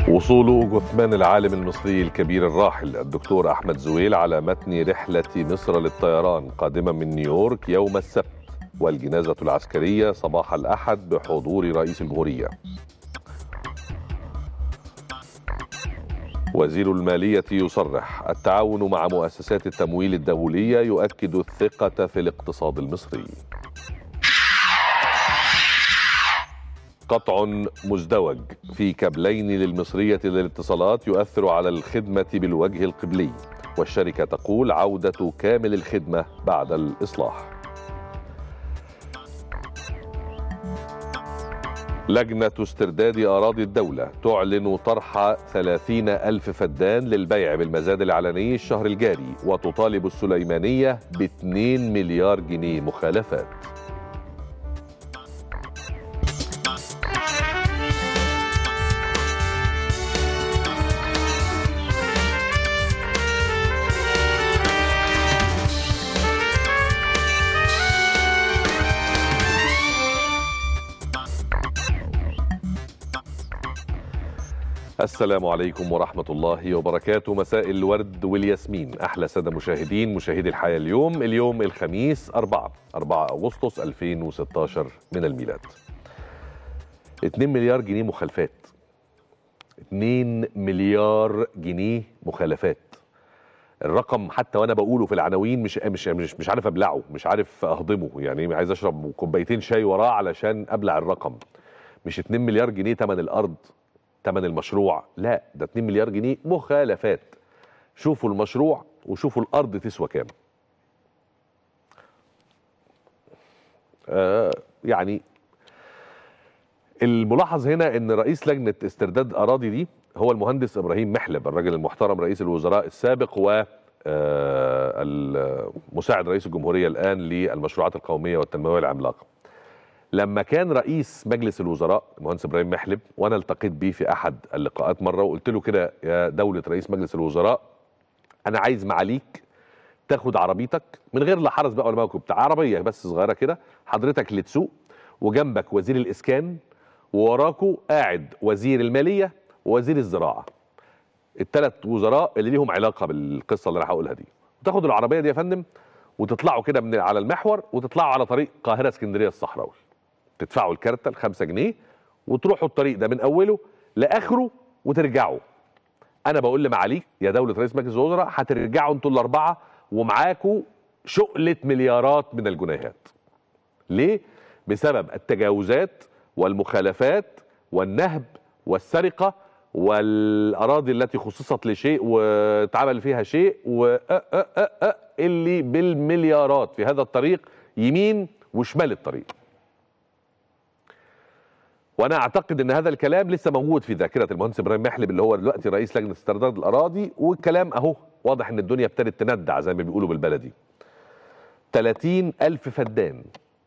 وصول جثمان العالم المصري الكبير الراحل الدكتور احمد زويل على متن رحله مصر للطيران قادما من نيويورك يوم السبت والجنازه العسكريه صباح الاحد بحضور رئيس الجمهوريه. وزير الماليه يصرح التعاون مع مؤسسات التمويل الدوليه يؤكد الثقه في الاقتصاد المصري. قطع مزدوج في كابلين للمصرية للاتصالات يؤثر على الخدمة بالوجه القبلي والشركة تقول عودة كامل الخدمة بعد الإصلاح لجنة استرداد أراضي الدولة تعلن طرح ثلاثين ألف فدان للبيع بالمزاد العلني الشهر الجاري وتطالب السليمانية ب 2 مليار جنيه مخالفات السلام عليكم ورحمة الله وبركاته مساء الورد والياسمين أحلى سادة مشاهدين مشاهدي الحياة اليوم اليوم الخميس 4 4 أغسطس 2016 من الميلاد 2 مليار جنيه مخالفات 2 مليار جنيه مخالفات الرقم حتى وانا بقوله في العناوين مش مش مش, مش عارف ابلعه مش عارف اهضمه يعني عايز اشرب كوبايتين شاي وراه علشان ابلع الرقم مش 2 مليار جنيه ثمن الارض ثمن المشروع لا ده 2 مليار جنيه مخالفات شوفوا المشروع وشوفوا الارض تسوى كام آه يعني الملاحظ هنا ان رئيس لجنه استرداد اراضي دي هو المهندس ابراهيم محلب الراجل المحترم رئيس الوزراء السابق و مساعد رئيس الجمهوريه الان للمشروعات القوميه والتنمويه العملاقه لما كان رئيس مجلس الوزراء المهندس ابراهيم محلب وانا التقيت بيه في احد اللقاءات مره وقلت له كده يا دوله رئيس مجلس الوزراء انا عايز معاليك تاخد عربيتك من غير لا حرس بقى ولا موكب بتاع عربيه بس صغيره كده حضرتك اللي تسوق وجنبك وزير الاسكان ووراكوا قاعد وزير الماليه ووزير الزراعه الثلاث وزراء اللي ليهم علاقه بالقصه اللي انا هقولها دي وتاخدوا العربيه دي يا فندم وتطلعوا كده من على المحور وتطلعوا على طريق القاهره اسكندريه الصحراوي تدفعوا الكارتة الخمسة جنيه وتروحوا الطريق ده من أوله لآخره وترجعوا أنا بقول لمعاليك يا دولة رئيس مجلس الوزراء هترجعوا أنتوا الأربعة ومعاكوا شقلة مليارات من الجنيهات ليه؟ بسبب التجاوزات والمخالفات والنهب والسرقة والأراضي التي خصصت لشيء واتعمل فيها شيء و اللي بالمليارات في هذا الطريق يمين وشمال الطريق وانا اعتقد ان هذا الكلام لسه موجود في ذاكره المهندس ابراهيم محلب اللي هو دلوقتي رئيس لجنه استرداد الاراضي والكلام اهو واضح ان الدنيا ابتدت تندع زي ما بيقولوا بالبلدي 30 ألف فدان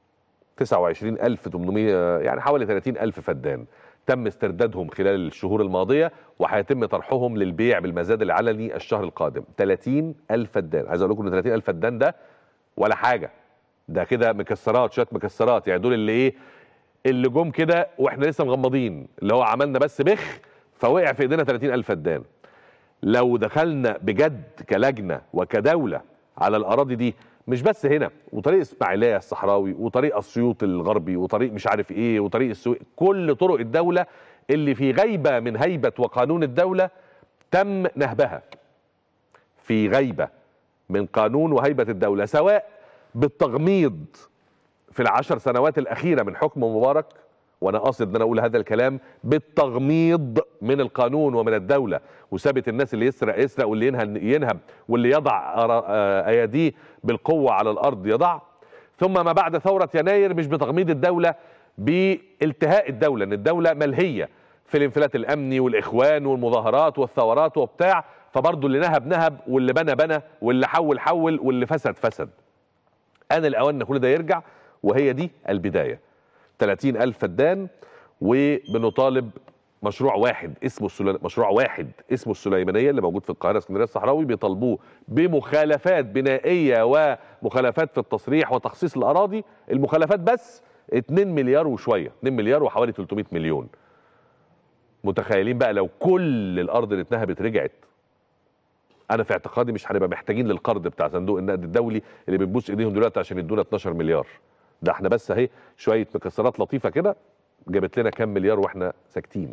29800 يعني حوالي 30 ألف فدان تم استردادهم خلال الشهور الماضية وهيتم طرحهم للبيع بالمزاد العلني الشهر القادم 30 ألف فدان عايز أقول لكم إن 30 ألف فدان ده ولا حاجة ده كده مكسرات شوية مكسرات يعني دول اللي إيه اللي جم كده واحنا لسه مغمضين اللي هو عملنا بس بخ فوقع في ايدينا 30000 فدان لو دخلنا بجد كلجنه وكدوله على الاراضي دي مش بس هنا وطريق اسماعيليه الصحراوي وطريق اسيوط الغربي وطريق مش عارف ايه وطريق السويق كل طرق الدوله اللي في غيبه من هيبه وقانون الدوله تم نهبها في غيبه من قانون وهيبه الدوله سواء بالتغميض في العشر سنوات الأخيرة من حكم مبارك وأنا قاصد أن أنا أقول هذا الكلام بالتغميض من القانون ومن الدولة وثابت الناس اللي يسرق يسرق واللي ينهب ينهب واللي يضع أيديه بالقوة على الأرض يضع ثم ما بعد ثورة يناير مش بتغميض الدولة بالتهاء الدولة أن الدولة ملهية في الانفلات الأمني والإخوان والمظاهرات والثورات وبتاع فبرضه اللي نهب نهب واللي بنى بنى واللي حول حول واللي فسد فسد أنا الأوان أن كل ده يرجع وهي دي البداية 30 ألف فدان وبنطالب مشروع واحد اسمه السلي... مشروع واحد اسمه السليمانية اللي موجود في القاهرة اسكندرية الصحراوي بيطالبوه بمخالفات بنائية ومخالفات في التصريح وتخصيص الأراضي المخالفات بس 2 مليار وشوية 2 مليار وحوالي 300 مليون متخيلين بقى لو كل الارض اللي اتنهبت رجعت انا في اعتقادي مش هنبقى محتاجين للقرض بتاع صندوق النقد الدولي اللي بنبوس ايديهم دلوقتي عشان يدونا 12 مليار ده احنا بس اهي شويه مكسرات لطيفه كده جابت لنا كام مليار واحنا ساكتين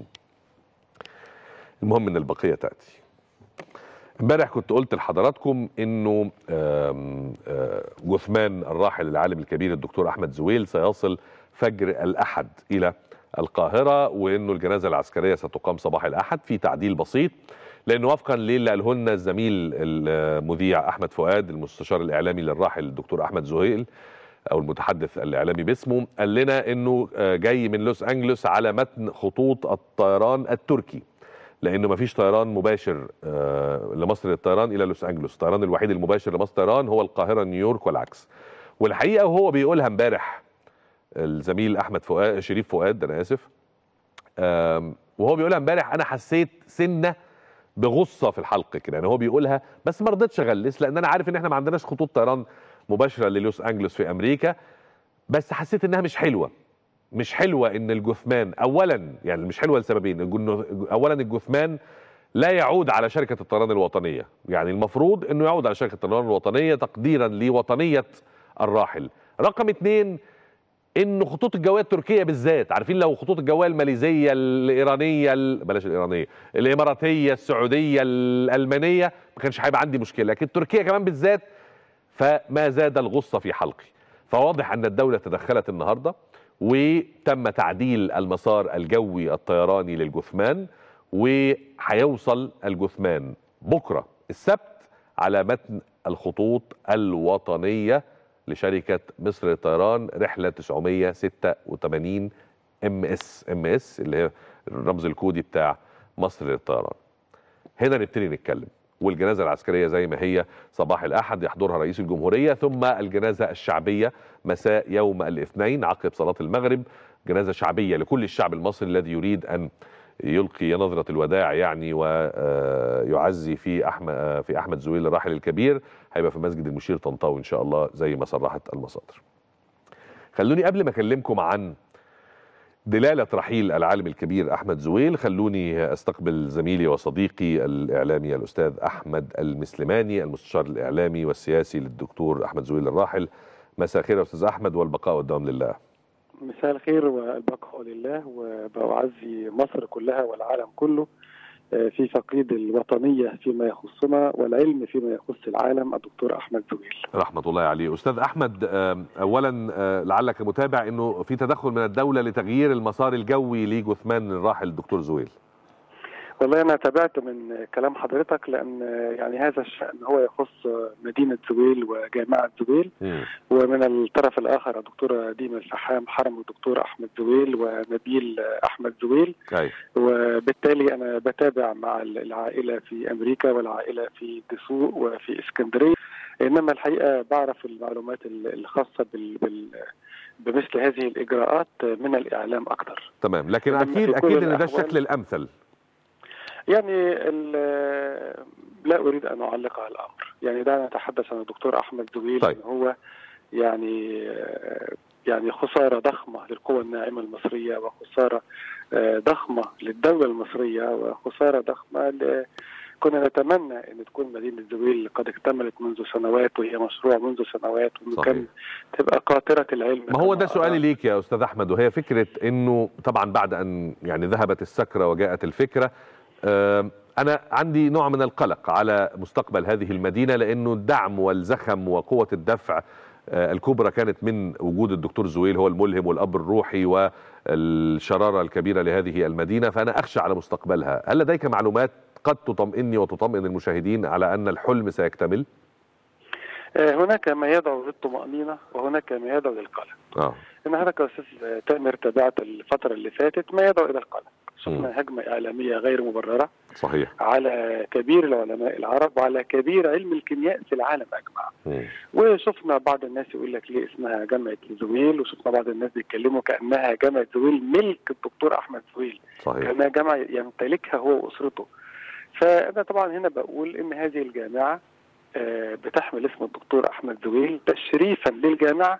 المهم ان البقيه تاتي امبارح كنت قلت لحضراتكم انه آم، آه، جثمان الراحل العالم الكبير الدكتور احمد زويل سيصل فجر الاحد الى القاهره وانه الجنازه العسكريه ستقام صباح الاحد في تعديل بسيط لانه وفقا للي قاله لنا الزميل المذيع احمد فؤاد المستشار الاعلامي للراحل الدكتور احمد زهيل او المتحدث الاعلامي باسمه قال لنا انه آه، جاي من لوس انجلوس على متن خطوط الطيران التركي لانه مفيش طيران مباشر آه، لمصر للطيران الى لوس انجلوس الطيران الوحيد المباشر لمصر طيران هو القاهره نيويورك والعكس والحقيقه وهو بيقولها امبارح الزميل احمد فؤاد شريف فؤاد انا اسف آم، وهو بيقولها امبارح انا حسيت سنه بغصه في الحلق كده يعني هو بيقولها بس ما رضيتش اغلس لان انا عارف ان احنا ما عندناش خطوط طيران مباشره للوس انجلوس في امريكا بس حسيت انها مش حلوه مش حلوه ان الجثمان اولا يعني مش حلوه لسببين إنه اولا الجثمان لا يعود على شركه الطيران الوطنيه يعني المفروض انه يعود على شركه الطيران الوطنيه تقديرا لوطنيه الراحل رقم اتنين انه خطوط الجويه التركيه بالذات عارفين لو خطوط الجويه الماليزيه الايرانيه ال- بلاش الايرانيه الاماراتيه السعوديه الالمانيه ما كانش هيبقى عندي مشكله لكن تركيا كمان بالذات فما زاد الغصه في حلقي فواضح ان الدوله تدخلت النهارده وتم تعديل المسار الجوي الطيراني للجثمان وهيوصل الجثمان بكره السبت على متن الخطوط الوطنيه لشركه مصر للطيران رحله 986 ام اس ام اس اللي هي الرمز الكودي بتاع مصر للطيران هنا نبتدي نتكلم والجنازه العسكريه زي ما هي صباح الاحد يحضرها رئيس الجمهوريه ثم الجنازه الشعبيه مساء يوم الاثنين عقب صلاه المغرب جنازه شعبيه لكل الشعب المصري الذي يريد ان يلقي نظره الوداع يعني ويعزي في احمد في احمد زويل الراحل الكبير هيبقى في مسجد المشير طنطاوي ان شاء الله زي ما صرحت المصادر. خلوني قبل ما اكلمكم عن دلالة رحيل العالم الكبير أحمد زويل خلوني أستقبل زميلي وصديقي الإعلامي الأستاذ أحمد المسلماني المستشار الإعلامي والسياسي للدكتور أحمد زويل الراحل مساء الخير يا أستاذ أحمد والبقاء والدوام لله مساء الخير والبقاء لله وبأعزي مصر كلها والعالم كله في فقيد الوطنية فيما يخصنا والعلم فيما يخص العالم الدكتور أحمد زويل رحمة الله عليه أستاذ أحمد آم، أولا آه، لعلك متابع أنه في تدخل من الدولة لتغيير المسار الجوي لجثمان الراحل الدكتور زويل والله أنا تابعت من كلام حضرتك لأن يعني هذا الشأن هو يخص مدينة زويل وجامعة زويل مم. ومن الطرف الآخر الدكتورة ديما الفحام حرم الدكتور أحمد زويل ونبيل أحمد زويل أي وبالتالي انا بتابع مع العائله في امريكا والعائله في دسوق وفي اسكندريه انما الحقيقه بعرف المعلومات الخاصه بال, بال بمثل هذه الاجراءات من الاعلام اكثر تمام لكن لما أكيد في كل أكيد أن ده الأحوال- الشكل الأمثل يعني ال- لا اريد ان اعلق على الامر يعني دعنا نتحدث عن الدكتور احمد زويل طيب. ان هو يعني يعني خساره ضخمه للقوى الناعمه المصريه وخساره آه، ضخمه للدوله المصريه وخساره ضخمه ل... كنا نتمنى ان تكون مدينه زويل قد اكتملت منذ سنوات وهي مشروع منذ سنوات وانه صحيح. كان تبقى قاطره العلم ما هو كما ده سؤالي أرى. ليك يا استاذ احمد وهي فكره انه طبعا بعد ان يعني ذهبت السكره وجاءت الفكره آم، انا عندي نوع من القلق على مستقبل هذه المدينه لانه الدعم والزخم وقوه الدفع آه، الكبرى كانت من وجود الدكتور زويل هو الملهم والاب الروحي والشراره الكبيره لهذه المدينه فانا اخشى على مستقبلها هل لديك معلومات قد تطمئني وتطمئن المشاهدين على ان الحلم سيكتمل آه، هناك ما يدعو للطمانينه وهناك ما يدعو للقلق اه ان حضرتك يا استاذ تامر تابعت الفتره اللي فاتت ما يدعو الى القلق مم. شفنا هجمه اعلاميه غير مبرره صحيح على كبير العلماء العرب وعلى كبير علم الكيمياء في العالم اجمع مم. وشفنا بعض الناس يقول لك ليه اسمها جامعه زويل وشفنا بعض الناس بيتكلموا كانها جامعه زويل ملك الدكتور احمد زويل صحيح كانها جامعه يمتلكها هو واسرته فانا طبعا هنا بقول ان هذه الجامعه آه، بتحمل اسم الدكتور احمد زويل تشريفا للجامعه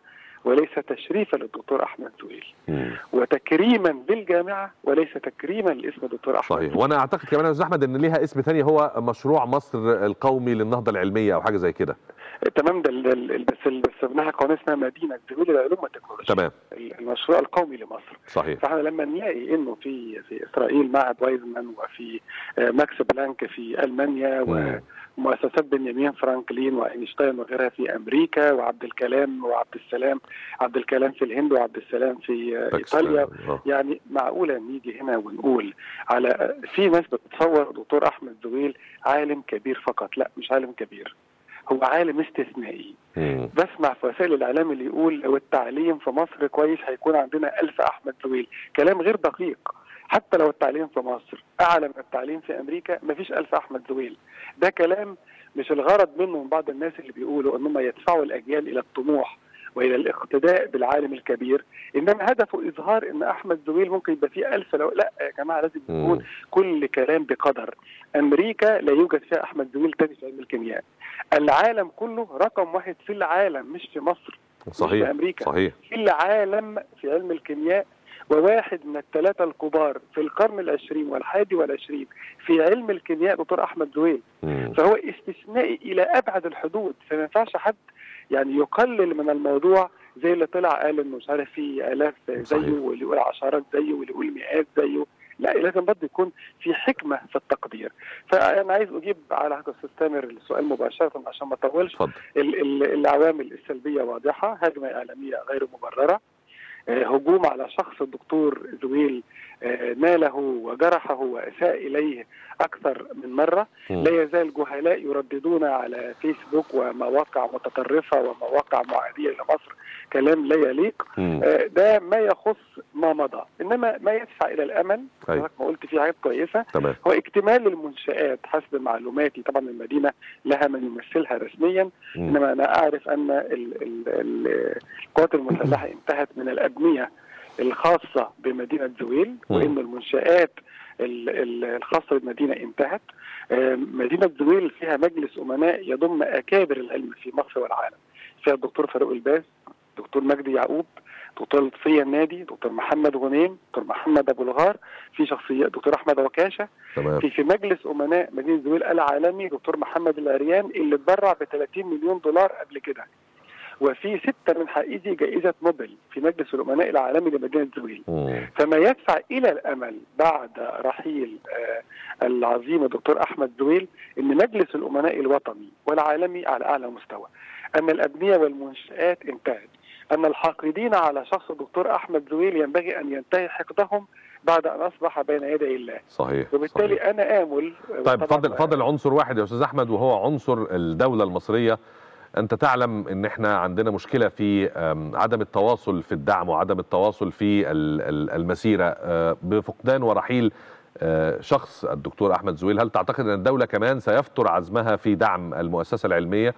وليس تشريفا للدكتور احمد زويل مم. وتكريما بالجامعه وليس تكريما لاسم الدكتور احمد صحيح زويل. وانا اعتقد كمان يا استاذ احمد ان ليها اسم تاني هو مشروع مصر القومي للنهضه العلميه او حاجه زي كده تمام ده ال- ال- بس ال- بس ابنها قوانين اسمها مدينه زويل للعلوم والتكنولوجيا تمام ال- المشروع القومي لمصر صحيح فاحنا لما نلاقي انه في في اسرائيل معهد وايزمان وفي آه، ماكس بلانك في المانيا مم. ومؤسسات بنيامين فرانكلين واينشتاين وغيرها في امريكا وعبد الكلام وعبد السلام عبد الكلام في الهند وعبد السلام في آه، باكستان. ايطاليا آه. يعني معقوله نيجي هنا ونقول على في ناس بتتصور دكتور احمد زويل عالم كبير فقط لا مش عالم كبير هو عالم استثنائي مم. بسمع في وسائل الاعلام اللي يقول لو التعليم في مصر كويس هيكون عندنا ألف احمد زويل كلام غير دقيق حتى لو التعليم في مصر اعلى من التعليم في امريكا مفيش ألف احمد زويل ده كلام مش الغرض منه من بعض الناس اللي بيقولوا انهم يدفعوا الاجيال الى الطموح والى الاقتداء بالعالم الكبير انما هدفه اظهار ان احمد زويل ممكن يبقى فيه ألف لو لا يا جماعه لازم يكون مم. كل كلام بقدر امريكا لا يوجد فيها احمد زويل تاني في علم الكيمياء العالم كله رقم واحد في العالم مش في مصر صحيح في أمريكا. صحيح في العالم في علم الكيمياء وواحد من الثلاثة الكبار في القرن العشرين والحادي والعشرين في علم الكيمياء دكتور أحمد زويل مم. فهو استثنائي إلى أبعد الحدود فما ينفعش حد يعني يقلل من الموضوع زي اللي طلع قال انه مش عارف في الاف صحيح. زيه واللي يقول عشرات زيه واللي يقول مئات زيه لا لازم برضه يكون في حكمه في التقدير فانا عايز اجيب على حضرتك استاذ تامر السؤال مباشره عشان ما اطولش اتفضل ال- ال- العوامل السلبيه واضحه هجمه اعلاميه غير مبرره آه، هجوم على شخص الدكتور زويل آه، ناله وجرحه واساء اليه اكثر من مره مم. لا يزال جهلاء يرددون على فيسبوك ومواقع متطرفه ومواقع معاديه لمصر كلام لا يليق مم. آه، ده ما يخص ما مضى انما ما يدفع الى الامل أيوة. حضرتك ما قلت فيه حاجات كويسه تمام هو اكتمال المنشآت حسب معلوماتي طبعا المدينة لها من يمثلها رسميا مم. إنما أنا أعرف أن ال- ال- ال- القوات المسلحة انتهت من الأبنية الخاصة بمدينة زويل مم. وإن المنشآت ال- ال- الخاصة بالمدينة انتهت آم، مدينة زويل فيها مجلس أمناء يضم أكابر العلم في مصر والعالم فيها الدكتور فاروق الباز دكتور مجدي يعقوب دكتور لطفية النادي دكتور محمد غنيم دكتور محمد أبو الغار في شخصيات دكتور أحمد عكاشة تمام في في مجلس امناء مدينه زويل العالمي دكتور محمد العريان اللي اتبرع ب 30 مليون دولار قبل كده وفي ستة من حائزي جائزة نوبل في مجلس الأمناء العالمي لمدينة زويل مم. فما يدفع إلى الأمل بعد رحيل آه، العظيم الدكتور أحمد زويل أن مجلس الأمناء الوطني والعالمي على أعلى مستوى أن الأبنية والمنشآت انتهت أن الحاقدين على شخص الدكتور أحمد زويل ينبغي أن ينتهي حقدهم بعد أن أصبح بين يدي الله صحيح وبالتالي صحيح. أنا آمل طيب وطبعاً فضل فضل عنصر واحد يا استاذ احمد وهو عنصر الدوله المصريه انت تعلم ان احنا عندنا مشكله في أم، عدم التواصل في الدعم وعدم التواصل في ال- ال- المسيره أه، بفقدان ورحيل أه، شخص الدكتور احمد زويل هل تعتقد ان الدوله كمان سيفتر عزمها في دعم المؤسسه العلميه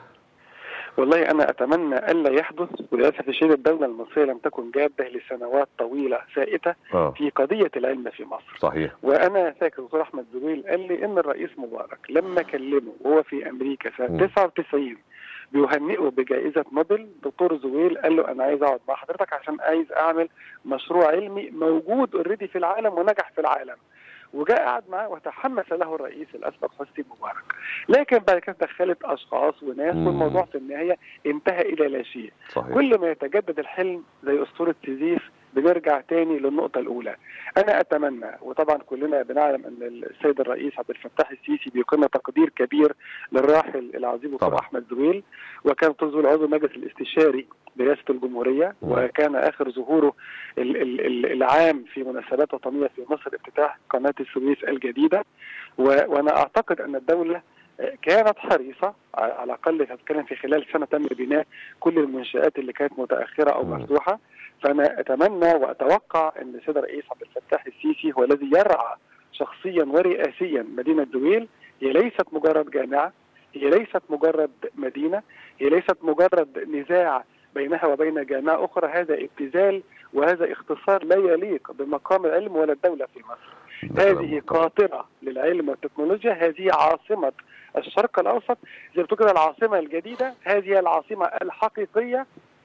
والله انا اتمنى الا يحدث وللاسف الشديد الدوله المصريه لم تكن جاده لسنوات طويله سائته اه في قضيه العلم في مصر صحيح وانا فاكر دكتور احمد زويل قال لي ان الرئيس مبارك لما كلمه وهو في امريكا م. سنه 99 بيهنئه بجائزه نوبل دكتور زويل قال له انا عايز اقعد مع حضرتك عشان عايز اعمل مشروع علمي موجود اوريدي في العالم ونجح في العالم وجاء قعد معاه وتحمس له الرئيس الاسبق حسني مبارك لكن بعد كده دخلت اشخاص وناس مم. والموضوع في النهايه انتهى الى لا شيء صحيح كل ما يتجدد الحلم زي اسطوره سيزيف بنرجع تاني للنقطة الأولى. أنا أتمنى وطبعا كلنا بنعلم أن السيد الرئيس عبد الفتاح السيسي بيقيم تقدير كبير للراحل العظيم دكتور طبعا. أحمد زويل وكان تزول عضو المجلس الاستشاري برئاسة الجمهورية مم. وكان آخر ظهوره ال- ال- ال- العام في مناسبات وطنية في مصر افتتاح قناة السويس الجديدة و- وأنا أعتقد أن الدولة كانت حريصة على الأقل هتكلم في خلال سنة تم بناء كل المنشآت اللي كانت متأخرة أو مم. مفتوحة فأنا أتمنى وأتوقع أن السيد الرئيس عبد الفتاح السيسي هو الذي يرعى شخصيا ورئاسيا مدينة زويل هي ليست مجرد جامعة هي ليست مجرد مدينة هي ليست مجرد نزاع بينها وبين جامعة أخرى هذا ابتذال وهذا اختصار لا يليق بمقام العلم ولا الدولة في مصر ده كلام هذه محترم. قاطرة للعلم والتكنولوجيا هذه عاصمة الشرق الأوسط زي ما بتقول كده العاصمة الجديدة هذه العاصمة الحقيقية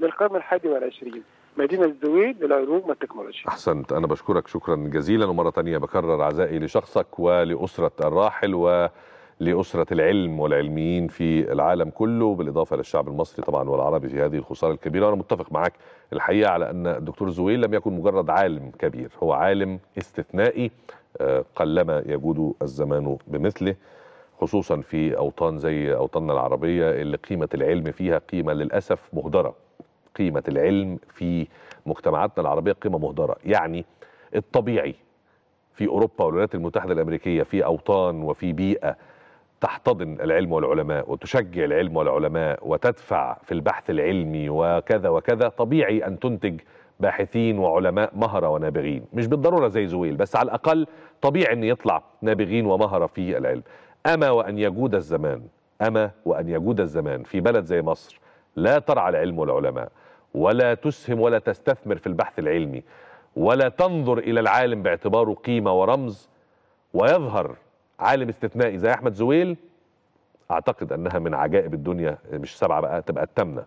للقرن الحادي والعشرين مدينة زويل للعلوم والتكنولوجيا احسنت انا بشكرك شكرا جزيلا ومره تانية بكرر عزائي لشخصك ولاسره الراحل ولاسره العلم والعلميين في العالم كله بالاضافه للشعب المصري طبعا والعربي في هذه الخساره الكبيره وانا متفق معك الحقيقه على ان الدكتور زويل لم يكن مجرد عالم كبير هو عالم استثنائي آه، قلما يجود الزمان بمثله خصوصا في اوطان زي اوطاننا العربيه اللي قيمه العلم فيها قيمه للاسف مهدره قيمه العلم في مجتمعاتنا العربيه قيمه مهدره يعني الطبيعي في اوروبا والولايات المتحده الامريكيه في اوطان وفي بيئه تحتضن العلم والعلماء وتشجع العلم والعلماء وتدفع في البحث العلمي وكذا وكذا طبيعي ان تنتج باحثين وعلماء مهره ونابغين مش بالضروره زي زويل بس على الاقل طبيعي ان يطلع نابغين ومهره في العلم اما وان يجود الزمان اما وان يجود الزمان في بلد زي مصر لا ترعى العلم والعلماء ولا تسهم ولا تستثمر في البحث العلمي ولا تنظر الى العالم باعتباره قيمه ورمز ويظهر عالم استثنائي زي احمد زويل اعتقد انها من عجائب الدنيا مش سبعه بقى تبقى الثامنه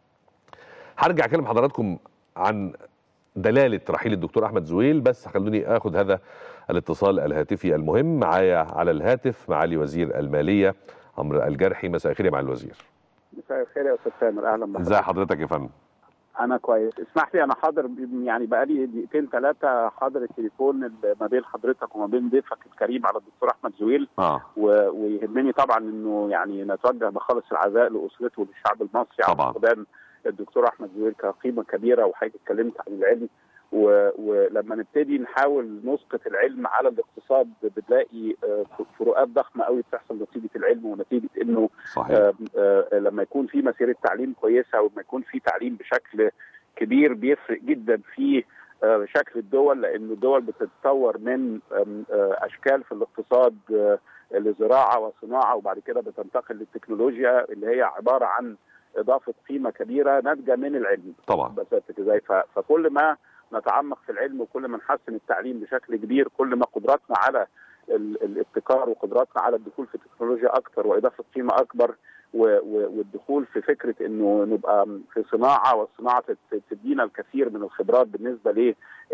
هرجع اكلم حضراتكم عن دلاله رحيل الدكتور احمد زويل بس خلوني اخذ هذا الاتصال الهاتفي المهم معايا على الهاتف معالي وزير الماليه عمرو الجرحي مساء الخير يا معالي الوزير مساء الخير يا استاذ سامر اهلا ازي بحضرتك حضرتك يا فندم انا كويس اسمح لي انا حاضر يعني بقالي دقيقتين ثلاثه حاضر التليفون اللي ما بين حضرتك وما بين ضيفك الكريم على الدكتور احمد زويل اه و- ويهمني طبعا انه يعني نتوجه بخالص العزاء لاسرته وللشعب المصري على طبعاً. فقدان الدكتور احمد زويل كقيمه كبيره وحضرتك اتكلمت عن العلم و- ولما نبتدي نحاول نسقط العلم على الاقتصاد بنلاقي آه، فروقات ضخمه قوي بتحصل نتيجه العلم ونتيجه انه صحيح آه، آه، لما يكون في مسيره تعليم كويسه ولما يكون في تعليم بشكل كبير بيفرق جدا في آه، شكل الدول لان الدول بتتطور من آم، آه، اشكال في الاقتصاد آه، لزراعه وصناعه وبعد كده بتنتقل للتكنولوجيا اللي هي عباره عن اضافه قيمه كبيره ناتجه من العلم طبعا بساطة ازاي ف- فكل ما نتعمق في العلم وكل ما نحسن التعليم بشكل كبير كل ما قدراتنا على ال- الابتكار وقدراتنا على الدخول في التكنولوجيا اكثر واضافه قيمه اكبر و- و- والدخول في فكره انه نبقى في صناعه والصناعه تت- تدينا الكثير من الخبرات بالنسبه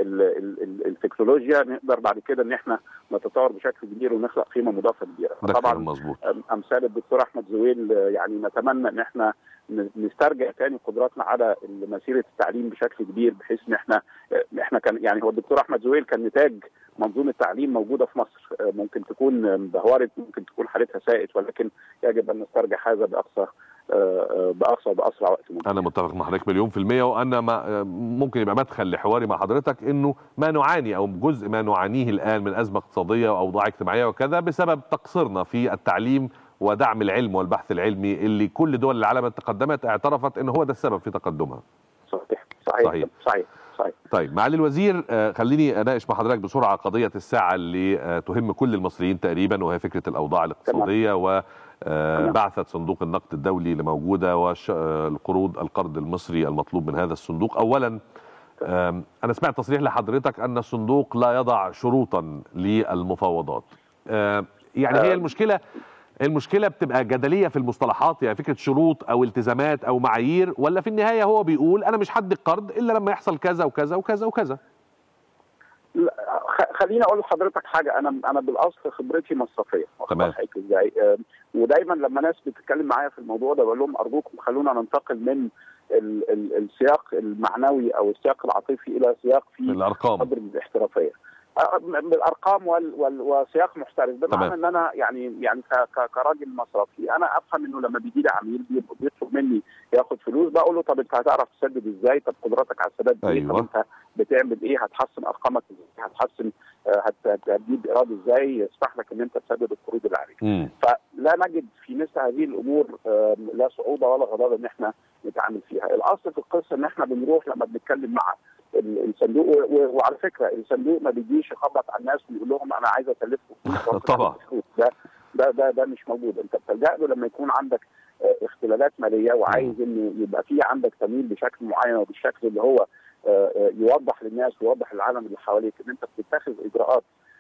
للتكنولوجيا نقدر بعد كده ان احنا نتطور بشكل كبير ونخلق قيمه مضافه كبيره ده طبعا كلام مظبوط أم- امثال الدكتور احمد زويل آه، يعني نتمنى ان احنا ن- نسترجع تاني قدراتنا على مسيره التعليم بشكل كبير بحيث ان احنا آه، احنا كان يعني هو الدكتور احمد زويل كان نتاج منظومه تعليم موجوده في مصر آه، ممكن تكون آه، انبهرت ممكن تكون حالتها سائت ولكن يجب ان نسترجع هذا باقصى آه، آه، باقصى وباسرع وقت ممكن انا متفق مع حضرتك مليون في الميه وانا ما ممكن يبقى مدخل لحواري مع حضرتك انه ما نعاني او جزء ما نعانيه الان من ازمه اقتصاديه واوضاع اجتماعيه وكذا بسبب تقصيرنا في التعليم ودعم العلم والبحث العلمي اللي كل دول العالم تقدمت اعترفت ان هو ده السبب في تقدمها صحيح صحيح صحيح. صحيح صحيح طيب معالي الوزير آه، خليني اناقش مع حضرتك بسرعه قضيه الساعه اللي آه، تهم كل المصريين تقريبا وهي فكره الاوضاع الاقتصاديه وبعثه صندوق النقد الدولي اللي موجوده والقروض القرض المصري المطلوب من هذا الصندوق اولا آم، انا سمعت تصريح لحضرتك ان الصندوق لا يضع شروطا للمفاوضات آم، يعني هي آه. المشكله المشكله بتبقى جدليه في المصطلحات يعني فكره شروط او التزامات او معايير ولا في النهايه هو بيقول انا مش هدي القرض الا لما يحصل كذا وكذا وكذا وكذا لا، خ- خليني اقول لحضرتك حاجه انا انا بالاصل خبرتي مصرفيه واخد تمام. بال حضرتك ازاي آم، ودايما لما ناس بتتكلم معايا في الموضوع ده بقول لهم ارجوكم خلونا ننتقل من ال ال السياق المعنوي او السياق العاطفي الى سياق فيه الارقام قدر من الاحترافيه آه، بالارقام وال وال وسياق محترف بمعنى تمام. ان انا يعني يعني ك- ك- كراجل مصرفي انا افهم انه لما بيجي لي عميل بيب- بيطلب مني ياخد فلوس بقول له طب انت هتعرف تسدد ازاي طب قدراتك على السداد ايه أيوة. طب انت بتعمل ايه هتحسن ارقامك ازاي هتحسن آه، هت- هت- هتجيب ايراد ازاي يسمح لك ان انت تسدد القروض اللي عليك امم فلا نجد في مثل هذه الامور آم، لا صعوبه ولا غضاضه ان احنا نتعامل فيها، الاصل في القصه ان احنا بنروح لما بنتكلم مع ال- الصندوق و- و- وعلى فكره الصندوق ما بيجيش يخبط على الناس ويقول لهم انا عايز اسلفكم فلوس وأصرف طبعا. عليكم فلوس. ده ده ده ده مش موجود انت بتلجا له لما يكون عندك آه، اختلالات ماليه وعايز انه يبقى في عندك تمويل بشكل معين وبالشكل اللي هو آه، آه، يوضح للناس ويوضح للعالم اللي حواليك ان انت بتتخذ اجراءات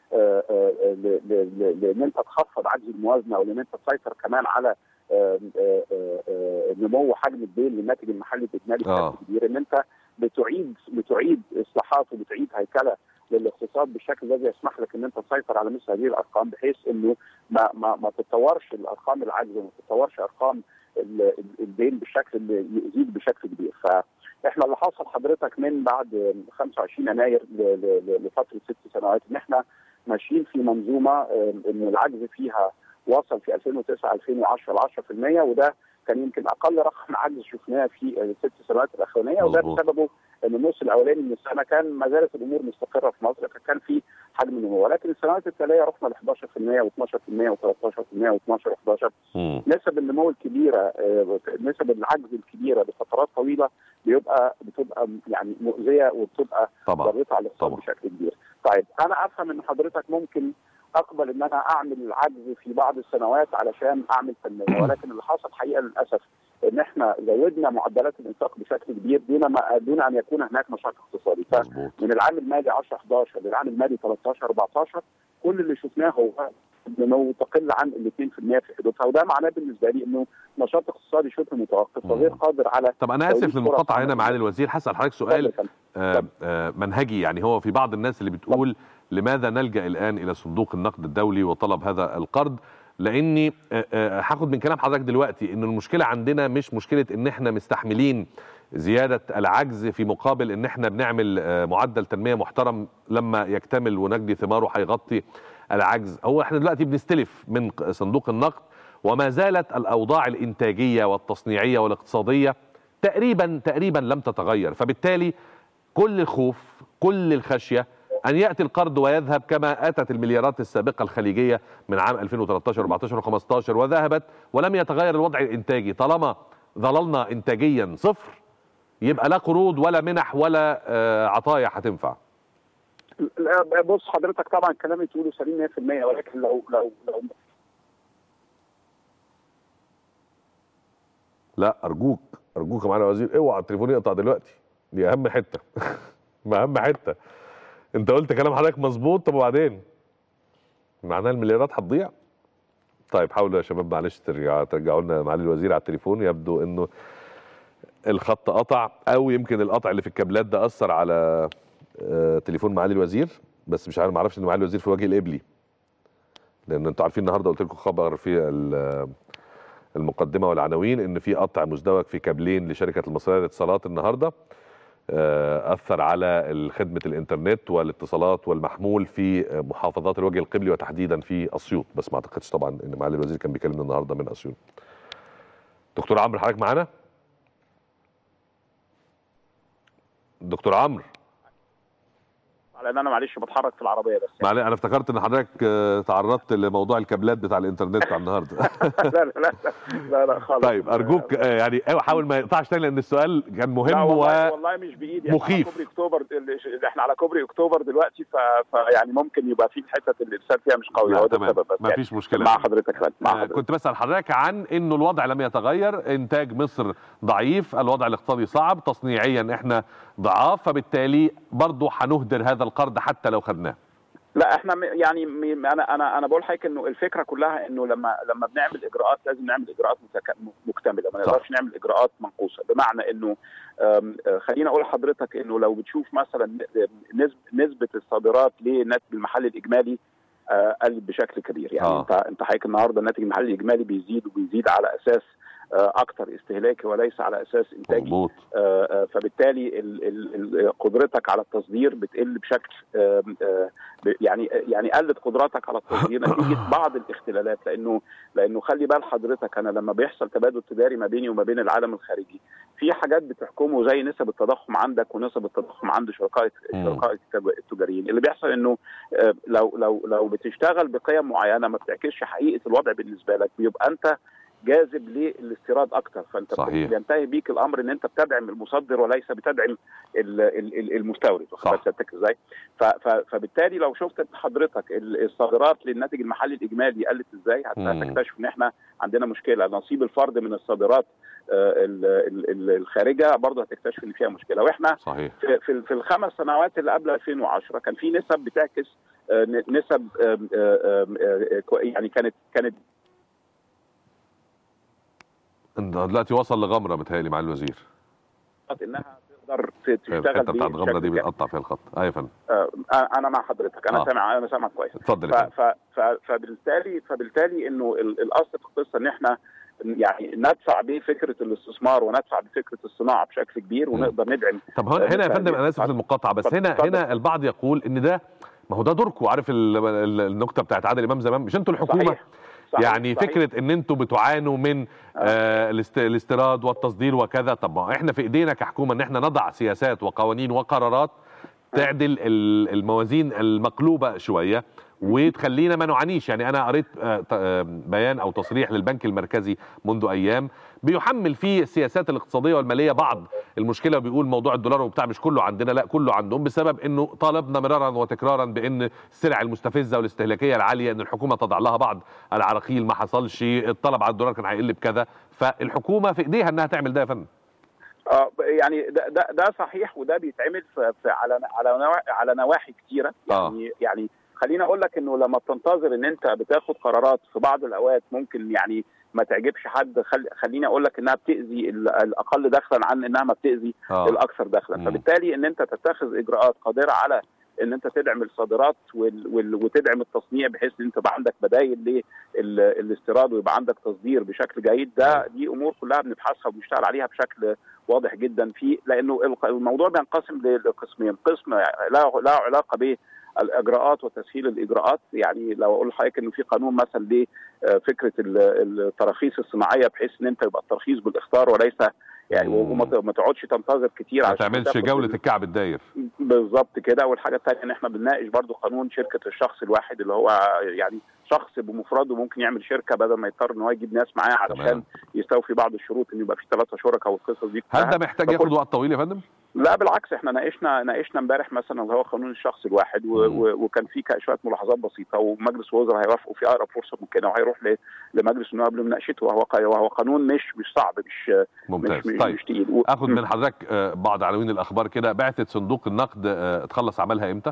آه، آه، ل- ل- ل- لان انت تخفض عجز الموازنه ولان انت تسيطر كمان على آه، آه، آه، آه، نمو حجم الدين للناتج المحلي الاجمالي آه. بشكل كبير ان انت بتعيد بتعيد اصلاحات وبتعيد هيكله للاقتصاد بالشكل الذي يسمح لك ان انت تسيطر على مثل هذه الارقام بحيث انه ما ما ما تتطورش الارقام العجز وما تتطورش ارقام ال- ال- الدين بالشكل اللي يزيد بشكل كبير فاحنا اللي حصل حضرتك من بعد 25 يناير ل- ل- ل- لفتره ست سنوات ان احنا ماشيين في منظومه آه، ان العجز فيها وصل في 2009 2010 ل 10% وده كان يمكن اقل رقم عجز شفناه في الست سنوات الاخرانيه وده مظبوط. بسببه ان النص الاولاني من السنه كان ما زالت الامور مستقره في مصر فكان في حجم نمو ولكن السنوات التاليه رحنا ل 11% و12% و13% و12 و11 مم. نسب النمو الكبيره آه، نسب العجز الكبيره لفترات طويله بيبقى بتبقى يعني مؤذيه وبتبقى طبعا ضاغطه على الاقتصاد طبعا. بشكل كبير. طيب انا افهم ان حضرتك ممكن اقبل ان انا اعمل عجز في بعض السنوات علشان اعمل تنميه ولكن اللي حصل حقيقه للاسف ان احنا زودنا معدلات الانفاق بشكل كبير دون ما دون ان يكون هناك نشاط اقتصادي مظبوط فمن العام المالي 10 11 للعام المالي 13 14 كل اللي شفناه هو انه تقل عن ال 2% في حدودها وده معناه بالنسبه لي انه نشاط اقتصادي شبه متوقف وغير مم. قادر على طب انا توليد اسف فرص للمقاطعه هنا عمل. معالي الوزير هسال حضرتك سؤال اتفضل يا آه، آه، منهجي يعني هو في بعض الناس اللي بتقول لماذا نلجا الان الى صندوق النقد الدولي وطلب هذا القرض لاني آه، آه، هاخد من كلام حضرتك دلوقتي ان المشكله عندنا مش مشكله ان احنا مستحملين زياده العجز في مقابل ان احنا بنعمل آه، معدل تنميه محترم لما يكتمل ونجني ثماره هيغطي العجز هو احنا دلوقتي بنستلف من ق- صندوق النقد وما زالت الاوضاع الانتاجيه والتصنيعيه والاقتصاديه تقريبا تقريبا لم تتغير فبالتالي كل الخوف كل الخشيه ان ياتي القرض ويذهب كما اتت المليارات السابقه الخليجيه من عام 2013 14 و15 وذهبت ولم يتغير الوضع الانتاجي طالما ظللنا انتاجيا صفر يبقى لا قروض ولا منح ولا آه، عطايا هتنفع لا، بص حضرتك طبعا كلامي تقوله سليم 100% ولكن لو لو لو لا ارجوك ارجوك يا معالي الوزير اوعى التليفون يقطع دلوقتي دي اهم حته ما اهم حته انت قلت كلام حضرتك مظبوط طب وبعدين معناها المليارات هتضيع طيب حاولوا يا شباب معلش ترجع ترجعوا لنا معالي الوزير على التليفون يبدو انه الخط قطع او يمكن القطع اللي في الكابلات ده اثر على آه، تليفون معالي الوزير بس مش عارف ما اعرفش ان معالي الوزير في وجه القبلي لان انتوا عارفين النهارده قلت لكم خبر في ال- المقدمه والعناوين ان في قطع مزدوج في كابلين لشركه المصريه للاتصالات النهارده آه، اثر على خدمه الانترنت والاتصالات والمحمول في آه، محافظات الوجه القبلي وتحديدا في اسيوط بس ما اعتقدش طبعا ان معالي الوزير كان بيكلمنا النهارده من اسيوط دكتور عمرو حضرتك معانا دكتور عمرو لان انا معلش بتحرك في العربيه بس معلش انا افتكرت ان حضرتك آه، تعرضت لموضوع الكابلات بتاع الانترنت بتاع النهارده لا لا لا لا, لا خالص طيب ارجوك آه، يعني أيوة، حاول ما يقطعش تاني لان السؤال كان لا مهم والله, و والله مش بايدي مخيف. احنا على كوبري اكتوبر اللي- احنا على كوبري اكتوبر دلوقتي ف... فيعني ممكن يبقى في حته الارسال فيها مش قوي لا، هو ده تمام. السبب بس ما يعني. فيش مشكله مع حضرتك فندم، مع آه، حضرتك كنت بسأل حضرتك عن انه الوضع لم يتغير انتاج مصر ضعيف الوضع الاقتصادي صعب تصنيعيا احنا ضعاف فبالتالي برضه هنهدر هذا القرض حتى لو خدناه لا احنا م- يعني م- انا انا انا بقول لحضرتك انه الفكره كلها انه لما لما بنعمل اجراءات لازم نعمل اجراءات متك- مكتمله ما صح. نقدرش نعمل اجراءات منقوصه بمعنى انه آم، آه، خليني اقول لحضرتك انه لو بتشوف مثلا نسبه نسبه الصادرات للناتج المحلي الاجمالي آه، قلت بشكل كبير يعني آه. انت انت حضرتك النهارده الناتج المحلي الاجمالي بيزيد وبيزيد على اساس آه، اكثر استهلاكي وليس على اساس انتاجي مظبوط آه، آه، فبالتالي ال- ال- ال- قدرتك على التصدير بتقل بشكل آم، آه، ب- يعني يعني قلت قدرتك على التصدير نتيجه بعض الاختلالات لانه لانه خلي بال حضرتك انا لما بيحصل تبادل تجاري ما بيني وما بين العالم الخارجي في حاجات بتحكمه زي نسب التضخم عندك ونسب التضخم عند شركاء مم. شركاء التج- التجاريين اللي بيحصل انه آه، لو لو لو بتشتغل بقيم معينه ما بتعكسش حقيقه الوضع بالنسبه لك بيبقى انت جاذب للاستيراد اكتر فانت صحيح. بينتهي بيك الامر ان انت بتدعم المصدر وليس بتدعم ال- ال- ال- المستورد واخد صح. بال سيادتك ازاي؟ ف- ف- فبالتالي لو شفت حضرتك ال- الصادرات للناتج المحلي الاجمالي قلت ازاي هت- مم. هتكتشف ان احنا عندنا مشكله نصيب الفرد من الصادرات آه، ال- ال- ال- الخارجه برضه هتكتشف ان فيها مشكله واحنا صحيح في في في الخمس سنوات اللي قبل 2010 كان في نسب بتعكس نسب يعني كانت كانت دلوقتي وصل لغمره متهيألي مع الوزير انها تقدر الحته تشتغل بتاعت غمره دي بيتقطع فيها الخط ايوه يا فندم انا مع حضرتك انا آه. سامع انا سامع كويس اتفضل ف يا فندم ف ف فبالتالي فبالتالي انه ال- الاصل في القصه ان احنا يعني ندفع بفكره الاستثمار وندفع بفكره الصناعه بشكل كبير ونقدر ندعم طب هون هنا يا فندم انا اسف للمقاطعه بس هنا اتفضل. هنا البعض يقول ان ده ما هو ده دوركم عارف ال- ال- النكته بتاعت عادل امام زمان مش انتوا الحكومه صحيح. صحيح. يعني صحيح. فكره ان انتوا بتعانوا من آه الاست- الاستيراد والتصدير وكذا طب ما احنا في ايدينا كحكومه ان احنا نضع سياسات وقوانين وقرارات تعدل ال- الموازين المقلوبه شويه وتخلينا ما نعانيش يعني انا قريت آه، ت- آه، بيان او تصريح للبنك المركزي منذ ايام بيحمل فيه السياسات الاقتصاديه والماليه بعض المشكله وبيقول موضوع الدولار وبتاع مش كله عندنا لا كله عندهم بسبب انه طالبنا مرارا وتكرارا بان السلع المستفزه والاستهلاكيه العاليه ان الحكومه تضع لها بعض العراقيل ما حصلش الطلب على الدولار كان هيقل بكذا فالحكومه في ايديها انها تعمل ده يا فندم اه يعني ده ده, ده صحيح وده بيتعمل في, في على على نواحي على نواحي كتيره آه. يعني يعني خليني اقول لك انه لما بتنتظر ان انت بتاخد قرارات في بعض الاوقات ممكن يعني ما تعجبش حد خل خليني اقول لك انها بتاذي ال- الاقل دخلا عن انها ما بتاذي اه الاكثر دخلا مم. فبالتالي ان انت تتخذ اجراءات قادره على ان انت تدعم الصادرات وال... وال... وتدعم التصنيع بحيث ان انت يبقى عندك بدائل للاستيراد ويبقى عندك تصدير بشكل جيد ده دي امور كلها بنبحثها وبنشتغل عليها بشكل واضح جدا في لانه الق- الموضوع بينقسم لقسمين قسم له له علاقه ب الاجراءات وتسهيل الاجراءات يعني لو اقول لحضرتك انه في قانون مثلا لفكره التراخيص الصناعيه بحيث ان انت يبقى الترخيص بالاختار وليس يعني مم. وما ت- ما تقعدش تنتظر كتير ما عشان تعملش تاخد جوله ال- الكعب الداير بالظبط كده والحاجه الثانيه ان احنا بنناقش برضو قانون شركه الشخص الواحد اللي هو يعني شخص بمفرده ممكن يعمل شركه بدل ما يضطر ان هو يجيب ناس معاه علشان تمام. يستوفي بعض الشروط ان يبقى في ثلاثه شركاء والقصص دي هل كلها. ده محتاج فكل- ياخد وقت طويل يا فندم؟ لا بالعكس احنا ناقشنا ناقشنا امبارح مثلا اللي هو قانون الشخص الواحد و مم. و وكان في ك- شويه ملاحظات بسيطه ومجلس الوزراء هيوافقوا في اقرب فرصه ممكنه وهيروح ل- لمجلس النواب لمناقشته وهو ق- وهو قانون مش مش صعب مش ممتاز مش مش, طيب مش تقيل و- اخد مم. من حضرتك آه، بعض عناوين الاخبار كده بعثه صندوق النقد آه، تخلص عملها امتى؟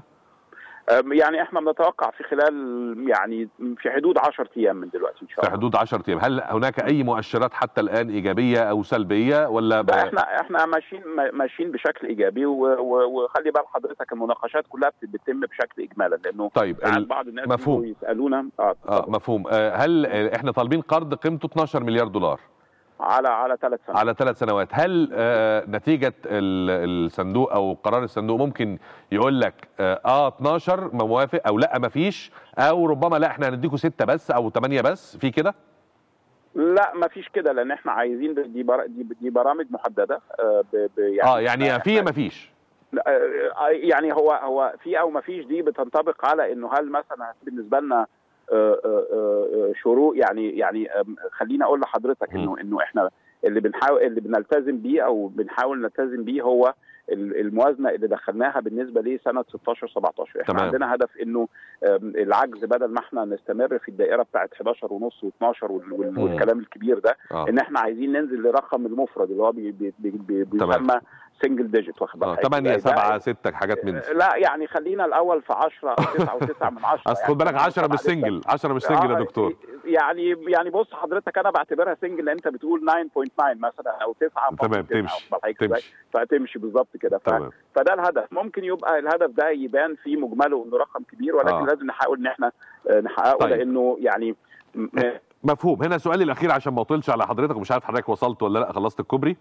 أم، يعني احنا بنتوقع في خلال يعني في حدود 10 ايام من دلوقتي ان شاء في الله حدود 10 ايام هل هناك اي مؤشرات حتى الان ايجابيه او سلبيه ولا ب... لا احنا احنا ماشيين ماشيين بشكل ايجابي و- و- وخلي بال حضرتك المناقشات كلها بت- بتتم بشكل اجمالا لانه طيب ساعات ال... بعض الناس مفهوم. بيجوا يسالونا اه, اه مفهوم آه هل آه، احنا طالبين قرض قيمته 12 مليار دولار على على ثلاث سنوات على ثلاث سنوات هل آه نتيجه ال- الصندوق او قرار الصندوق ممكن يقول لك اه, آه 12 موافق او لا ما فيش او ربما لا احنا هنديكوا ستة بس او 8 بس في كده لا ما فيش كده لان احنا عايزين دي بر... دي, دي برامج محدده آه ب... ب... يعني اه يعني يا في يا ما فيش لا، آه، يعني هو هو في او ما فيش دي بتنطبق على انه هل مثلا بالنسبه لنا آه، آه، آه، شروط يعني يعني آم، خليني اقول لحضرتك م. انه انه احنا اللي بنحاول اللي بنلتزم بيه او بنحاول نلتزم بيه هو ال- الموازنه اللي دخلناها بالنسبه لسنه 16 17 احنا تمام. عندنا هدف انه آم، العجز بدل ما احنا نستمر في الدائره بتاعت 11 ونص و12 م. والكلام الكبير ده اه ان احنا عايزين ننزل لرقم المفرد اللي هو بي بي بي بي تمام. بيسمى سنجل ديجيت واخد اه بالك 8 ده- 7 6 حاجات من دي لا يعني خلينا الاول في 10 او 9 و9 من 10 اصل خد بالك 10 مش سنجل 10 مش سنجل يا دكتور يعني يعني بص حضرتك انا بعتبرها سنجل لان انت بتقول 9.9 مثلا او 9 تمام تمشي تمشي فتمشي بالظبط كده ف... تمام فده الهدف ممكن يبقى الهدف ده يبان في مجمله انه رقم كبير ولكن آه. آه. لازم نحاول ان احنا آه، نحققه طيب. طيب. لانه يعني م- مفهوم هنا سؤالي الاخير عشان ما اطولش على حضرتك ومش عارف حضرتك وصلت ولا لا خلصت الكوبري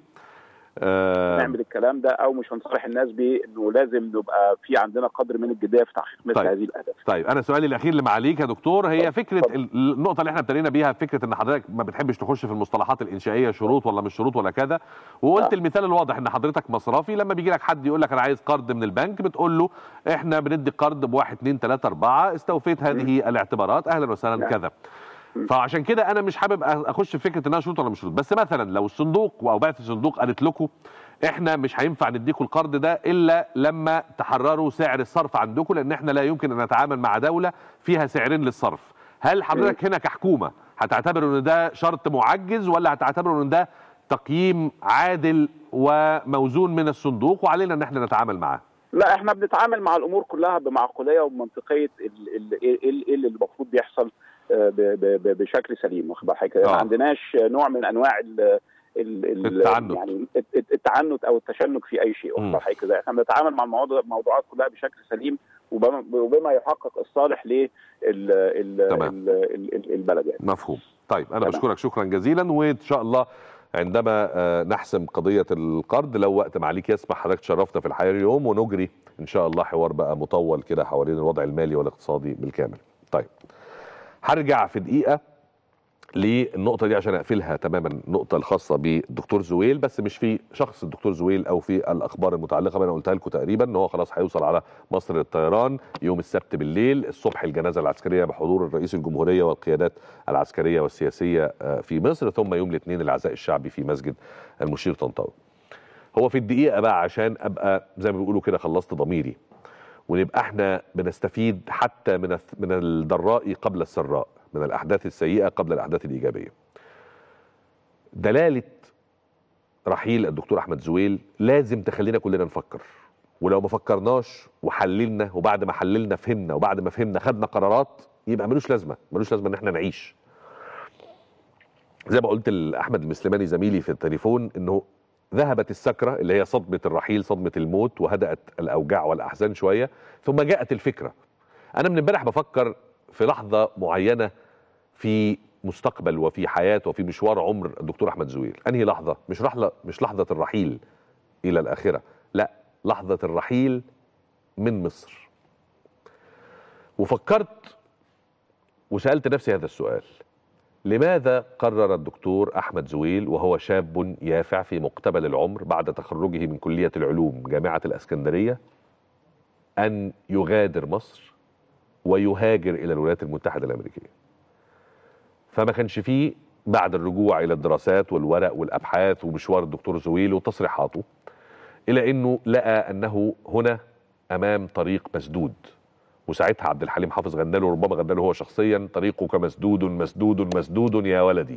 آه نعمل الكلام ده او مش هنصالح الناس بانه لازم نبقى في عندنا قدر من الجديه في تحقيق مثل طيب. هذه الاهداف طيب انا سؤالي الاخير اللي معاليك يا دكتور هي اتفضل. فكره اتفضل. ال- النقطه اللي احنا ابتدينا بيها فكره ان حضرتك ما بتحبش تخش في المصطلحات الانشائيه شروط ولا مش شروط ولا كذا وقلت آه. المثال الواضح ان حضرتك مصرفي لما بيجي لك حد يقول لك انا عايز قرض من البنك بتقول له احنا بندي قرض بواحد اتنين تلاته اربعه استوفيت هذه الاعتبارات اهلا وسهلا نعم. كذا مم. فعشان كده انا مش حابب اخش في فكره انها شروط ولا مش شروط بس مثلا لو الصندوق او بعثه الصندوق قالت لكم احنا مش هينفع نديكم القرض ده الا لما تحرروا سعر الصرف عندكم لان احنا لا يمكن ان نتعامل مع دوله فيها سعرين للصرف هل حضرتك هنا كحكومه هتعتبر ان ده شرط معجز ولا هتعتبر ان ده تقييم عادل وموزون من الصندوق وعلينا ان احنا نتعامل معاه لا احنا بنتعامل مع الامور كلها بمعقوليه وبمنطقيه ال- ال- ايه ال- إيه اللي المفروض بيحصل آه، ب- ب- ب- بشكل سليم واخد بال حضرتك؟ آه. ما عندناش نوع من انواع ال ال- ال- التعنت. يعني الت- التعنت او التشنج في اي شيء واخد مم. بال حضرتك؟ إزاي؟ احنا بنتعامل مع المواضيع الموضوعات كلها بشكل سليم وبما وبما يحقق الصالح لل ال- تمام. ال- ال- ال- البلد يعني مفهوم طيب انا تمام. بشكرك شكرا جزيلا وان شاء الله عندما آه، نحسم قضيه القرض لو وقت معاليك يسمح حضرتك تشرفنا في الحياه اليوم ونجري ان شاء الله حوار بقى مطول كده حوالين الوضع المالي والاقتصادي بالكامل طيب هرجع في دقيقه للنقطه دي عشان اقفلها تماما النقطه الخاصه بالدكتور زويل بس مش في شخص الدكتور زويل او في الاخبار المتعلقه ما انا قلتها لكم تقريبا ان هو خلاص هيوصل على مصر للطيران يوم السبت بالليل الصبح الجنازه العسكريه بحضور الرئيس الجمهوريه والقيادات العسكريه والسياسيه آه، في مصر ثم يوم الاثنين العزاء الشعبي في مسجد المشير طنطاوي هو في الدقيقه بقى عشان ابقى زي ما بيقولوا كده خلصت ضميري ونبقى احنا بنستفيد حتى من الث- من الضراء قبل السراء من الاحداث السيئه قبل الاحداث الايجابيه دلاله رحيل الدكتور احمد زويل لازم تخلينا كلنا نفكر ولو ما فكرناش وحللنا وبعد ما حللنا فهمنا وبعد ما فهمنا خدنا قرارات يبقى ملوش لازمه ملوش لازمه ان احنا نعيش زي ما قلت لاحمد المسلماني زميلي في التليفون انه ذهبت السكره اللي هي صدمه الرحيل صدمه الموت وهدات الاوجاع والاحزان شويه ثم جاءت الفكره انا من امبارح بفكر في لحظه معينه في مستقبل وفي حياه وفي مشوار عمر الدكتور احمد زويل انهي لحظه مش لحظه مش لحظه الرحيل الى الاخره لا لحظه الرحيل من مصر وفكرت وسالت نفسي هذا السؤال لماذا قرر الدكتور احمد زويل وهو شاب يافع في مقتبل العمر بعد تخرجه من كليه العلوم جامعه الاسكندريه ان يغادر مصر ويهاجر الى الولايات المتحده الامريكيه فما كانش فيه بعد الرجوع الى الدراسات والورق والابحاث ومشوار الدكتور زويل وتصريحاته الى انه لقى انه هنا امام طريق مسدود وساعتها عبد الحليم حافظ غنى له ربما غنى له هو شخصيا طريقك مسدود مسدود مسدود يا ولدي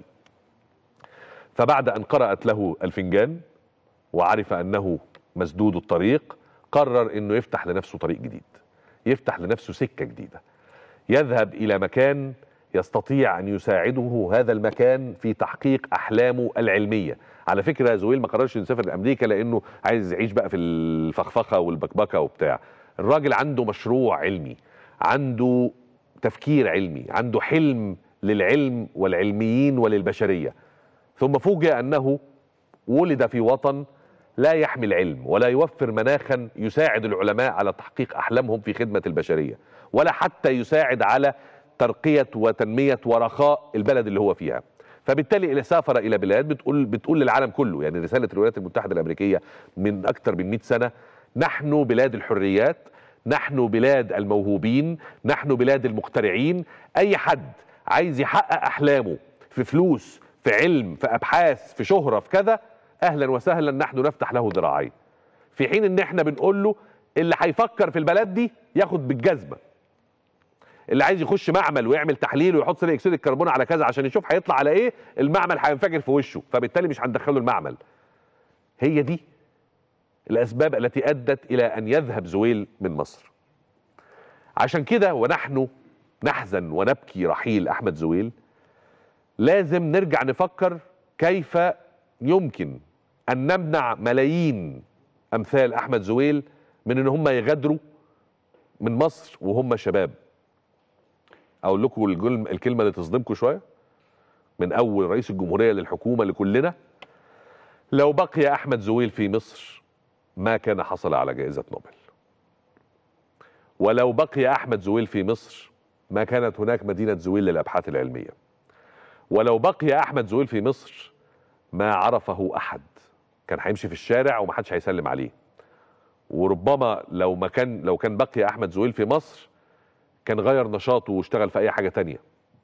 فبعد ان قرات له الفنجان وعرف انه مسدود الطريق قرر انه يفتح لنفسه طريق جديد يفتح لنفسه سكه جديده يذهب الى مكان يستطيع ان يساعده هذا المكان في تحقيق احلامه العلميه على فكره زويل ما قررش يسافر لامريكا لانه عايز يعيش بقى في الفخفخه والبكبكه وبتاع الراجل عنده مشروع علمي عنده تفكير علمي عنده حلم للعلم والعلميين وللبشريه ثم فوجئ انه ولد في وطن لا يحمي العلم ولا يوفر مناخا يساعد العلماء على تحقيق احلامهم في خدمه البشريه ولا حتى يساعد على ترقيه وتنميه ورخاء البلد اللي هو فيها فبالتالي إلى سافر الى بلاد بتقول بتقول للعالم كله يعني رساله الولايات المتحده الامريكيه من اكثر من 100 سنه نحن بلاد الحريات نحن بلاد الموهوبين نحن بلاد المخترعين اي حد عايز يحقق احلامه في فلوس في علم في ابحاث في شهره في كذا اهلا وسهلا نحن نفتح له ذراعين في حين ان احنا بنقول له اللي هيفكر في البلد دي ياخد بالجزمه اللي عايز يخش معمل ويعمل تحليل ويحط ثاني اكسيد الكربون على كذا عشان يشوف هيطلع على ايه المعمل هينفجر في وشه فبالتالي مش هندخله المعمل هي دي الاسباب التي ادت الى ان يذهب زويل من مصر عشان كده ونحن نحزن ونبكي رحيل احمد زويل لازم نرجع نفكر كيف يمكن ان نمنع ملايين امثال احمد زويل من ان هم يغادروا من مصر وهم شباب اقول لكم الجل- الكلمه اللي تصدمكم شويه من اول رئيس الجمهوريه للحكومه لكلنا لو بقي احمد زويل في مصر ما كان حصل على جائزه نوبل ولو بقي احمد زويل في مصر ما كانت هناك مدينه زويل للابحاث العلميه ولو بقي احمد زويل في مصر ما عرفه احد كان هيمشي في الشارع ومحدش هيسلم عليه وربما لو ما كان لو كان بقي احمد زويل في مصر كان غير نشاطه واشتغل في اي حاجه تانية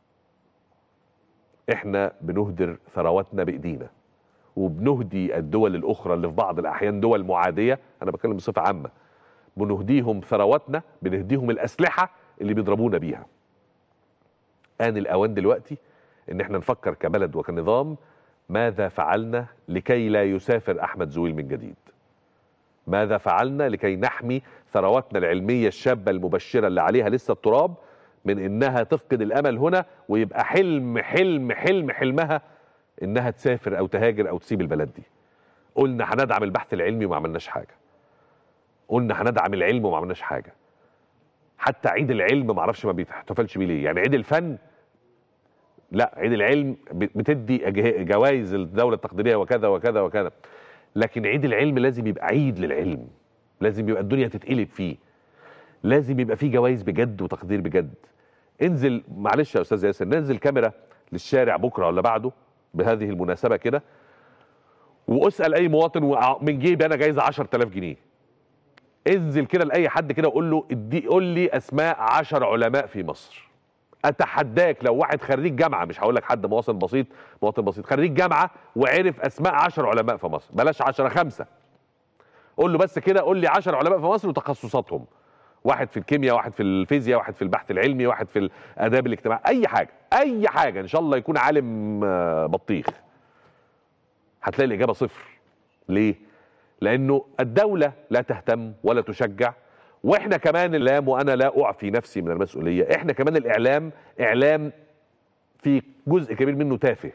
احنا بنهدر ثرواتنا بايدينا وبنهدي الدول الاخرى اللي في بعض الاحيان دول معاديه انا بتكلم بصفه عامه بنهديهم ثرواتنا بنهديهم الاسلحه اللي بيضربونا بيها آن الأوان دلوقتي إن إحنا نفكر كبلد وكنظام ماذا فعلنا لكي لا يسافر أحمد زويل من جديد ماذا فعلنا لكي نحمي ثرواتنا العلميه الشابه المبشره اللي عليها لسه التراب من انها تفقد الامل هنا ويبقى حلم حلم حلم حلمها انها تسافر او تهاجر او تسيب البلد دي قلنا هندعم البحث العلمي وما عملناش حاجه قلنا هندعم العلم وما عملناش حاجه حتى عيد العلم ما اعرفش ما بيحتفلش بيه ليه يعني عيد الفن لا عيد العلم بتدي جوائز الدوله التقديريه وكذا وكذا وكذا لكن عيد العلم لازم يبقى عيد للعلم لازم يبقى الدنيا تتقلب فيه لازم يبقى فيه جوائز بجد وتقدير بجد انزل معلش يا استاذ ياسر ننزل كاميرا للشارع بكره ولا بعده بهذه المناسبه كده واسال اي مواطن من جيبي انا جايزه 10000 جنيه انزل كده لاي حد كده وقول له ادي قول لي اسماء 10 علماء في مصر اتحداك لو واحد خريج جامعه مش هقول لك حد مواطن بسيط مواطن بسيط خريج جامعه وعرف اسماء 10 علماء في مصر بلاش 10 خمسه قول له بس كده قول لي 10 علماء في مصر وتخصصاتهم واحد في الكيمياء واحد في الفيزياء واحد في البحث العلمي واحد في الاداب الاجتماعي اي حاجه اي حاجه ان شاء الله يكون عالم بطيخ هتلاقي الاجابه صفر ليه لانه الدوله لا تهتم ولا تشجع واحنا كمان الاعلام وانا لا اعفي نفسي من المسؤوليه احنا كمان الاعلام اعلام في جزء كبير منه تافه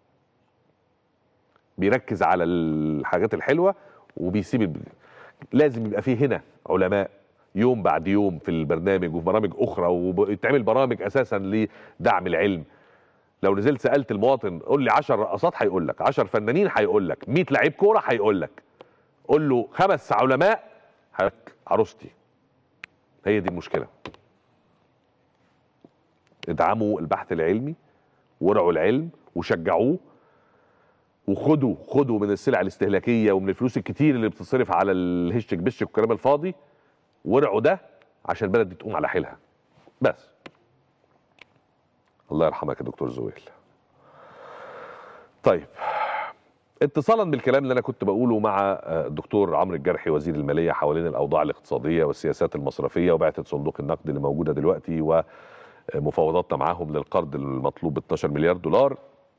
بيركز على الحاجات الحلوه وبيسيب لازم يبقى فيه هنا علماء يوم بعد يوم في البرنامج وفي برامج اخرى ويتعمل برامج اساسا لدعم العلم لو نزلت سالت المواطن قول لي 10 رقصات هيقول لك 10 فنانين هيقول لك 100 لعيب كوره هيقول لك قول له خمس علماء عروستي هي دي المشكله ادعموا البحث العلمي ورعوا العلم وشجعوه وخدوا خدوا من السلع الاستهلاكيه ومن الفلوس الكتير اللي بتصرف على الهشك بشك والكلام الفاضي ورعوا ده عشان البلد دي تقوم على حيلها بس الله يرحمك يا دكتور زويل طيب اتصالا بالكلام اللي انا كنت بقوله مع الدكتور عمرو الجرحي وزير الماليه حوالين الاوضاع الاقتصاديه والسياسات المصرفيه وبعثه صندوق النقد اللي موجوده دلوقتي ومفاوضاتنا معاهم للقرض المطلوب ب 12 مليار دولار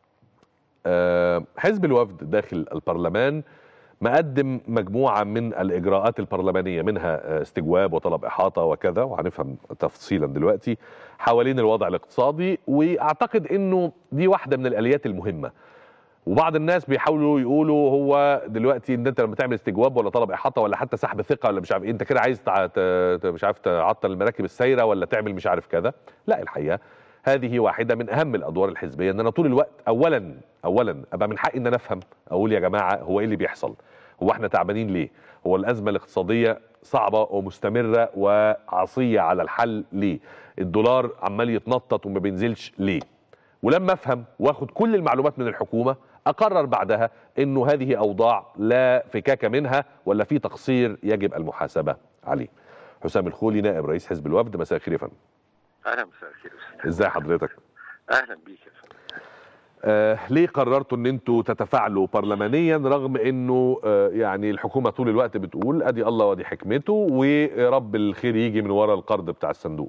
حزب الوفد داخل البرلمان مقدم مجموعه من الاجراءات البرلمانيه منها استجواب وطلب احاطه وكذا وهنفهم تفصيلا دلوقتي حوالين الوضع الاقتصادي واعتقد انه دي واحده من الاليات المهمه وبعض الناس بيحاولوا يقولوا هو دلوقتي ان انت لما تعمل استجواب ولا طلب احاطه ولا حتى سحب ثقه ولا مش عارف ايه انت كده عايز تع... مش عارف تعطل المراكب السايره ولا تعمل مش عارف كذا لا الحقيقه هذه واحده من اهم الادوار الحزبيه ان انا طول الوقت اولا اولا ابقى من حقي ان انا افهم اقول يا جماعه هو ايه اللي بيحصل هو احنا تعبانين ليه هو الازمه الاقتصاديه صعبه ومستمره وعصيه على الحل ليه الدولار عمال يتنطط وما بينزلش ليه ولما افهم واخد كل المعلومات من الحكومه اقرر بعدها انه هذه اوضاع لا فكاك منها ولا في تقصير يجب المحاسبه عليه حسام الخولي نائب رئيس حزب الوفد مساء الخير يا فندم اهلا مساء الخير ازاي حضرتك اهلا بيك يا فندم آه ليه قررتوا ان انتوا تتفاعلوا برلمانيا رغم انه آه يعني الحكومه طول الوقت بتقول ادي الله وادي حكمته ورب الخير يجي من ورا القرض بتاع الصندوق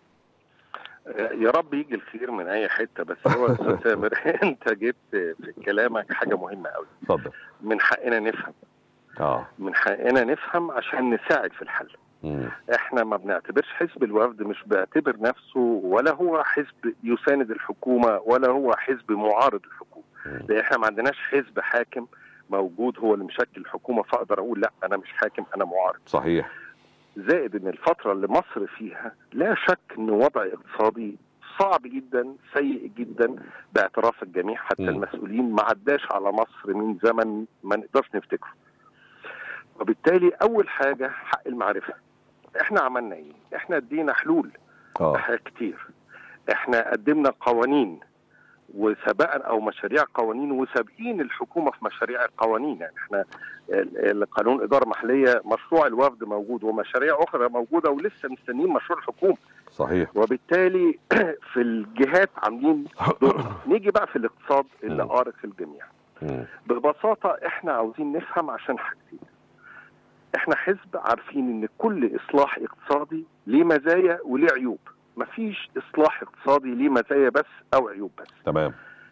يا رب يجي الخير من اي حته بس هو استاذ سامر انت جبت في كلامك حاجه مهمه قوي اتفضل من حقنا نفهم اه من حقنا نفهم عشان نساعد في الحل مم. احنا ما بنعتبرش حزب الوفد مش بيعتبر نفسه ولا هو حزب يساند الحكومه ولا هو حزب معارض الحكومه مم. لان احنا ما عندناش حزب حاكم موجود هو اللي مشكل الحكومه فاقدر اقول لا انا مش حاكم انا معارض صحيح زائد ان الفتره اللي مصر فيها لا شك ان وضع اقتصادي صعب جدا سيء جدا باعتراف الجميع حتى مم. المسؤولين ما عداش على مصر من زمن ما نقدرش نفتكره وبالتالي اول حاجه حق المعرفه احنا عملنا ايه احنا ادينا حلول اه حاجات كتير احنا قدمنا قوانين وسبقا او مشاريع قوانين وسابقين الحكومه في مشاريع القوانين يعني احنا ال- القانون اداره محليه مشروع الوفد موجود ومشاريع اخرى موجوده ولسه مستنيين مشروع الحكومه صحيح وبالتالي في الجهات عاملين دور نيجي بقى في الاقتصاد اللي مم. قارق الجميع مم. ببساطه احنا عاوزين نفهم عشان حاجتين احنا حزب عارفين ان كل اصلاح اقتصادي ليه مزايا وليه عيوب مفيش اصلاح اقتصادي ليه مزايا بس او عيوب بس تمام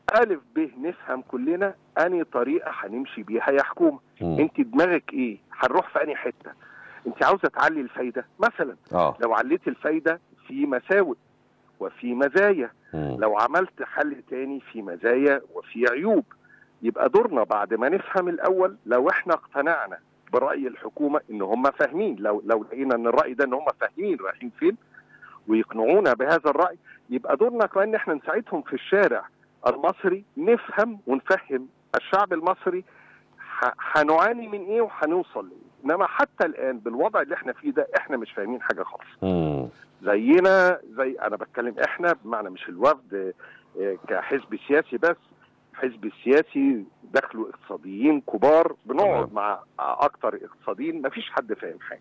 الف ب نفهم كلنا اني طريقه هنمشي بيها يا حكومه مم. انت دماغك ايه هنروح في اني حته انت عاوزه تعلي الفايده مثلا اه لو عليت الفايده في مساوئ وفي مزايا مم. لو عملت حل تاني في مزايا وفي عيوب يبقى دورنا بعد ما نفهم الاول لو احنا اقتنعنا براي الحكومه ان هم فاهمين لو لو لقينا ان الراي ده ان هم فاهمين رايحين فين ويقنعونا بهذا الراي يبقى دورنا كمان ان احنا نساعدهم في الشارع المصري نفهم ونفهم الشعب المصري ح- هنعاني من ايه وهنوصل لايه انما حتى الان بالوضع اللي احنا فيه ده احنا مش فاهمين حاجه خالص مم. زينا زي انا بتكلم احنا بمعنى مش الوفد آه، كحزب سياسي بس الحزب السياسي دخلوا اقتصاديين كبار بنقعد تمام. مع اكتر اقتصاديين مفيش حد فاهم حاجه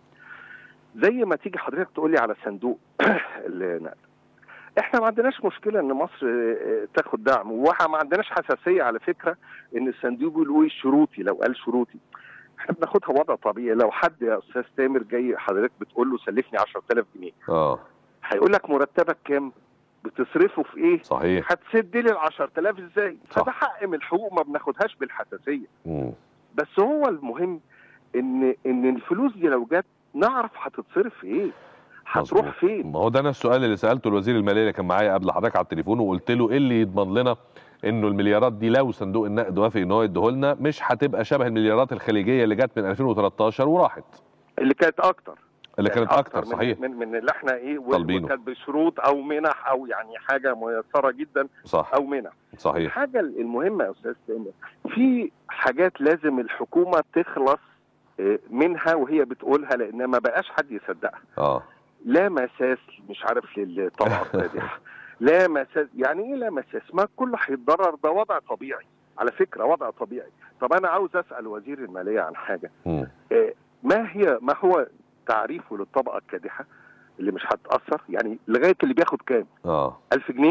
زي ما تيجي حضرتك تقول لي على صندوق النقد احنا ما عندناش مشكله ان مصر آه، تاخد دعم وما عندناش حساسيه على فكره ان الصندوق بيقول ايه شروطي لو قال شروطي احنا بناخدها وضع طبيعي لو حد يا استاذ تامر جاي حضرتك بتقول له سلفني 10000 جنيه اه هيقول لك مرتبك كام بتصرفه في ايه صحيح هتسد لي ال 10000 ازاي صح. فده حق من الحقوق ما بناخدهاش بالحساسيه مم. بس هو المهم ان ان الفلوس دي لو جت نعرف هتتصرف في ايه هتروح مظبوط. فين ما هو ده نفس السؤال اللي سالته الوزير الماليه اللي كان معايا قبل حضرتك على التليفون وقلت له ايه اللي يضمن لنا انه المليارات دي لو صندوق النقد وافق ان هو يديه لنا مش هتبقى شبه المليارات الخليجيه اللي جت من 2013 وراحت اللي كانت اكتر اللي يعني كانت اكتر من صحيح من, من اللي احنا ايه و- طالبينه. وكانت بشروط او منح او يعني حاجه ميسره جدا صح او منح صحيح الحاجه المهمه يا استاذ تامر في حاجات لازم الحكومه تخلص آه، منها وهي بتقولها لان ما بقاش حد يصدقها اه لا مساس مش عارف للطبقه السادحه لا مساس يعني ايه لا مساس ما كله هيتضرر ده وضع طبيعي على فكره وضع طبيعي طب انا عاوز اسال وزير الماليه عن حاجه مم. آه، ما هي ما هو تعريفه للطبقه الكادحه اللي مش هتتاثر يعني لغايه اللي بياخد كام اه 1000 جنيه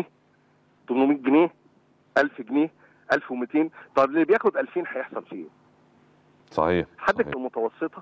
800 جنيه 1000 جنيه 1200 طب اللي بياخد 2000 هيحصل فيه ايه؟ صحيح حدك صحيح. المتوسطه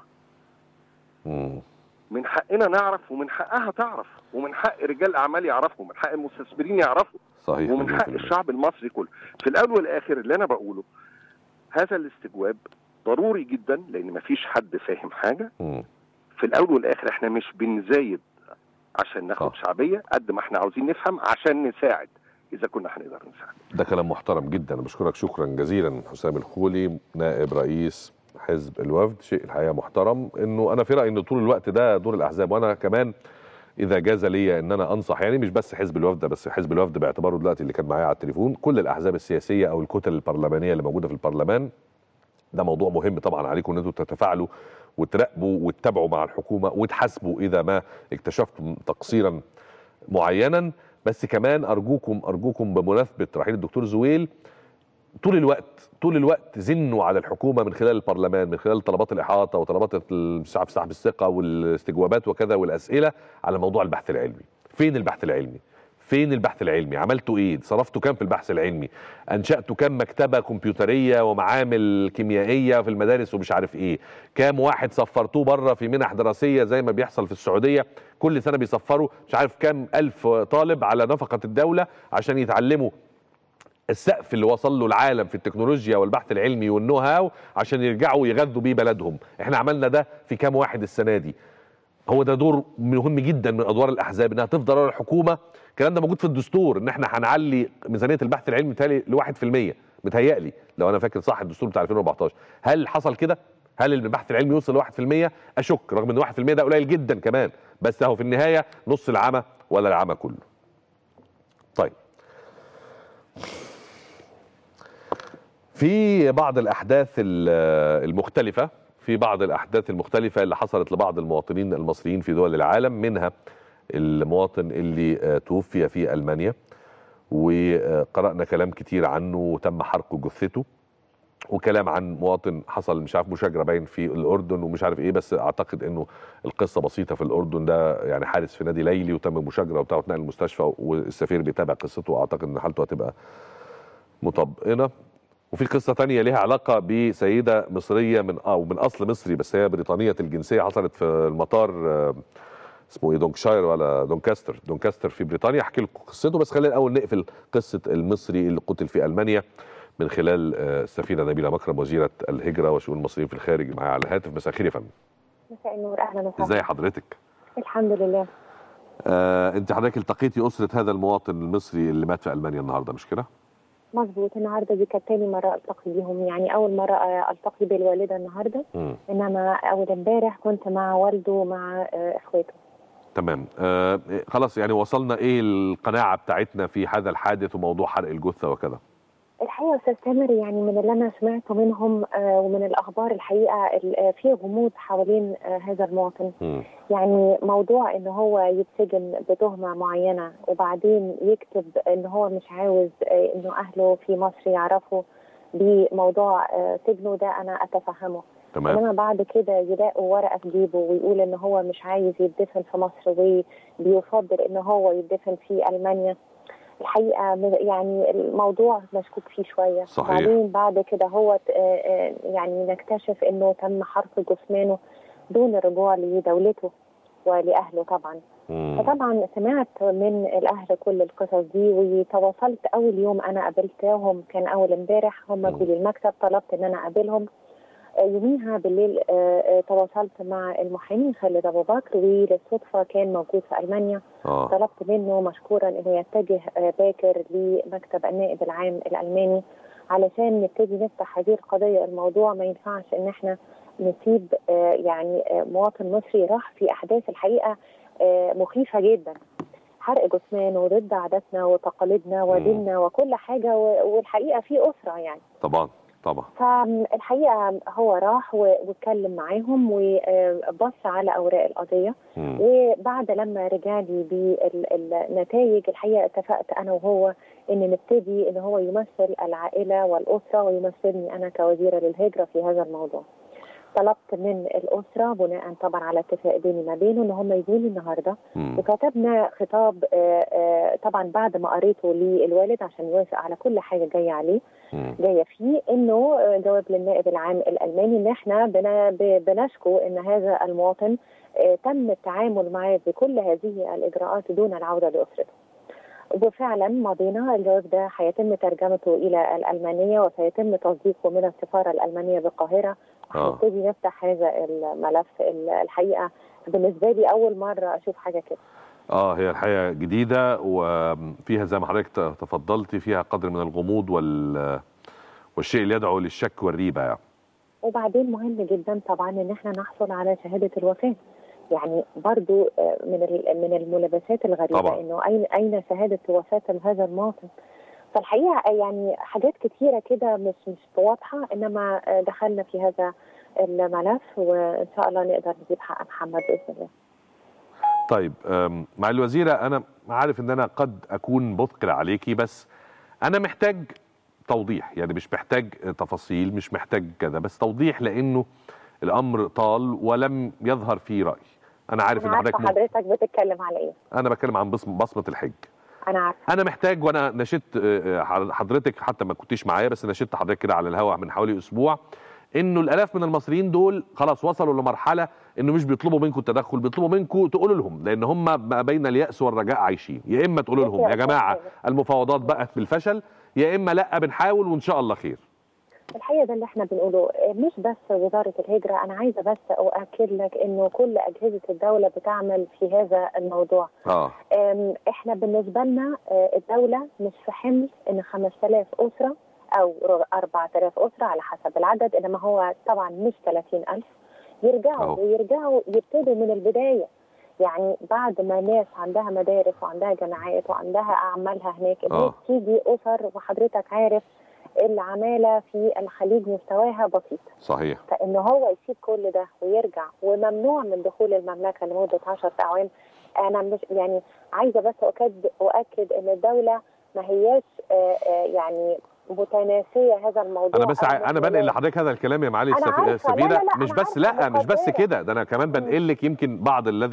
مم. من حقنا نعرف ومن حقها تعرف ومن حق رجال الاعمال يعرفوا ومن حق المستثمرين يعرفوا صحيح ومن مليون حق في المية. الشعب المصري كله في الاول والاخر اللي انا بقوله هذا الاستجواب ضروري جدا لان مفيش حد فاهم حاجه مم. في الاول والاخر احنا مش بنزايد عشان ناخد صح. شعبيه قد ما احنا عاوزين نفهم عشان نساعد اذا كنا هنقدر نساعد ده كلام محترم جدا انا بشكرك شكرا جزيلا حسام الخولي نائب رئيس حزب الوفد شيء الحقيقه محترم انه انا في رايي ان طول الوقت ده دور الاحزاب وانا كمان اذا جاز لي ان انا انصح يعني مش بس حزب الوفد ده بس حزب الوفد باعتباره دلوقتي اللي كان معايا على التليفون كل الاحزاب السياسيه او الكتل البرلمانيه اللي موجوده في البرلمان ده موضوع مهم طبعا عليكم ان انتم تتفاعلوا وتراقبوا وتتابعوا مع الحكومه وتحاسبوا اذا ما اكتشفتم تقصيرا معينا بس كمان ارجوكم ارجوكم بمناسبه رحيل الدكتور زويل طول الوقت طول الوقت زنوا على الحكومه من خلال البرلمان من خلال طلبات الاحاطه وطلبات ال- مش عارف سحب الثقه والاستجوابات وكذا والاسئله على موضوع البحث العلمي فين البحث العلمي فين البحث العلمي عملتوا ايه صرفتوا كام في البحث العلمي انشاتوا كام مكتبه كمبيوتريه ومعامل كيميائيه في المدارس ومش عارف ايه كام واحد سفرتوه بره في منح دراسيه زي ما بيحصل في السعوديه كل سنه بيسفروا مش عارف كام الف طالب على نفقه الدوله عشان يتعلموا السقف اللي وصل له العالم في التكنولوجيا والبحث العلمي والنو هاو عشان يرجعوا يغذوا بيه بلدهم احنا عملنا ده في كام واحد السنه دي هو ده دور مهم جدا من ادوار الاحزاب انها تفضل ورا الحكومه الكلام ده موجود في الدستور ان احنا هنعلي ميزانيه البحث العلمي متهيألي ل 1% متهيألي لو انا فاكر صح الدستور بتاع 2014 هل حصل كده؟ هل البحث العلمي يوصل ل 1%؟ اشك رغم ان 1% ده قليل جدا كمان بس اهو في النهايه نص العمى ولا العمى كله. طيب في بعض الاحداث ال- المختلفه في بعض الاحداث المختلفه اللي حصلت لبعض المواطنين المصريين في دول العالم منها المواطن اللي آه، توفي في المانيا وقرانا كلام كتير عنه وتم حرق جثته وكلام عن مواطن حصل مش عارف مشاجره باين في الاردن ومش عارف ايه بس اعتقد انه القصه بسيطه في الاردن ده يعني حارس في نادي ليلي وتم مشاجره وبتاع واتنقل المستشفى والسفير بيتابع قصته واعتقد ان حالته هتبقى مطمئنه وفي قصه تانية ليها علاقه بسيده مصريه من او من اصل مصري بس هي بريطانيه الجنسيه حصلت في المطار آه، اسمه ايه دونكشاير ولا دونكاستر دونكاستر في بريطانيا احكي لكم قصته بس خلينا الاول نقفل قصه المصري اللي قتل في المانيا من خلال آه، السفينه نبيله مكرم وزيره الهجره وشؤون المصريين في الخارج معايا على الهاتف مساء الخير يا فندم مساء النور اهلا وسهلا ازي حضرتك الحمد لله آه انت حضرتك التقيتي اسره هذا المواطن المصري اللي مات في المانيا النهارده مش كده مظبوط النهارده دي كانت تاني مره التقي بيهم يعني اول مره آه، التقي بالوالده النهارده مم. انما اول امبارح كنت مع والده ومع آه، اخواته تمام آه خلاص يعني وصلنا ايه القناعه بتاعتنا في هذا الحادث وموضوع حرق الجثه وكذا الحقيقه يا استاذ تامر يعني من اللي انا سمعته منهم آه، ومن الاخبار الحقيقه ال- آه، في غموض حوالين آه، هذا المواطن مم. يعني موضوع ان هو يتسجن بتهمه معينه وبعدين يكتب ان هو مش عاوز آه، انه اهله في مصر يعرفوا بموضوع آه، سجنه ده انا اتفهمه تمام انما بعد كده يلاقوا ورقه في جيبه ويقول ان هو مش عايز يدفن في مصر وبيفضل ان هو يدفن في المانيا الحقيقه م- يعني الموضوع مشكوك فيه شويه صحيح. بعدين بعد كده هو ت- آه، آه، يعني نكتشف انه تم حرق جثمانه دون الرجوع لدولته ولاهله طبعا مم. فطبعا سمعت من الاهل كل القصص دي وتواصلت اول يوم انا قابلتهم كان اول امبارح هم مم. جولي المكتب طلبت ان انا اقابلهم آه، يوميها بالليل آه، آه، تواصلت مع المحامي خالد ابو بكر وللصدفه كان موجود في المانيا اه طلبت منه مشكورا انه يتجه آه، باكر لمكتب النائب العام الالماني علشان نبتدي نفتح هذه القضيه الموضوع ما ينفعش ان احنا نسيب آه، يعني آه، مواطن مصري راح في احداث الحقيقه آه، مخيفه جدا حرق جثمان وضد عاداتنا وتقاليدنا وديننا وكل حاجه و- والحقيقه في اسره يعني طبعا طبعا فالحقيقه هو راح و- واتكلم معاهم وبص على اوراق القضيه مم. وبعد لما رجع لي بالنتائج الحقيقه اتفقت انا وهو ان نبتدي ان هو يمثل العائله والاسره ويمثلني انا كوزيره للهجره في هذا الموضوع. طلبت من الاسره بناء طبعا على اتفاق بيني ما بينه ان هم يجوا لي النهارده مم. وكتبنا خطاب آه، آه، طبعا بعد ما قريته للوالد عشان يوافق على كل حاجه جايه عليه مم. جايه فيه انه آه، جواب للنائب العام الالماني ان احنا بنا- ب- بنشكو ان هذا المواطن آه، تم التعامل معاه بكل هذه الاجراءات دون العوده لاسرته. وفعلا مضينا الجواب ده هيتم ترجمته الى الالمانيه وسيتم تصديقه من السفاره الالمانيه بالقاهره آه. وهنبتدي نفتح هذا الملف ال- الحقيقه بالنسبه لي اول مره اشوف حاجه كده. اه هي الحقيقه جديده وفيها زي ما حضرتك ت- تفضلتي فيها قدر من الغموض وال والشيء اللي يدعو للشك والريبه يعني وبعدين مهم جدا طبعا ان احنا نحصل على شهاده الوفاه يعني برضو آه، من ال- من الملابسات الغريبه طبعا. انه اين اين شهاده وفاه هذا المواطن فالحقيقه يعني حاجات كتيره كده مش مش واضحه انما آه، دخلنا في هذا الملف وان شاء الله نقدر نجيب حق محمد باذن الله طيب أم، مع الوزيره انا عارف ان انا قد اكون مثقل عليكي بس انا محتاج توضيح يعني مش محتاج تفاصيل مش محتاج كذا بس توضيح لانه الامر طال ولم يظهر فيه راي انا عارف انا ان حضرتك عارفه ممكن- حضرتك بتتكلم على ايه انا بتكلم عن بصم بصمه الحج انا عارفه انا محتاج وانا نشدت آه، آه، حضرتك حتى ما كنتيش معايا بس نشدت حضرتك كده على الهواء من حوالي اسبوع انه الالاف من المصريين دول خلاص وصلوا لمرحله انه مش بيطلبوا منكم التدخل بيطلبوا منكم تقولوا لهم لان هم ما بين الياس والرجاء عايشين يا اما تقولوا لهم يا جماعه المفاوضات بقت بالفشل يا اما لا بنحاول وان شاء الله خير الحقيقه ده اللي احنا بنقوله مش بس وزاره الهجره انا عايزه بس اؤكد لك انه كل اجهزه الدوله بتعمل في هذا الموضوع اه أم، احنا بالنسبه لنا آه، الدوله مش في حمل ان 5000 اسره او ر- 4000 اسره على حسب العدد انما هو طبعا مش 30000 يرجعوا أهو. ويرجعوا يبتدوا من البدايه يعني بعد ما ناس عندها مدارس وعندها جامعات وعندها اعمالها هناك الناس آه. تيجي اسر وحضرتك عارف العماله في الخليج مستواها بسيط صحيح فان هو يسيب كل ده ويرجع وممنوع من دخول المملكه لمده 10 اعوام انا مش يعني عايزه بس اؤكد اؤكد ان الدوله ما هياش آه، آه، يعني متناسيه هذا الموضوع انا بس ع- انا بنقل لحضرتك هذا الكلام يا معالي أنا السف- عارفة. لا، السفيره لا، لا، مش أنا بس عارفة لا مش بس مقدرة. كده ده انا كمان بنقل لك يمكن بعض الذي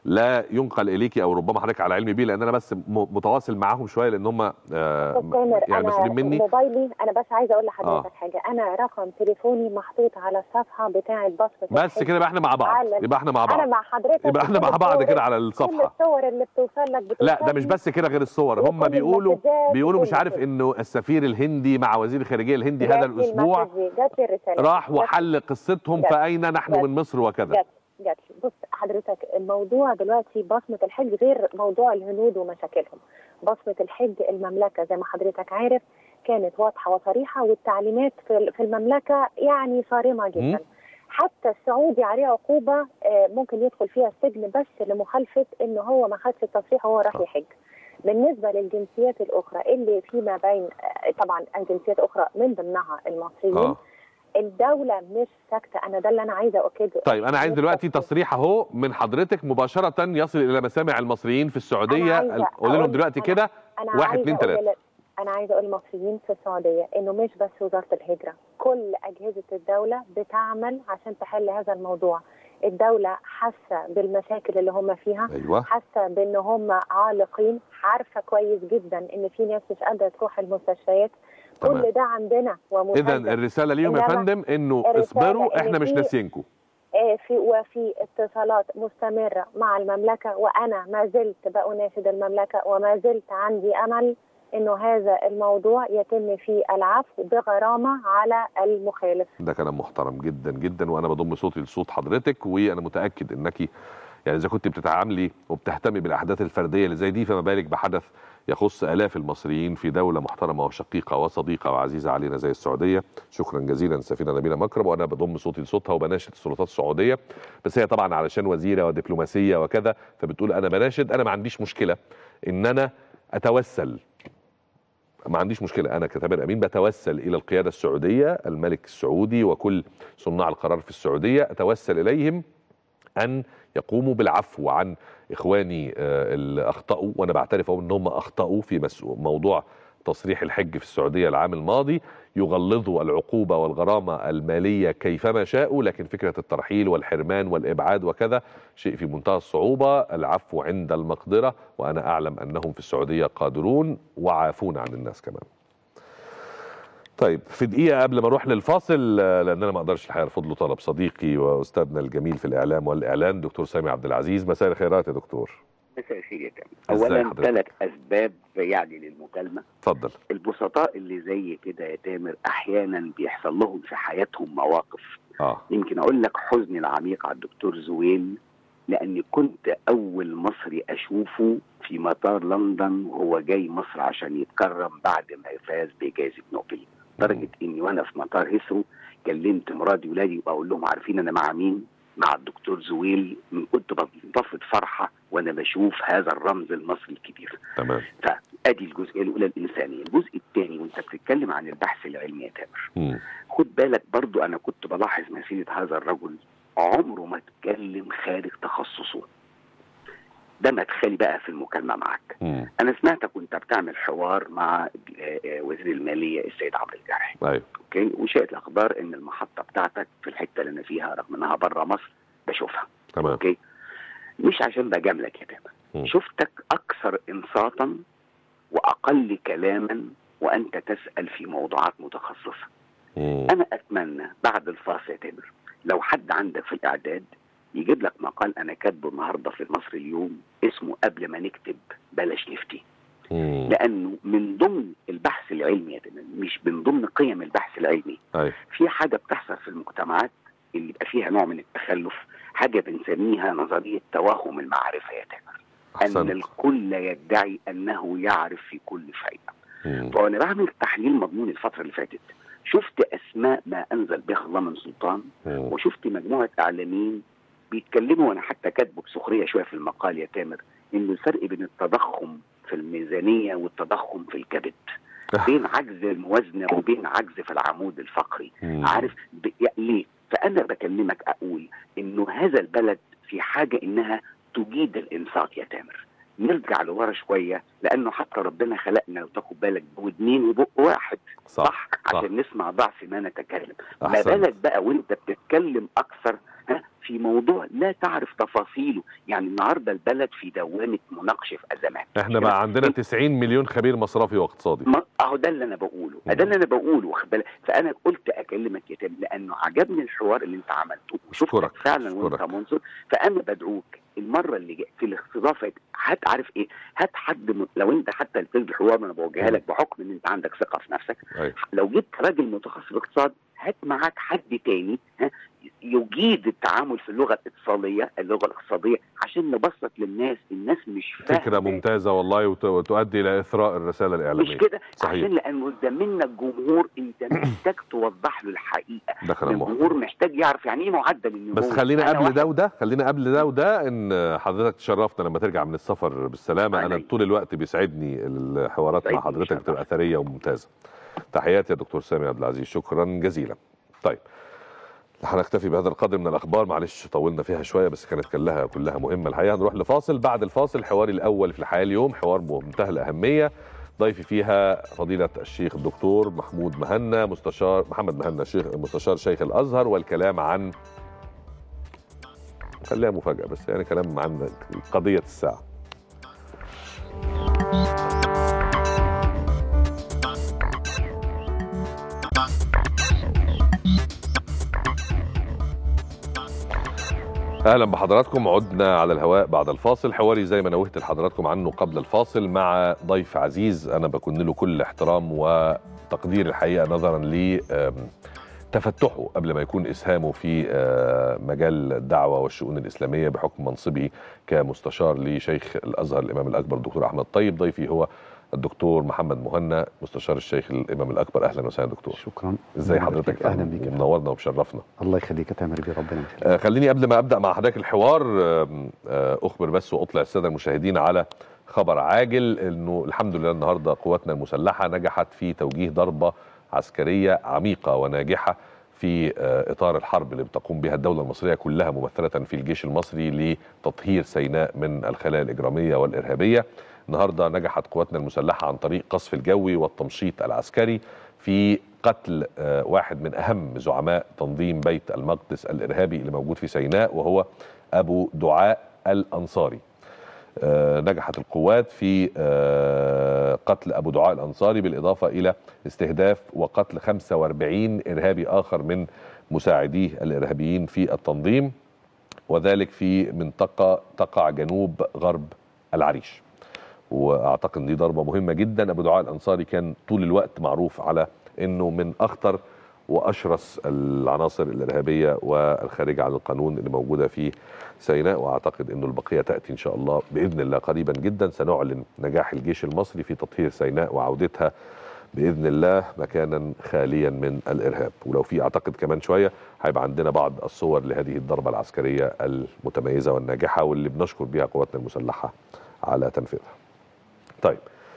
لا ينقل اليكي او ربما حضرتك على علم بيه لان انا بس م- متواصل معاهم شويه لان هم آه استاذ تامر يعني مسؤولين انا مني موبايلي انا بس عايزه اقول لحضرتك آه. حاجه انا رقم تليفوني محطوط على الصفحه بتاعه بصمه بس الحج. كده يبقى احنا مع بعض على- يبقى احنا مع انا بعض مع حضرتك يبقى احنا كل مع بعض الصور- كده على كل الصفحه الصور اللي بتوصل لك بتوصل لا ده مش لي بس كده غير الصور هم وكل بيقولوا المسجات بيقولوا مش وكل عارف كده. انه السفير الهندي مع وزير الخارجيه الهندي هذا جات لي الاسبوع المسج- جات لي الرساله راح جات- وحل قصتهم جات- فاين نحن جات- من مصر وكذا جات جات لي. بص حضرتك الموضوع دلوقتي بصمه الحج غير موضوع الهنود ومشاكلهم بصمه الحج المملكه زي ما حضرتك عارف كانت واضحه وصريحه والتعليمات في في المملكه يعني صارمه مم. جدا حتى السعودي عليه عقوبه آه، ممكن يدخل فيها السجن بس لمخالفه ان هو ما خدش التصريح وهو راح آه. يحج بالنسبه للجنسيات الاخرى اللي فيما بين آه، طبعا جنسيات اخرى من ضمنها المصريين اه الدوله مش ساكته انا ده اللي انا عايزه اؤكده طيب انا عايز مش دلوقتي ساكتة. تصريح اهو من حضرتك مباشره يصل الى مسامع المصريين في السعوديه أنا عايزة قول لهم أقول- دلوقتي أنا- كده انا واحد، عايزة اتنين، أقول تلاتة. لل- انا عايزه اقول للمصريين في السعوديه انه مش بس وزاره الهجره كل اجهزه الدوله بتعمل عشان تحل هذا الموضوع الدوله حاسه بالمشاكل اللي هم فيها ايوه حاسه بان هم عالقين عارفه كويس جدا ان في ناس مش قادره تروح المستشفيات تمام. كل ده عندنا اذا ومسجل الرساله ليهم يا إنما فندم انه الرسالة اصبروا إن احنا مش في- ناسيينكم آه، في وفي اتصالات مستمرة مع المملكة وأنا ما زلت بأناشد المملكة وما زلت عندي أمل إنه هذا الموضوع يتم فيه العفو بغرامة على المخالف ده كلام محترم جدا جدا وانا بضم صوتي لصوت حضرتك وانا متاكد انك يعني اذا كنت بتتعاملي وبتهتمي بالاحداث الفرديه اللي زي دي فما بالك بحدث يخص الاف المصريين في دوله محترمه وشقيقه وصديقه وعزيزه علينا زي السعوديه شكرا جزيلا سفينه نبيله مكرم وانا بضم صوتي لصوتها وبناشد السلطات السعوديه بس هي طبعا علشان وزيره ودبلوماسيه وكذا فبتقول انا بناشد انا ما عنديش مشكله ان انا اتوسل ما عنديش مشكله انا كتامر امين بتوسل الى القياده السعوديه الملك السعودي وكل صناع القرار في السعوديه اتوسل اليهم ان يقوموا بالعفو عن اخواني آه، اللي اخطاوا وانا بعترف أهو ان هم اخطاوا في مس- موضوع تصريح الحج في السعوديه العام الماضي يغلظوا العقوبه والغرامه الماليه كيفما شاءوا لكن فكره الترحيل والحرمان والابعاد وكذا شيء في منتهى الصعوبه العفو عند المقدره وانا اعلم انهم في السعوديه قادرون وعافون عن الناس كمان. طيب في دقيقة قبل ما اروح للفاصل آه، لان انا ما اقدرش الحقيقة ارفض له طلب صديقي واستاذنا الجميل في الاعلام والاعلان دكتور سامي عبد العزيز مساء الخيرات يا دكتور مساء الخير يا كامل إزاي اولا حضرتك؟ ثلاث اسباب يعني للمكالمه اتفضل البسطاء اللي زي كده يا تامر احيانا بيحصل لهم في حياتهم مواقف اه يمكن اقول لك حزني العميق على الدكتور زويل لاني كنت اول مصري اشوفه في مطار لندن وهو جاي مصر عشان يتكرم بعد ما فاز بجائزه نوبل لدرجه اني وانا في مطار هيثرو كلمت مراتي ولادي واقول لهم عارفين انا مع مين؟ مع الدكتور زويل من كنت بنتفض فرحه وانا بشوف هذا الرمز المصري الكبير تمام فادي الجزئيه الاولى الانسانيه الجزء الثاني وانت بتتكلم عن البحث العلمي يا تامر مم. خد بالك برضو انا كنت بلاحظ مسيره هذا الرجل عمره ما اتكلم خارج تخصصه ده مدخلي بقى في المكالمه معاك مم. انا سمعتك وانت بتعمل حوار مع آه، آه، وزير الماليه السيد عمرو الجرحي ايوه اوكي وشاءت الاخبار ان المحطه بتاعتك في الحته اللي انا فيها رغم انها بره مصر بشوفها تمام اوكي مش عشان بجاملك يا تامر مم. شفتك اكثر انصاتا واقل كلاما وانت تسال في موضوعات متخصصه مم. انا اتمنى بعد الفاصل يا تامر لو حد عندك في الاعداد يجيب لك مقال انا كاتبه النهارده في مصر اليوم اسمه قبل ما نكتب بلاش نفتي مم. لانه من ضمن البحث العلمي يا تامر مش من ضمن قيم البحث العلمي ايوه في حاجه بتحصل في المجتمعات اللي يبقى فيها نوع من التخلف حاجه بنسميها نظريه توهم المعرفه يا تامر ان احسنت الكل يدعي انه يعرف في كل شيء مم. فانا بعمل تحليل مضمون الفتره اللي فاتت شفت اسماء ما انزل بها الله من سلطان مم. وشفت مجموعه اعلاميين بيتكلموا وانا حتى كاتبه بسخريه شويه في المقال يا تامر انه الفرق بين التضخم في الميزانيه والتضخم في الكبد بين عجز الموازنه وبين عجز في العمود الفقري مم. عارف ب... يا- ليه؟ فانا بكلمك اقول انه هذا البلد في حاجه انها تجيد الانصات يا تامر نرجع لورا شويه لانه حتى ربنا خلقنا لو تاخد بالك بودنين وبق واحد صح صح, عشان نسمع ضعف ما نتكلم ما أحسنت. بالك بقى وانت بتتكلم اكثر ها في موضوع لا تعرف تفاصيله يعني النهارده البلد في دوامه مناقشه في ازمات احنا بقى عندنا 90 مليون خبير مصرفي واقتصادي ما اهو ده اللي انا بقوله مم. ده اللي انا بقوله واخد بالك فانا قلت اكلمك يا تامر لانه عجبني الحوار اللي انت عملته أشكرك. وشفتك فعلا وانت أشكرك. منصر فانا بدعوك المره اللي جايه في الاستضافه هات عارف ايه هات حد م... لو انت حتى في الحوار انا بوجهها مم. لك بحكم ان انت عندك ثقه في نفسك أيوة. لو جبت راجل متخصص في الاقتصاد هات معاك حد تاني ها يجيد التعامل في اللغه الاتصاليه اللغه الاقتصاديه عشان نبسط للناس الناس مش فاهمه فكره ممتازه والله وت- وتؤدي الى اثراء الرساله مش الاعلاميه كده صحيح. عشان لانه قدام منك جمهور انت محتاج توضح له الحقيقه ده كلام محترم الجمهور محتاج يعرف يعني ايه معدل النمو بس خلينا أنا قبل واحد- ده وده خلينا قبل ده وده ان حضرتك تشرفنا لما ترجع من السفر بالسلامه انا عليك. طول الوقت بيسعدني الحوارات مع سعيدني حضرتك إن شاء تبقى ثريه وممتازه تحياتي يا دكتور سامي عبد العزيز شكرا جزيلا طيب هنكتفي بهذا القدر من الاخبار معلش طولنا فيها شويه بس كانت كلها كلها مهمه الحقيقه نروح لفاصل بعد الفاصل حواري الاول في الحياه اليوم حوار بمنتهى الاهميه ضيفي فيها فضيلة الشيخ الدكتور محمود مهنا مستشار محمد مهنا شيخ مستشار شيخ الازهر والكلام عن خليها مفاجأة بس يعني كلام عن قضية الساعة اهلا بحضراتكم عدنا على الهواء بعد الفاصل حواري زي ما نوهت لحضراتكم عنه قبل الفاصل مع ضيف عزيز انا بكن له كل احترام وتقدير الحقيقه نظرا ل آم، تفتحه قبل ما يكون اسهامه في آه، مجال الدعوه والشؤون الاسلاميه بحكم منصبه كمستشار لشيخ الازهر الامام الاكبر الدكتور احمد طيب ضيفي هو الدكتور محمد مهنا مستشار الشيخ الامام الاكبر اهلا وسهلا دكتور شكرا ازاي الله يبارك حضرتك فيك. اهلا بيك منورنا ومشرفنا الله يخليك يا تامر بيه ربنا يخليك آه، خليني قبل ما ابدا مع حضرتك الحوار آم، آه، اخبر بس واطلع الساده المشاهدين على خبر عاجل انه الحمد لله النهارده قواتنا المسلحه نجحت في توجيه ضربه عسكريه عميقه وناجحه في آه، اطار الحرب اللي بتقوم بها الدوله المصريه كلها ممثله في الجيش المصري لتطهير سيناء من الخلايا الاجراميه والارهابيه. النهارده نجحت قواتنا المسلحه عن طريق قصف الجوي والتمشيط العسكري في قتل آه، واحد من اهم زعماء تنظيم بيت المقدس الارهابي اللي موجود في سيناء وهو ابو دعاء الانصاري. آه، نجحت القوات في آه، قتل ابو دعاء الانصاري بالاضافه الى استهداف وقتل 45 ارهابي اخر من مساعديه الارهابيين في التنظيم وذلك في منطقه تقع جنوب غرب العريش. واعتقد ان دي ضربه مهمه جدا ابو دعاء الانصاري كان طول الوقت معروف على انه من اخطر واشرس العناصر الارهابيه والخارجه عن القانون اللي موجوده في سيناء واعتقد انه البقيه تاتي ان شاء الله باذن الله قريبا جدا سنعلن نجاح الجيش المصري في تطهير سيناء وعودتها باذن الله مكانا خاليا من الارهاب ولو في اعتقد كمان شويه هيبقى عندنا بعض الصور لهذه الضربه العسكريه المتميزه والناجحه واللي بنشكر بها قواتنا المسلحه على تنفيذها. طيب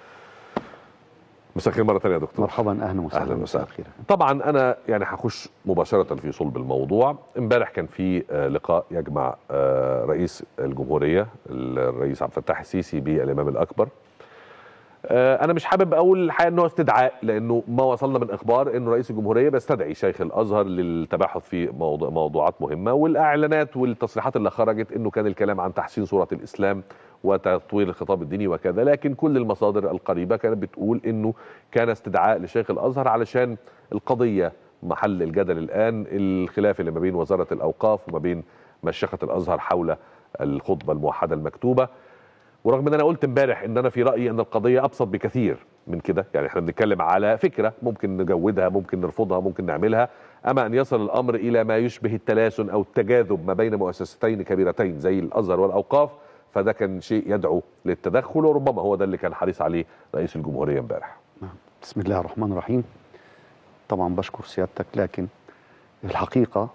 مساء الخير مره ثانيه يا دكتور مرحبا اهلا وسهلا أهلاً مساء وسهلاً. الخير طبعا انا يعني هخش مباشره في صلب الموضوع امبارح كان في آه، لقاء يجمع آه، رئيس الجمهوريه الرئيس عبد الفتاح السيسي بالامام الاكبر آه، انا مش حابب اقول الحقيقه انه استدعاء لانه ما وصلنا من اخبار انه رئيس الجمهوريه بيستدعي شيخ الازهر للتباحث في موضوع موضوعات مهمه والاعلانات والتصريحات اللي خرجت انه كان الكلام عن تحسين صوره الاسلام وتطوير الخطاب الديني وكذا لكن كل المصادر القريبه كانت بتقول انه كان استدعاء لشيخ الازهر علشان القضيه محل الجدل الان الخلاف اللي ما بين وزاره الاوقاف وما بين مشيخه الازهر حول الخطبه الموحده المكتوبه ورغم ان انا قلت امبارح ان انا في رايي ان القضيه ابسط بكثير من كده يعني احنا بنتكلم على فكره ممكن نجودها ممكن نرفضها ممكن نعملها اما ان يصل الامر الى ما يشبه التلاسن او التجاذب ما بين مؤسستين كبيرتين زي الازهر والاوقاف فده كان شيء يدعو للتدخل وربما هو ده اللي كان حريص عليه رئيس الجمهوريه امبارح بسم الله الرحمن الرحيم طبعا بشكر سيادتك لكن الحقيقه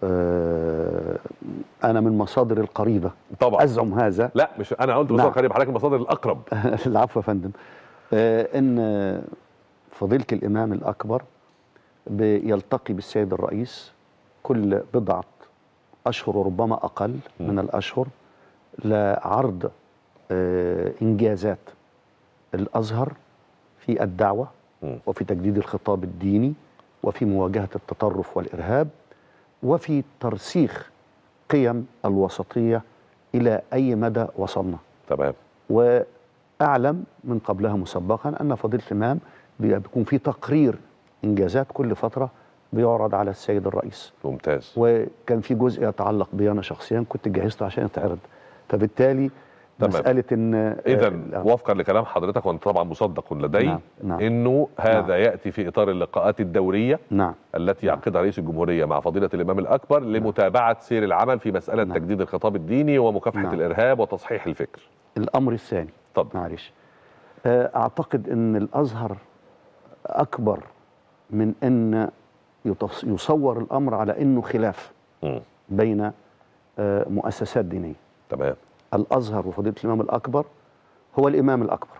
آه، انا من مصادر القريبه طبعا ازعم هذا لا مش انا قلت مصادر نعم. قريب حضرتك المصادر الاقرب العفو يا فندم آه، ان فضيله الامام الاكبر بيلتقي بالسيد الرئيس كل بضعه اشهر وربما اقل من الاشهر لعرض آه، انجازات الازهر في الدعوه م. وفي تجديد الخطاب الديني وفي مواجهه التطرف والارهاب وفي ترسيخ قيم الوسطيه الى اي مدى وصلنا تمام واعلم من قبلها مسبقا ان فضيله الامام بيكون في تقرير انجازات كل فتره بيعرض على السيد الرئيس ممتاز وكان في جزء يتعلق بي انا شخصيا كنت جهزته عشان يتعرض فبالتالي تمام. مساله ان اذا آه، وفقا لكلام حضرتك وانت طبعا مصدق لدي نعم، نعم. انه هذا نعم. ياتي في اطار اللقاءات الدوريه نعم التي يعقدها رئيس الجمهوريه مع فضيله الامام الاكبر لمتابعه سير العمل في مساله نعم. تجديد الخطاب الديني ومكافحه نعم. الارهاب وتصحيح الفكر الامر الثاني اتفضل معلش آه، اعتقد ان الازهر اكبر من ان يتص- يصور الامر على انه خلاف مم. بين آه، مؤسسات دينيه تمام الازهر وفضيله الامام الاكبر هو الامام الاكبر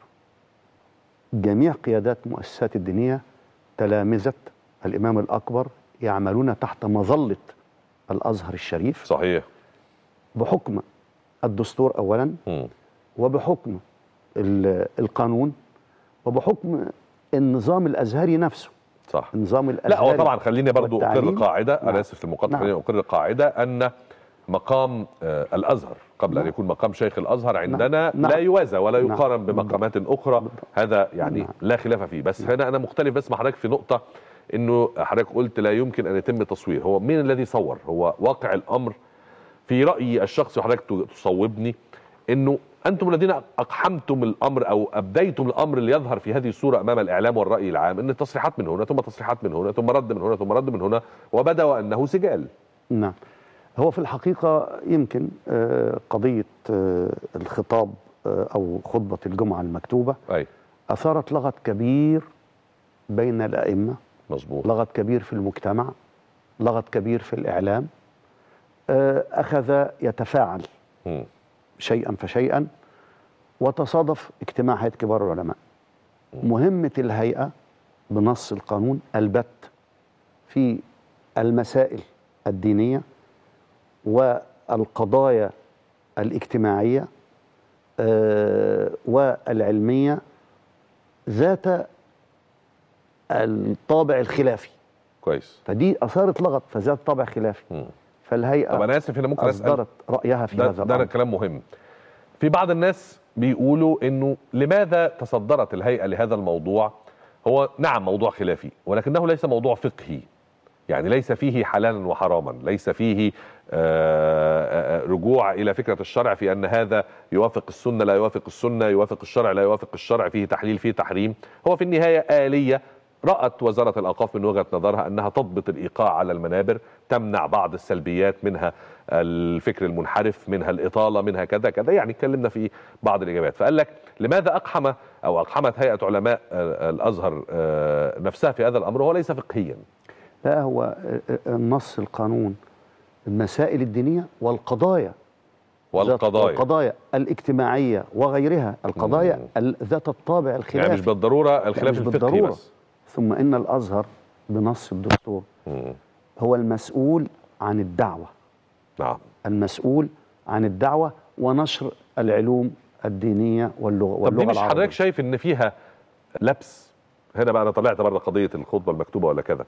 جميع قيادات المؤسسات الدينيه تلامذه الامام الاكبر يعملون تحت مظله الازهر الشريف صحيح بحكم الدستور اولا مم. وبحكم ال- القانون وبحكم النظام الازهري نفسه صح النظام الازهري لا هو طبعا خليني برضو اقر والتعليم. قاعده انا نعم. اسف في المقاطعه نعم. خليني اقر قاعده ان مقام آه الازهر قبل ان نعم. يكون مقام شيخ الازهر عندنا نعم. لا يوازى ولا نعم. يقارن بمقامات اخرى هذا يعني نعم. لا خلاف فيه بس هنا انا مختلف بس مع حضرتك في نقطه انه حضرتك قلت لا يمكن ان يتم تصوير هو مين الذي صور هو واقع الامر في رايي الشخصي وحضرتك تصوبني انه انتم الذين اقحمتم الامر او ابديتم الامر ليظهر في هذه الصوره امام الاعلام والراي العام ان تصريحات من هنا ثم تصريحات من هنا ثم رد من هنا ثم رد من هنا وبدا وانه سجال نعم هو في الحقيقة يمكن آه، قضية آه، الخطاب آه، أو خطبة الجمعة المكتوبة اي أثارت لغط كبير بين الأئمة مظبوط لغط كبير في المجتمع لغط كبير في الإعلام آه، أخذ يتفاعل مم. شيئا فشيئا وتصادف اجتماع هيئة كبار العلماء مهمة الهيئة بنص القانون البت في المسائل الدينية والقضايا الاجتماعية آه، والعلمية ذات الطابع الخلافي كويس فدي أثارت لغط فذات طابع خلافي مم. فالهيئة طب انا اسف هنا ممكن اسال أصدرت رأيها في ده, هذا ده الأمر كلام مهم في بعض الناس بيقولوا انه لماذا تصدرت الهيئه لهذا الموضوع هو نعم موضوع خلافي ولكنه ليس موضوع فقهي يعني ليس فيه حلالا وحراما ليس فيه آه، آه، رجوع الى فكره الشرع في ان هذا يوافق السنه لا يوافق السنه يوافق الشرع لا يوافق الشرع فيه تحليل فيه تحريم هو في النهايه اليه رأت وزارة الأوقاف من وجهة نظرها أنها تضبط الإيقاع على المنابر تمنع بعض السلبيات منها الفكر المنحرف منها الإطالة منها كذا كذا يعني اتكلمنا في بعض الإجابات فقال لك لماذا أقحم أو أقحمت هيئة علماء آه، الأزهر آه، نفسها في هذا الأمر وهو ليس فقهيا لا هو آه، آه، النص القانون المسائل الدينية والقضايا والقضايا القضايا الاجتماعية وغيرها القضايا مم. ال- ذات الطابع يعني مش الخلافي بالضرورة الخلاف مش الفقهي بالضرورة. بس ثم إن الأزهر بنص الدستور مم. هو المسؤول عن الدعوة نعم المسؤول عن الدعوة ونشر العلوم الدينية واللغة طب واللغة دي مش العربية حضرتك شايف ان فيها لبس هنا بقى انا طلعت بره قضيه الخطبه المكتوبه ولا كذا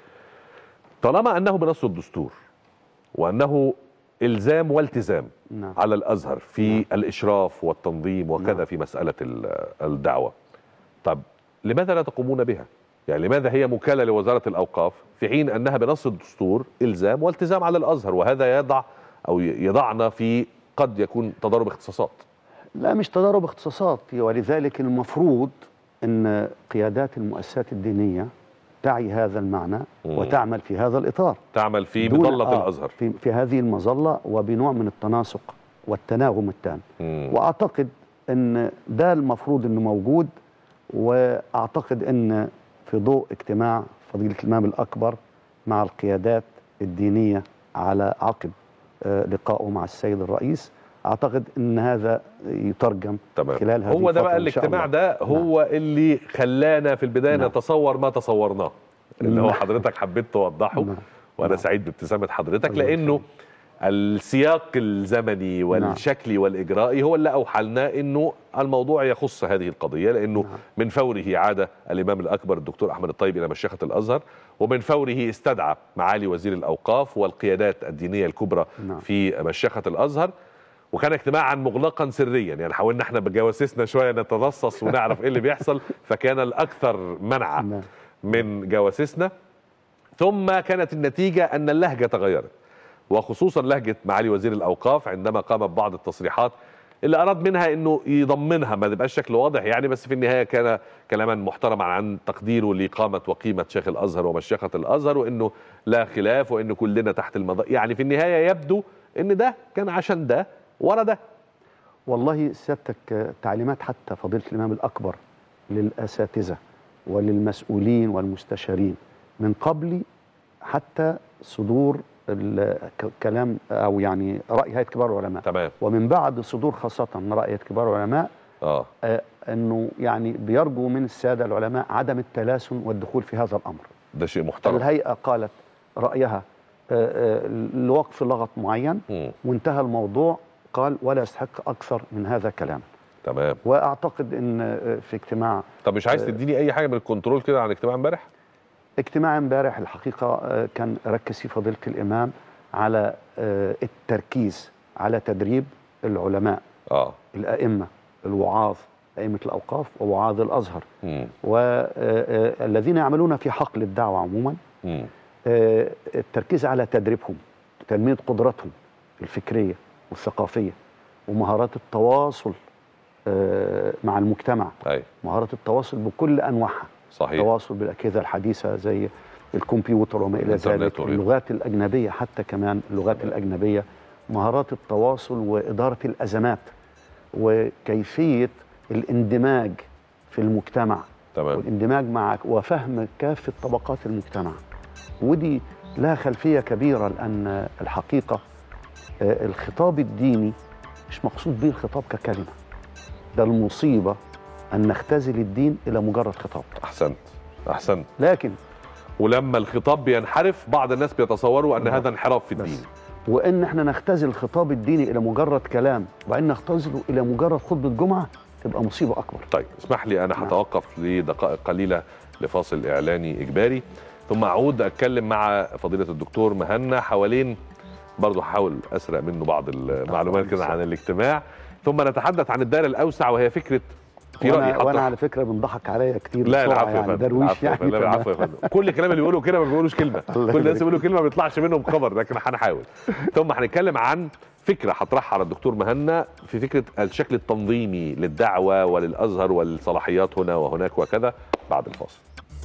طالما انه بنص الدستور وانه الزام والتزام نعم. على الازهر في نعم. الاشراف والتنظيم وكذا نعم. في مساله ال- الدعوه طب لماذا لا تقومون بها يعني لماذا هي موكله لوزاره الاوقاف في حين انها بنص الدستور الزام والتزام على الازهر وهذا يضع او يضعنا في قد يكون تضارب اختصاصات لا مش تضارب اختصاصات ولذلك المفروض ان قيادات المؤسسات الدينيه تعي هذا المعنى مم. وتعمل في هذا الاطار تعمل في دون- مظله آه، الازهر في, في هذه المظله وبنوع من التناسق والتناغم التام مم. واعتقد ان ده المفروض انه موجود واعتقد ان في ضوء اجتماع فضيله الامام الاكبر مع القيادات الدينيه على عقب آه، لقائه مع السيد الرئيس اعتقد ان هذا يترجم تمام خلال هذه هو ده بقى الفترة إن شاء الاجتماع الله. ده هو اللي خلانا في البدايه نعم. نتصور ما تصورناه اللي هو نعم. حضرتك حبيت توضحه نعم. وانا نعم. سعيد بابتسامه حضرتك الله لانه يخليك. السياق الزمني والشكلي والاجرائي هو اللي اوحى لنا انه الموضوع يخص هذه القضيه لانه نعم. من فوره عاد الامام الاكبر الدكتور احمد الطيب الى مشيخه الازهر ومن فوره استدعى معالي وزير الاوقاف والقيادات الدينيه الكبرى نعم. في مشيخه الازهر وكان اجتماعا مغلقا سريا يعني حاولنا احنا بجواسيسنا شويه نترصص ونعرف ايه اللي بيحصل فكان الاكثر منعا نعم. من جواسيسنا ثم كانت النتيجه ان اللهجه تغيرت وخصوصا لهجه معالي وزير الاوقاف عندما قام ببعض التصريحات اللي اراد منها انه يضمنها ما تبقاش شكل واضح يعني بس في النهايه كان كلاما محترما عن تقديره لقامه وقيمه شيخ الازهر ومشيخه الازهر وانه لا خلاف وان كلنا تحت المض يعني في النهايه يبدو ان ده كان عشان ده ورا ده والله سيادتك آه، تعليمات حتى فضيلة الإمام الأكبر للأساتذة وللمسؤولين والمستشارين من قبل حتى صدور ال- ك- كلام أو يعني رأي هيئة كبار العلماء تمام ومن بعد صدور خاصة رأي هيئة كبار العلماء اه آه، أنه يعني بيرجو من السادة العلماء عدم التلاسن والدخول في هذا الأمر ده شيء محترم الهيئة قالت رأيها آه، آه، لوقف لغط معين مم. وانتهى الموضوع قال ولا يستحق أكثر من هذا كلام تمام واعتقد ان في اجتماع طب مش عايز تديني اي حاجه من الكنترول كده عن اجتماع امبارح اجتماع امبارح الحقيقه آه، كان ركز فيه فضيله الامام على آه، التركيز على تدريب العلماء اه الائمه الوعاظ ائمه الاوقاف ووعاظ الازهر مم. والذين يعملون في حقل الدعوه عموما مم. آه، التركيز على تدريبهم تنميه قدراتهم الفكريه والثقافيه ومهارات التواصل آه، مع المجتمع اي مهارات التواصل بكل انواعها صحيح التواصل بالاجهزه الحديثه زي الكمبيوتر وما الى الإنترنت ذلك وغيره. اللغات الاجنبيه حتى كمان اللغات الاجنبيه مهارات التواصل واداره الازمات وكيفيه الاندماج في المجتمع تمام والاندماج مع وفهم كافه طبقات المجتمع ودي لها خلفيه كبيره لان الحقيقه آه، الخطاب الديني مش مقصود به الخطاب ككلمه ده المصيبه ان نختزل الدين الى مجرد خطاب احسنت احسنت لكن ولما الخطاب بينحرف بعض الناس بيتصوروا ان هذا انحراف في بس. الدين وان احنا نختزل الخطاب الديني الى مجرد كلام وبعدين نختزله الى مجرد خطبه جمعه تبقى مصيبه اكبر طيب اسمح لي انا نعم. هتوقف لدقائق قليله لفاصل اعلاني اجباري ثم اعود اتكلم مع فضيله الدكتور مهنا حوالين برضه هحاول اسرق منه بعض المعلومات كده عن الاجتماع ثم نتحدث عن الدائره الاوسع وهي فكره في رايي وانا, وانا حط- على فكره بنضحك عليا كتير لا بسرعة العفو يا يعني فندم درويش العفو يا يعني فندم، لا، العفو يا فندم كل الكلام اللي بيقولوا كده ما بيقولوش كلمه الله كل الناس يبارك بيقولوا كلمه ما بيطلعش منهم خبر لكن هنحاول ثم هنتكلم عن فكره هطرحها على الدكتور مهنا في فكره الشكل التنظيمي للدعوه وللازهر والصلاحيات هنا وهناك وكذا بعد الفاصل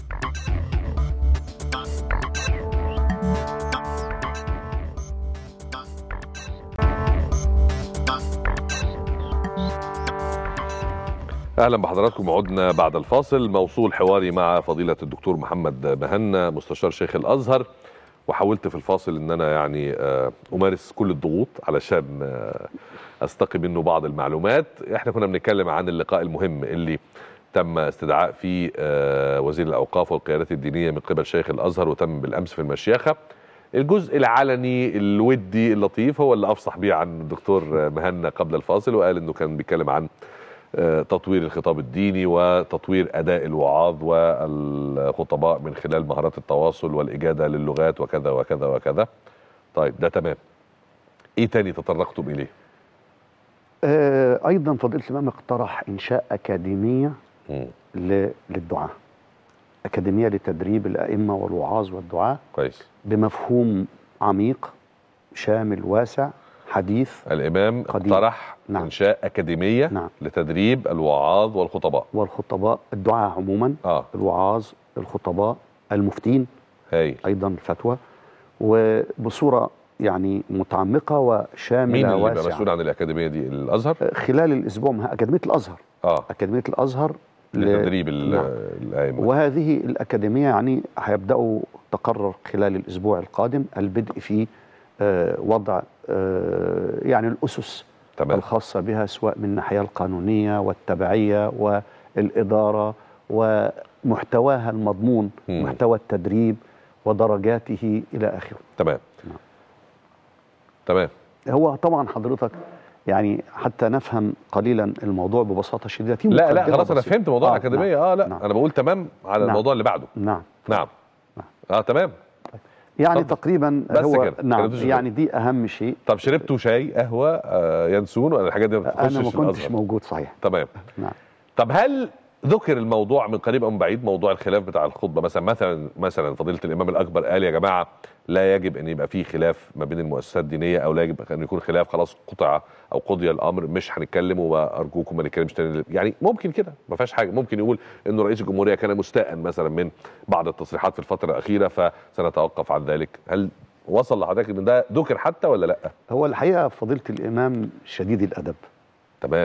اهلا بحضراتكم عدنا بعد الفاصل موصول حواري مع فضيله الدكتور محمد مهنا مستشار شيخ الازهر وحاولت في الفاصل ان انا يعني آه، امارس كل الضغوط علشان آه، استقي منه بعض المعلومات احنا كنا بنتكلم عن اللقاء المهم اللي تم استدعاء فيه آه، وزير الاوقاف والقيادات الدينيه من قبل شيخ الازهر وتم بالامس في المشيخه الجزء العلني الودي اللطيف هو اللي افصح بيه عن الدكتور مهنا قبل الفاصل وقال انه كان بيتكلم عن آه، تطوير الخطاب الديني وتطوير اداء الوعاظ والخطباء من خلال مهارات التواصل والاجاده للغات وكذا وكذا وكذا طيب ده تمام ايه تاني تطرقتم اليه آه ايضا فضيله الامام اقترح انشاء اكاديميه مم. ل- للدعاء اكاديميه لتدريب الائمه والوعاظ والدعاء كويس بمفهوم عميق شامل واسع حديث الامام قديم. اقترح نعم. انشاء اكاديميه نعم. لتدريب الوعاظ والخطباء والخطباء الدعاء عموما اه الوعاظ الخطباء المفتين هاي ايضا الفتوى وبصوره يعني متعمقه وشامله مين اللي بيبقى واسعه مسؤول عن الاكاديميه دي الازهر خلال الاسبوع مع اكاديميه الازهر اه اكاديميه الازهر ل- لتدريب ال- نعم. الائمه وهذه الأكاديمية يعني هيبدأوا تقرر خلال الأسبوع القادم البدء في آه، وضع آه، يعني الأسس تمام الخاصة بها سواء من الناحية القانونية والتبعية والإدارة ومحتواها المضمون مم. محتوى التدريب ودرجاته إلى آخره تمام نعم. تمام هو طبعا حضرتك يعني حتى نفهم قليلا الموضوع ببساطه شديده في لا لا مقدمة خلاص انا بسيطة. فهمت موضوع آه، الاكاديميه نعم. اه لا نعم. انا بقول تمام على نعم. الموضوع اللي بعده نعم نعم نعم. اه تمام يعني اتفضل. تقريبا بس هو كده. نعم كلمتوش يعني دي اهم شيء طب شربتوا شاي قهوه آه ينسون ولا الحاجات دي ما بتخشش انا ما كنتش الأزهر؟ موجود صحيح تمام نعم طب هل ذكر الموضوع من قريب او من بعيد موضوع الخلاف بتاع الخطبه مثلا مثلا مثلا فضيله الامام الاكبر قال يا جماعه لا يجب ان يبقى في خلاف ما بين المؤسسات الدينيه او لا يجب ان يكون خلاف خلاص قطع او قضي الامر مش هنتكلم وارجوكم ما نتكلمش تاني يعني ممكن كده ما فيهاش حاجه ممكن يقول انه رئيس الجمهوريه كان مستاء مثلا من بعض التصريحات في الفتره الاخيره فسنتوقف عن ذلك هل وصل لحضرتك ان ده ذكر حتى ولا لا هو الحقيقه فضيله الامام شديد الادب تمام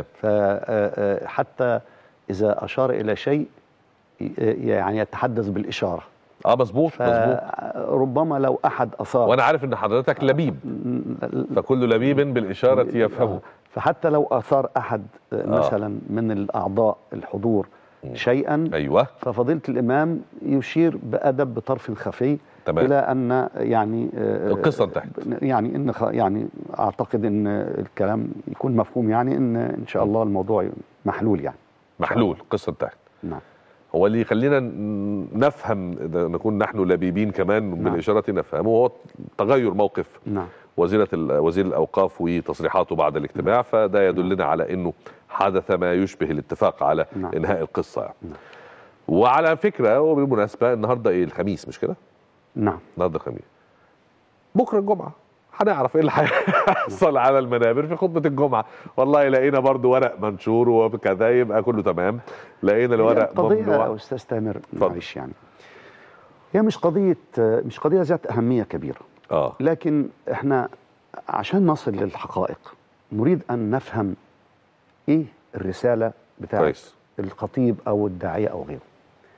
فحتى اذا اشار الى شيء ي- يعني يتحدث بالاشاره اه مظبوط مظبوط فربما لو احد اثار وانا عارف ان حضرتك لبيب فكل لبيب بالاشاره يفهمه آه، فحتى لو اثار احد آه، مثلا من الاعضاء الحضور شيئا ايوه ففضيله الامام يشير بادب بطرف خفي تمام. الى ان يعني آه، القصة انتهت. يعني ان خ- يعني اعتقد ان الكلام يكون مفهوم يعني ان ان شاء الله الموضوع محلول يعني محلول قصه انتهت نعم هو اللي يخلينا ن- نفهم إذا نكون نحن لبيبين كمان نعم. بالإشارة نفهمه هو تغير موقف نعم وزيرة ال- وزير الأوقاف وتصريحاته بعد الاجتماع فده يدلنا على أنه حدث ما يشبه الاتفاق على نعم. إنهاء القصة يعني. نعم. وعلى فكرة وبالمناسبة النهاردة إيه الخميس مش كده؟ نعم النهاردة الخميس بكرة الجمعة هنعرف ايه اللي هيحصل على المنابر في خطبه الجمعه والله لقينا برضو ورق منشور وكذا يبقى كله تمام لقينا الورق قضية ممنوع يا استاذ تامر اتفضل. معلش يعني هي مش قضية مش قضية ذات أهمية كبيرة اه لكن احنا عشان نصل للحقائق نريد أن نفهم إيه الرسالة بتاعت كويس الخطيب أو الداعية أو غيره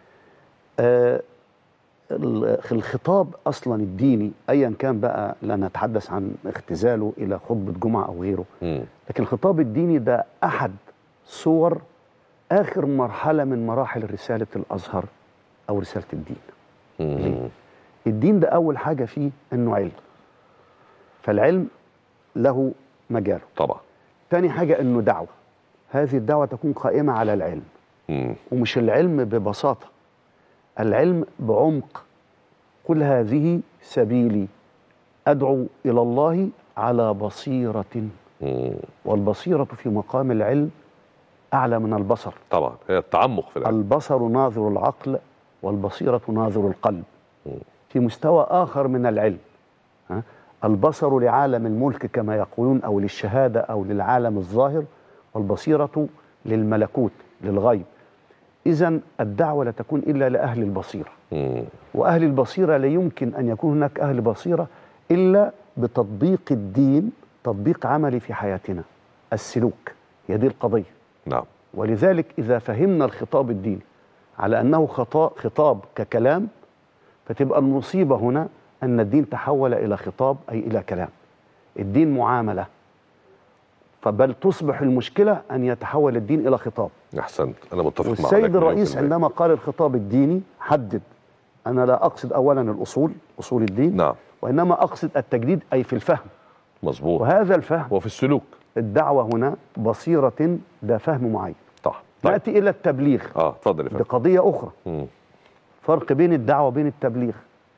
آه ال- الخطاب أصلا الديني أيا كان بقى لا نتحدث عن اختزاله إلى خطبة جمعة أو غيره مم. لكن الخطاب الديني ده أحد صور آخر مرحلة من مراحل رسالة الأزهر أو رسالة الدين مم. الدين ده أول حاجة فيه إنه علم فالعلم له مجاله طبعا تاني حاجة إنه دعوة هذه الدعوة تكون قائمة على العلم مم. ومش العلم ببساطة العلم بعمق قل هذه سبيلي أدعو إلى الله على بصيرة مم. والبصيرة في مقام العلم أعلى من البصر طبعا هي التعمق في العلم البصر ناظر العقل والبصيرة ناظر القلب مم. في مستوى آخر من العلم ها؟ البصر لعالم الملك كما يقولون أو للشهادة أو للعالم الظاهر والبصيرة للملكوت للغيب إذا الدعوة لا تكون إلا لأهل البصيرة مم. وأهل البصيرة لا يمكن أن يكون هناك أهل بصيرة إلا بتطبيق الدين تطبيق عملي في حياتنا السلوك هي دي القضية نعم ولذلك إذا فهمنا الخطاب الديني على أنه خطا- خطاب ككلام فتبقى المصيبة هنا أن الدين تحول إلى خطاب أي إلى كلام الدين معاملة فبل تصبح المشكلة أن يتحول الدين إلى خطاب احسنت انا متفق معك والسيد مليون الرئيس في المية. عندما قال الخطاب الديني حدد أنا لا أقصد أولا الأصول أصول الدين نعم وإنما أقصد التجديد أي في الفهم مظبوط وهذا الفهم وفي السلوك الدعوة هنا بصيرة ده فهم معين صح طيب نأتي إلى التبليغ اه اتفضل يا فندم بقضية أخرى مم. فرق بين الدعوة وبين التبليغ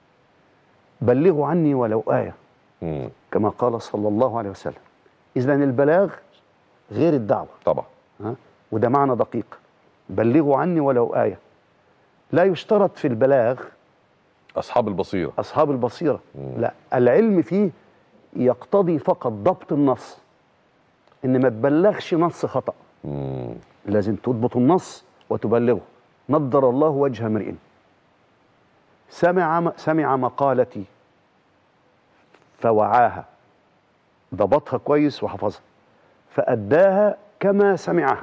بلغوا عني ولو آية مم. كما قال صلى الله عليه وسلم إذا البلاغ غير الدعوة طبعا ها؟ وده معنى دقيق بلغوا عني ولو آية لا يشترط في البلاغ اصحاب البصيره أصحاب البصيرة لا العلم فيه يقتضي فقط ضبط النص إن ما تبلغش نص خطأ مم. لازم تضبط النص وتبلغه نضر الله وجه امرئ سمع سمع مقالتي فوعاها ضبطها كويس وحفظها فأداها كما سمعها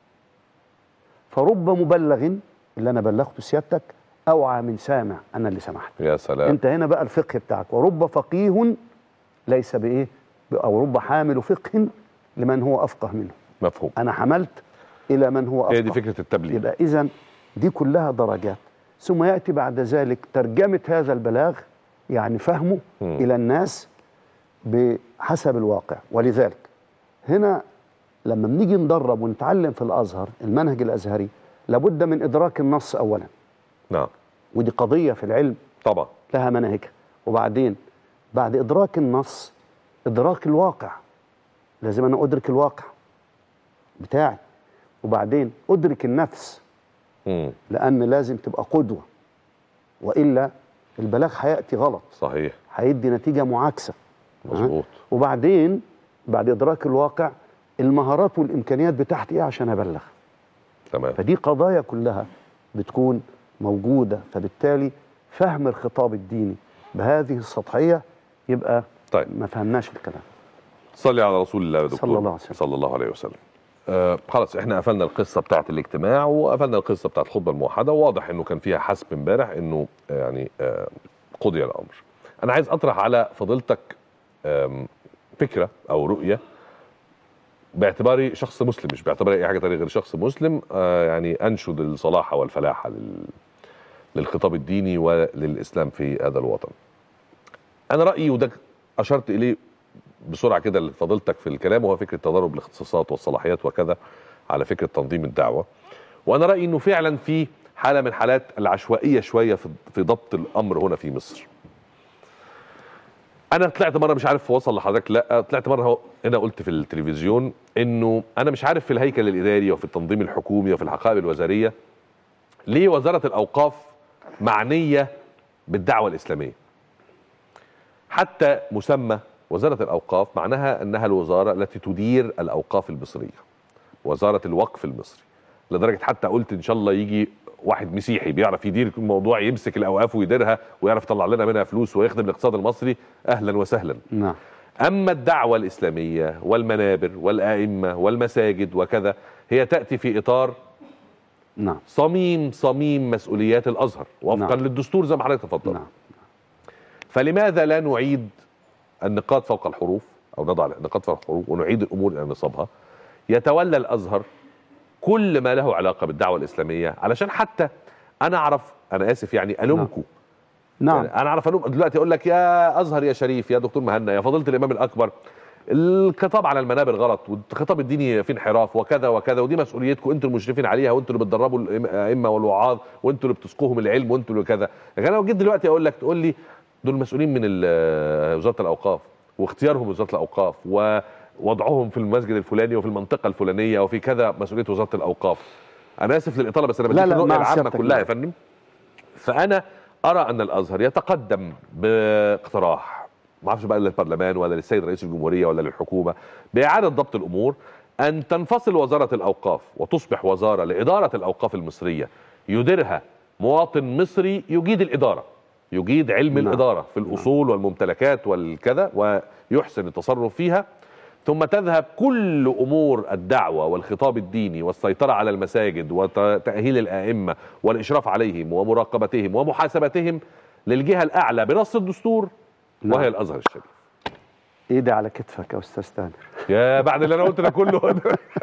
فرب مبلغ اللي أنا بلغته سيادتك أوعى من سامع أنا اللي سمعت يا سلام أنت هنا بقى الفقه بتاعك ورب فقيه ليس بإيه أو رب حامل فقه لمن هو أفقه منه مفهوم انا حملت الى من هو افقه هي دي فكره التبليغ يبقى اذا دي كلها درجات ثم ياتي بعد ذلك ترجمه هذا البلاغ يعني فهمه مم. الى الناس بحسب الواقع ولذلك هنا لما بنيجي ندرب ونتعلم في الازهر المنهج الازهري لابد من ادراك النص اولا نعم ودي قضيه في العلم طبعا لها مناهجها وبعدين بعد ادراك النص ادراك الواقع لازم انا ادرك الواقع بتاعي وبعدين ادرك النفس مم. لان لازم تبقى قدوه والا البلاغ هياتي غلط صحيح هيدي نتيجه معاكسه مظبوط وبعدين بعد ادراك الواقع المهارات والامكانيات بتاعتي ايه عشان ابلغ تمام فدي قضايا كلها بتكون موجوده فبالتالي فهم الخطاب الديني بهذه السطحيه يبقى طيب ما فهمناش الكلام صلي على رسول الله يا دكتور صلى الله عليه وسلم. صلى الله عليه وسلم آه خلاص احنا قفلنا القصه بتاعه الاجتماع وقفلنا القصه بتاعه الخطبه الموحده وواضح انه كان فيها حسب امبارح انه آه، يعني آه قضي الامر انا عايز اطرح على فضيلتك آم، فكره او رؤيه باعتباري شخص مسلم مش باعتباري اي حاجه تانية غير شخص مسلم آه يعني انشد الصلاح والفلاح لل للخطاب الديني وللاسلام في هذا الوطن. انا رايي وده اشرت اليه بسرعه كده لفضيلتك في الكلام وهو فكره تضارب الاختصاصات والصلاحيات وكذا على فكره تنظيم الدعوه. وانا رايي انه فعلا في حاله من حالات العشوائيه شويه في في ضبط الامر هنا في مصر. انا طلعت مره مش عارف وصل لحضرتك لا طلعت مره هو- هنا قلت في التلفزيون انه انا مش عارف في الهيكل الاداري وفي التنظيم الحكومي وفي الحقائب الوزاريه ليه وزاره الاوقاف معنيه بالدعوه الاسلاميه حتى مسمى وزاره الاوقاف معناها انها الوزاره التي تدير الاوقاف المصريه وزاره الوقف المصري لدرجه حتى قلت ان شاء الله يجي واحد مسيحي بيعرف يدير الموضوع يمسك الاوقاف ويديرها ويعرف يطلع لنا منها فلوس ويخدم الاقتصاد المصري اهلا وسهلا نعم اما الدعوه الاسلاميه والمنابر والائمه والمساجد وكذا هي تاتي في اطار نعم صميم صميم مسؤوليات الازهر وفقا نعم. للدستور زي ما حضرتك تفضل نعم فلماذا لا نعيد النقاط فوق الحروف او نضع النقاط فوق الحروف ونعيد الامور الى نصابها يتولى الازهر كل ما له علاقه بالدعوه الاسلاميه علشان حتى انا اعرف انا اسف يعني الومكم نعم يعني انا اعرف الوم دلوقتي اقول لك يا ازهر يا شريف يا دكتور مهنا يا فضيله الامام الاكبر الخطاب على المنابر غلط والخطاب الديني في انحراف وكذا وكذا ودي مسؤوليتكم انتوا المشرفين عليها وانتوا اللي بتدربوا الائمه والوعاظ وانتوا اللي بتسقوهم العلم وانتوا اللي كذا لكن انا لو جيت دلوقتي اقول لك تقول لي دول مسؤولين من ال- وزاره الاوقاف واختيارهم وزاره الاوقاف ووضعهم في المسجد الفلاني وفي المنطقه الفلانيه وفي كذا مسؤوليه وزاره الاوقاف انا اسف للاطاله بس انا لا، بديك لا، الرؤيه مع العامه سيادتك. كلها يا فندم فانا ارى ان الازهر يتقدم باقتراح ما اعرفش بقى للبرلمان ولا للسيد رئيس الجمهوريه ولا للحكومه باعاده ضبط الامور ان تنفصل وزاره الاوقاف وتصبح وزاره لاداره الاوقاف المصريه يديرها مواطن مصري يجيد الاداره يجيد علم نعم. الاداره في الاصول والممتلكات والكذا ويحسن التصرف فيها ثم تذهب كل امور الدعوه والخطاب الديني والسيطره على المساجد وتاهيل الائمه والاشراف عليهم ومراقبتهم ومحاسبتهم للجهه الاعلى بنص الدستور نعم. وهي الازهر الشريف ايدي على كتفك يا استاذ تامر يا بعد اللي انا قلت ده كله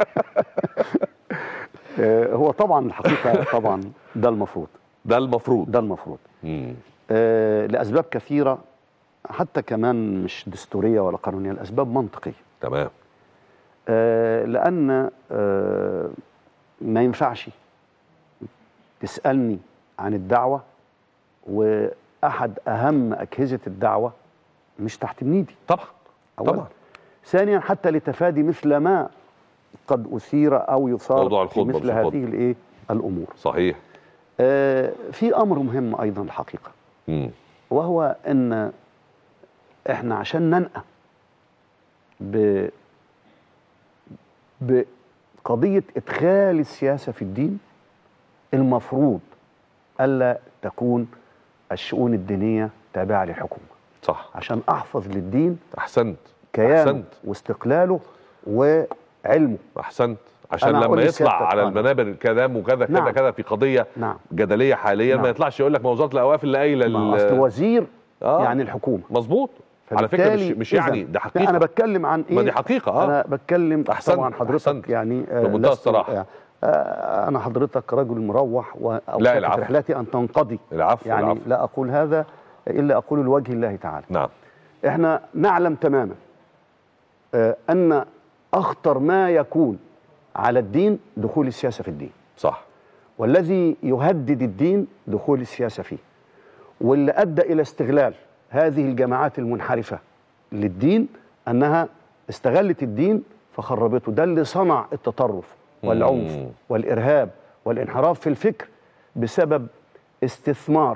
آه، هو طبعا الحقيقه طبعا ده المفروض ده المفروض ده المفروض مم. آه، لاسباب كثيره حتى كمان مش دستوريه ولا قانونيه الاسباب منطقيه تمام آه، لان آه، ما ينفعش تسالني عن الدعوه واحد اهم اجهزه الدعوه مش تحت منيدي طبعا أولاً. طبعا ثانيا حتى لتفادي مثل ما قد اثير او يثار موضوع في الخطبة مثل مش الخطبة. هذه الايه الامور صحيح آه، في امر مهم ايضا الحقيقه مم. وهو ان احنا عشان ننأى ب بقضيه ادخال السياسه في الدين المفروض الا تكون الشؤون الدينيه تابعه للحكومه صح عشان احفظ للدين احسنت كيانه احسنت واستقلاله وعلمه احسنت عشان أنا هقول لما يطلع لسيادتك على آه. المنابر كلام وكذا كذا نعم. كذا في قضيه نعم جدليه حاليا نعم. ما يطلعش يقول لك ما وزاره الاوقاف اللي قايله ما ال- اصل وزير آه. يعني الحكومه مظبوط على فكره مش, فبالتالي مش إذن- يعني ده لا حقيقه انا بتكلم عن ايه ما دي حقيقه اه انا بتكلم أحسنت، طبعا حضرتك أحسنت. يعني آه، بمنتهى لست- الصراحة. آه، آه، انا حضرتك رجل مروح لا، واوشكت العفو. رحلتي ان تنقضي العفو يعني العفو لا اقول هذا الا اقول لوجه الله تعالى نعم احنا نعلم تماما آه، ان اخطر ما يكون على الدين دخول السياسه في الدين صح والذي يهدد الدين دخول السياسه فيه واللي ادى الى استغلال هذه الجماعات المنحرفه للدين انها استغلت الدين فخربته ده اللي صنع التطرف والعنف مم. والارهاب والانحراف في الفكر بسبب استثمار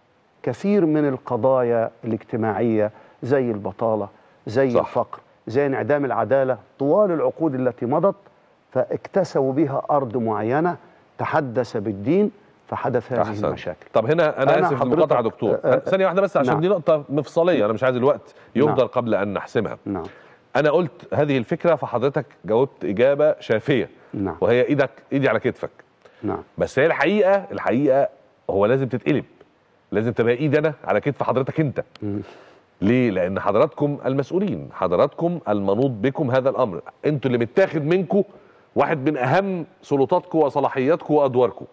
كثير من القضايا الاجتماعيه زي البطاله زي صح. الفقر زي انعدام العداله طوال العقود التي مضت فاكتسبوا بها ارض معينه تحدث بالدين فحدث هذه احسن المشاكل طب هنا انا, أنا اسف حضرتك- المقاطعه يا دكتور آه، آه، ثانيه واحده بس عشان نعم. دي نقطه مفصليه انا مش عايز الوقت يهدر نعم. قبل ان نحسمها نعم انا قلت هذه الفكره فحضرتك جاوبت اجابه شافيه نعم وهي ايدك ايدي على كتفك نعم بس هي الحقيقه الحقيقه هو لازم تتقلب لازم تبقى ايد انا على كتف حضرتك انت مم. ليه لان حضراتكم المسؤولين حضراتكم المنوط بكم هذا الامر انتوا اللي متاخد منكم واحد من اهم سلطاتكم وصلاحياتكم وادواركم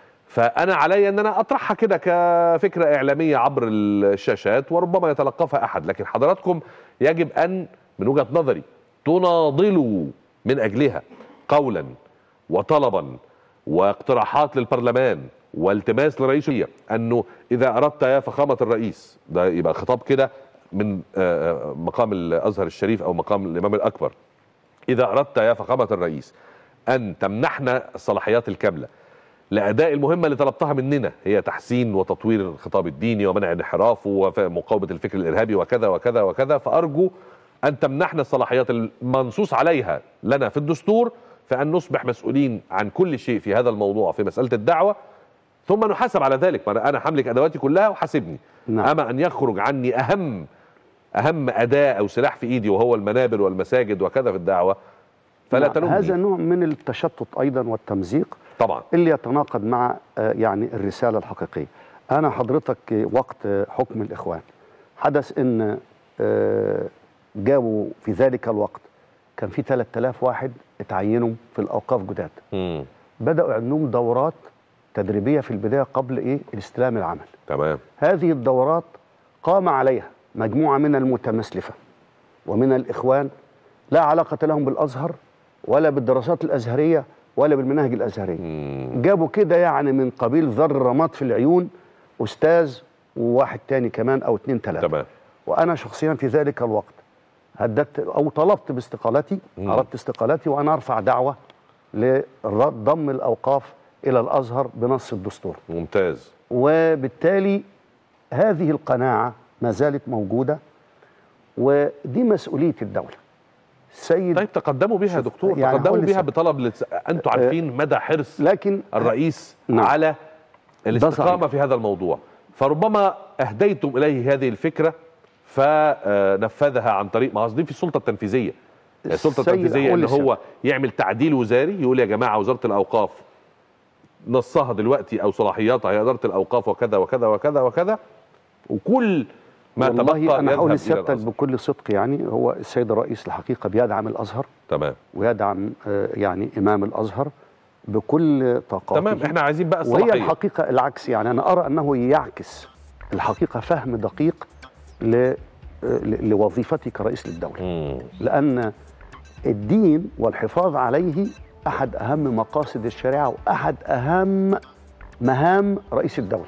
فانا علي ان انا اطرحها كده كفكره اعلاميه عبر الشاشات وربما يتلقفها احد لكن حضراتكم يجب ان من وجهه نظري تناضلوا من اجلها قولا وطلبا واقتراحات للبرلمان والتماس لرئيس الجمهورية انه اذا اردت يا فخامه الرئيس ده يبقى خطاب كده من آه، آه، مقام الازهر الشريف او مقام الامام الاكبر اذا اردت يا فخامه الرئيس ان تمنحنا الصلاحيات الكامله لاداء المهمه اللي طلبتها مننا هي تحسين وتطوير الخطاب الديني ومنع انحرافه ومقاومه الفكر الارهابي وكذا وكذا وكذا فارجو ان تمنحنا الصلاحيات المنصوص عليها لنا في الدستور فان نصبح مسؤولين عن كل شيء في هذا الموضوع في مساله الدعوه ثم نحاسب على ذلك ما أنا- انا هملك ادواتي كلها وحاسبني نعم. اما ان يخرج عني اهم اهم اداه او سلاح في ايدي وهو المنابر والمساجد وكذا في الدعوه فلا نعم. تلومني هذا نوع من التشتت ايضا والتمزيق طبعا اللي يتناقض مع آه، يعني الرساله الحقيقيه. انا حضرتك آه، وقت آه، حكم الاخوان حدث ان آه، جابوا في ذلك الوقت كان في 3000 واحد اتعينوا في الاوقاف جداد. مم. بداوا يعملوا دورات تدريبيه في البدايه قبل ايه؟ الاستلام العمل. تمام هذه الدورات قام عليها مجموعة من المتمسلفة ومن الإخوان لا علاقة لهم بالأزهر ولا بالدراسات الأزهرية ولا بالمناهج الأزهرية مم. جابوا كده يعني من قبيل ذر رماد في العيون أستاذ وواحد تاني كمان أو اتنين تلاتة تمام وأنا شخصيا في ذلك الوقت هددت أو طلبت باستقالتي مم. أردت استقالتي وأنا أرفع دعوة لضم الأوقاف إلى الأزهر بنص الدستور ممتاز وبالتالي هذه القناعة ما زالت موجودة ودي مسؤولية الدولة السيد طيب تقدموا بها يا شوف، دكتور يعني تقدموا هقول بها لسه. بطلب لتس... انتوا آه، عارفين مدى حرص لكن الرئيس نعم. على الاستقامه صحيح. في هذا الموضوع فربما اهديتم اليه هذه الفكره فنفذها عن طريق ما قصدي في السلطه التنفيذيه السلطه السيد التنفيذيه أقول ان لسه. هو يعمل تعديل وزاري يقول يا جماعه وزاره الاوقاف نصها دلوقتي او صلاحياتها هي اداره الاوقاف وكذا وكذا وكذا وكذا وكل ما تبقى والله أنا يذهب هقول إلى لسيادتك الأزهر. بكل صدق يعني هو السيد الرئيس الحقيقة بيدعم الأزهر تمام ويدعم آه، يعني إمام الأزهر بكل طاقاته تمام احنا عايزين بقى وهي الصلاحيه الحقيقة العكس يعني أنا أرى أنه يعكس الحقيقة فهم دقيق ل آه، ل- لوظيفتي كرئيس للدولة مم. لأن الدين والحفاظ عليه أحد أهم مقاصد الشريعة وأحد أهم مهام رئيس الدولة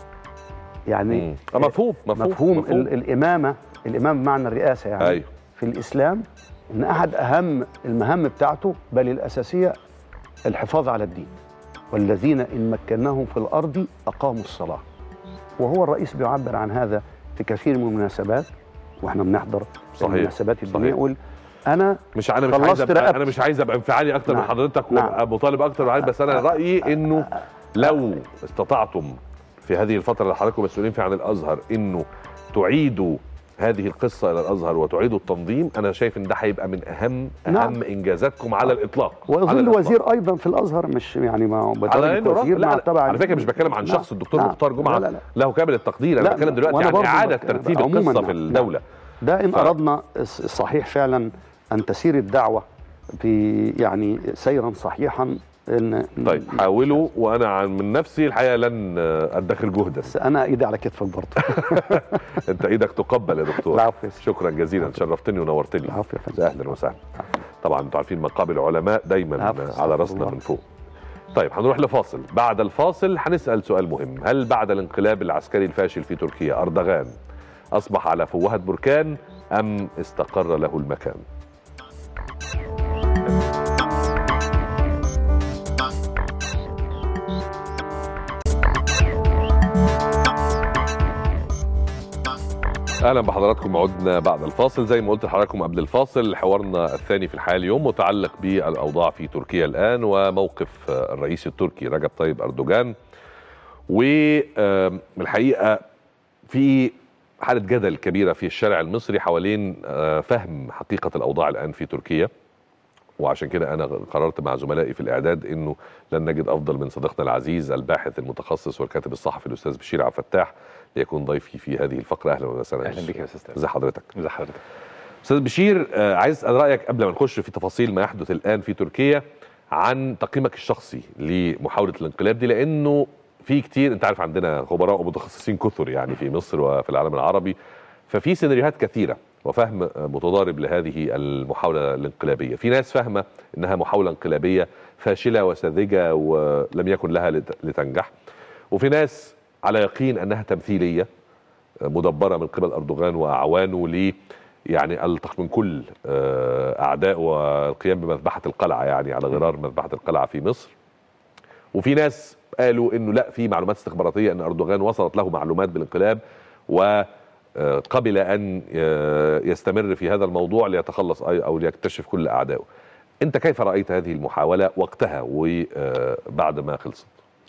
يعني مم. آه، مفهوم مفهوم مفهوم, مفهوم. ال- الإمامة الإمام بمعنى الرئاسة يعني أيوه. في الإسلام إن أحد أهم المهام بتاعته بل الأساسية الحفاظ على الدين والذين إن مكناهم في الأرض أقاموا الصلاة وهو الرئيس بيعبر عن هذا في كثير من المناسبات واحنا بنحضر صحيح. المناسبات الدينية صحيح. يقول أنا مش انا مش عايز خلصت ابقى رقبتي. انا مش عايز ابقى انفعالي اكتر من نعم. حضرتك نعم. وابقى مطالب اكتر من حضرتك بس انا رايي انه لو استطعتم في هذه الفتره اللي حضراتكم مسؤولين فيها عن الازهر انه تعيدوا هذه القصه الى الازهر وتعيدوا التنظيم انا شايف ان ده هيبقى من اهم نعم. اهم انجازاتكم على الاطلاق على ويظل الإطلاق. وزير أيضا في الأزهر مش يعني ما هو على بدرجة عيني وراسي. وزير لا مع لا تبع على فكره مش بتكلم عن نعم. شخص الدكتور نعم. مختار جمعه لا لا لا. له كامل التقدير انا لا، بتكلم دلوقتي وأنا عن برضه اعاده بتكلم- ترتيب عموماً القصه نعم. في الدوله ده إن ف- أردنا الصحيح فعلا أن تسير الدعوة في يعني سيرا صحيحا إن طيب حاولوا وانا عن من نفسي الحقيقه لن آه، ادخر جهدا بس انا ايدي على كتفك برضه انت ايدك تقبل يا دكتور العفو يا سيدي. شكرا جزيلا شرفتني ونورتني العفو يا فندم اهلا وسهلا طبعا انتوا عارفين مقابل العلماء دايما العفو، على استغفر راسنا الله. من فوق طيب هنروح لفاصل بعد الفاصل هنسال سؤال مهم هل بعد الانقلاب العسكري الفاشل في تركيا اردغان اصبح على فوهة بركان ام استقر له المكان اهلا بحضراتكم عدنا بعد الفاصل زي ما قلت لحضراتكم قبل الفاصل حوارنا الثاني في الحياه اليوم متعلق بالاوضاع في تركيا الان وموقف آه، الرئيس التركي رجب طيب اردوغان والحقيقه في حاله جدل كبيره في الشارع المصري حوالين آه، فهم حقيقه الاوضاع الان في تركيا وعشان كده انا قررت مع زملائي في الاعداد انه لن نجد افضل من صديقنا العزيز الباحث المتخصص والكاتب الصحفي الاستاذ بشير عبد الفتاح ليكون ضيفي في هذه الفقره اهلا وسهلا اهلا بك يا استاذ تامر. ازي حضرتك ازي حضرتك استاذ بشير آه، عايز اسال رايك قبل ما نخش في تفاصيل ما يحدث الان في تركيا عن تقييمك الشخصي لمحاوله الانقلاب دي لانه في كتير انت عارف عندنا خبراء ومتخصصين كثر يعني في مصر وفي العالم العربي ففي سيناريوهات كثيره وفهم آه، متضارب لهذه المحاوله الانقلابيه في ناس فاهمه انها محاوله انقلابيه فاشله وساذجه ولم يكن لها لت- لتنجح وفي ناس على يقين انها تمثيليه مدبره من قبل اردوغان واعوانه ل يعني التقط من كل آه، اعداء والقيام بمذبحه القلعه يعني على غرار مذبحه القلعه في مصر وفي ناس قالوا انه لا في معلومات استخباراتيه ان اردوغان وصلت له معلومات بالانقلاب وقبل ان آه، يستمر في هذا الموضوع ليتخلص أي- او ليكتشف كل اعدائه انت كيف رايت هذه المحاوله وقتها وبعد ما خلصت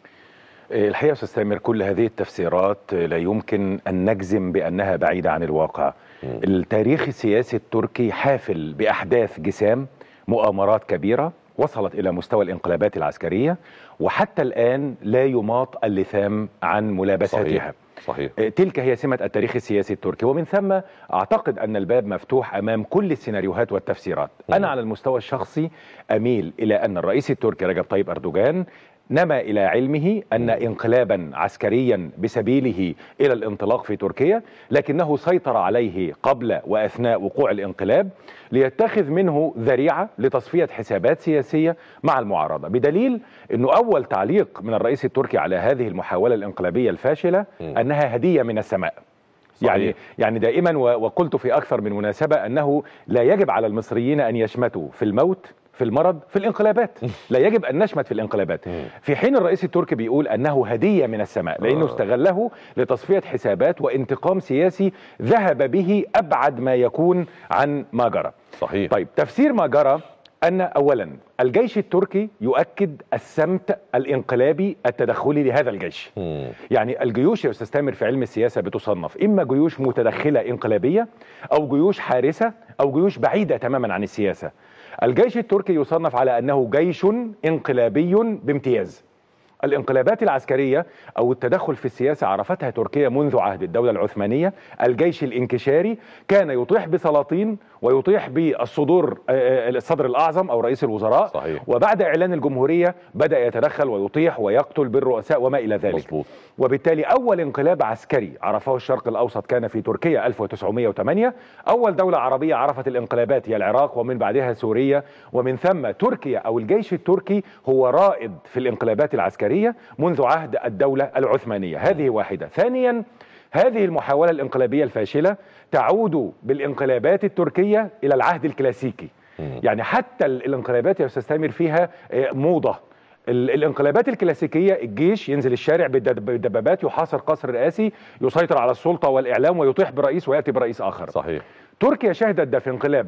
الحقيقه يا استاذ سامر كل هذه التفسيرات لا يمكن ان نجزم بانها بعيده عن الواقع التاريخ السياسي التركي حافل باحداث جسام مؤامرات كبيره وصلت الى مستوى الانقلابات العسكريه وحتى الان لا يماط اللثام عن ملابستها صحيح صحيح تلك هي سمة التاريخ السياسي التركي ومن ثم أعتقد أن الباب مفتوح أمام كل السيناريوهات والتفسيرات مم. أنا على المستوى الشخصي أميل إلى أن الرئيس التركي رجب طيب أردوغان نما إلى علمه أن انقلابا عسكريا بسبيله إلى الانطلاق في تركيا لكنه سيطر عليه قبل وأثناء وقوع الانقلاب ليتخذ منه ذريعة لتصفية حسابات سياسية مع المعارضة بدليل أنه أول تعليق من الرئيس التركي على هذه المحاولة الانقلابية الفاشلة مم. أنها هدية من السماء صحيح. يعني يعني دائما و- وقلت في اكثر من مناسبه انه لا يجب على المصريين ان يشمتوا في الموت في المرض في الانقلابات لا يجب ان نشمت في الانقلابات مم. في حين الرئيس التركي بيقول انه هديه من السماء لانه آه. استغله لتصفيه حسابات وانتقام سياسي ذهب به ابعد ما يكون عن ما جرى صحيح طيب تفسير ما جرى ان اولا الجيش التركي يؤكد السمت الانقلابي التدخلي لهذا الجيش مم. يعني الجيوش يا استاذ تامر في علم السياسه بتصنف اما جيوش متدخله انقلابيه او جيوش حارسه او جيوش بعيده تماما عن السياسه. الجيش التركي يصنف على انه جيش انقلابي بامتياز. الانقلابات العسكريه او التدخل في السياسه عرفتها تركيا منذ عهد الدوله العثمانيه، الجيش الانكشاري كان يطيح بسلاطين ويطيح بالصدور آه، آه، الصدر الاعظم او رئيس الوزراء صحيح وبعد اعلان الجمهوريه بدا يتدخل ويطيح ويقتل بالرؤساء وما الى ذلك. مظبوط وبالتالي أول انقلاب عسكري عرفه الشرق الأوسط كان في تركيا 1908 أول دولة عربية عرفت الانقلابات هي العراق ومن بعدها سوريا ومن ثم تركيا أو الجيش التركي هو رائد في الانقلابات العسكرية منذ عهد الدولة العثمانية هذه واحدة ثانيا هذه المحاولة الانقلابية الفاشلة تعود بالانقلابات التركية إلى العهد الكلاسيكي مم. يعني حتى ال- الانقلابات يا استاذ تامر فيها آه، موضه ال- الانقلابات الكلاسيكيه الجيش ينزل الشارع بالدب- بالدبابات يحاصر قصر رئاسي يسيطر على السلطه والاعلام ويطيح برئيس وياتي برئيس اخر صحيح تركيا شهدت ده في انقلاب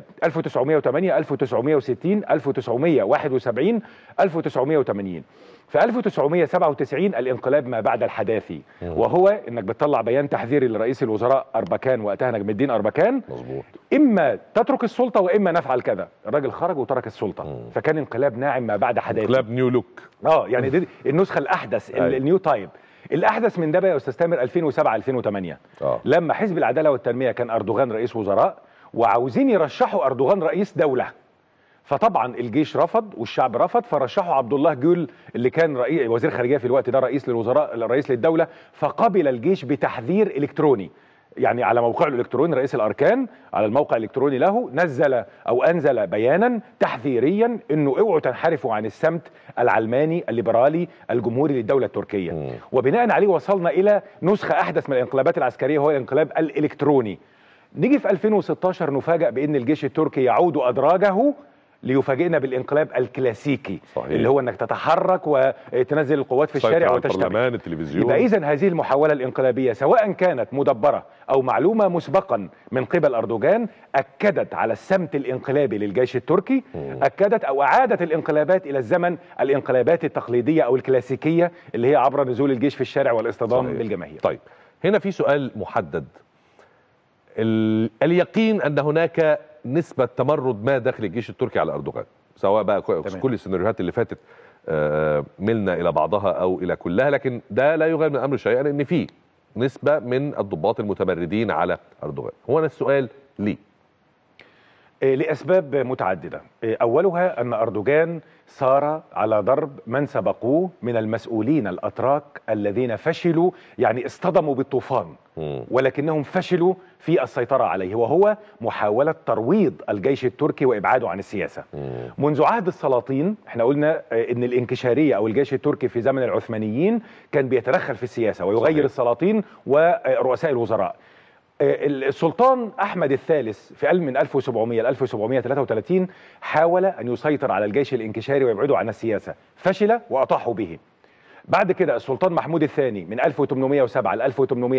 1908 1960 1971 1980 في 1997 الانقلاب ما بعد الحداثي مم. وهو انك بتطلع بيان تحذيري لرئيس الوزراء اربكان وقتها نجم الدين اربكان مظبوط اما تترك السلطه واما نفعل كذا الراجل خرج وترك السلطه مم. فكان انقلاب ناعم ما بعد حداثي انقلاب نيو لوك اه يعني دي النسخه الاحدث ال- أيوة. النيو تايب الاحدث من ده بقى يا استاذ تامر 2007 2008 اه لما حزب العداله والتنميه كان اردوغان رئيس وزراء وعاوزين يرشحوا اردوغان رئيس دوله فطبعا الجيش رفض والشعب رفض فرشحوا عبد الله جول اللي كان رئيس وزير خارجيه في الوقت ده رئيس للوزراء رئيس للدوله فقبل الجيش بتحذير الكتروني يعني على موقعه الالكتروني رئيس الاركان على الموقع الالكتروني له نزل او انزل بيانا تحذيريا انه اوعوا تنحرفوا عن السمت العلماني الليبرالي الجمهوري للدوله التركيه مم. وبناء عليه وصلنا الى نسخه احدث من الانقلابات العسكريه وهو الانقلاب الالكتروني نيجي في 2016 نفاجأ بان الجيش التركي يعود ادراجه ليفاجئنا بالانقلاب الكلاسيكي صحيح. اللي هو انك تتحرك وتنزل القوات في سيطر الشارع على وتشتبك البرلمان التلفزيون يبقى اذا هذه المحاوله الانقلابيه سواء كانت مدبره او معلومه مسبقا من قبل اردوغان اكدت على السمت الانقلابي للجيش التركي مم. اكدت او اعادت الانقلابات الى الزمن الانقلابات التقليديه او الكلاسيكيه اللي هي عبر نزول الجيش في الشارع والاصطدام صحيح. بالجماهير طيب هنا في سؤال محدد ال... اليقين ان هناك نسبه تمرد ما داخل الجيش التركي على اردوغان سواء بقى كو- تمام. كل السيناريوهات اللي فاتت آه، ملنا الى بعضها او الى كلها لكن ده لا يغير من الامر شيئا ان في نسبه من الضباط المتمردين على اردوغان هو انا السؤال ليه آه، لأسباب متعددة آه، أولها أن أردوغان سار على ضرب من سبقوه من المسؤولين الأتراك الذين فشلوا يعني اصطدموا بالطوفان مم. ولكنهم فشلوا في السيطرة عليه وهو محاولة ترويض الجيش التركي وإبعاده عن السياسة مم. منذ عهد السلاطين احنا قلنا آه، ان الانكشاريه او الجيش التركي في زمن العثمانيين كان بيتدخل في السياسه ويغير صحيح. صحيح. السلاطين ورؤساء الوزراء آه، السلطان احمد الثالث في من 1700 ل 1733 حاول ان يسيطر على الجيش الانكشاري ويبعده عن السياسه فشل واطاحوا به بعد كده السلطان محمود الثاني من 1807 ل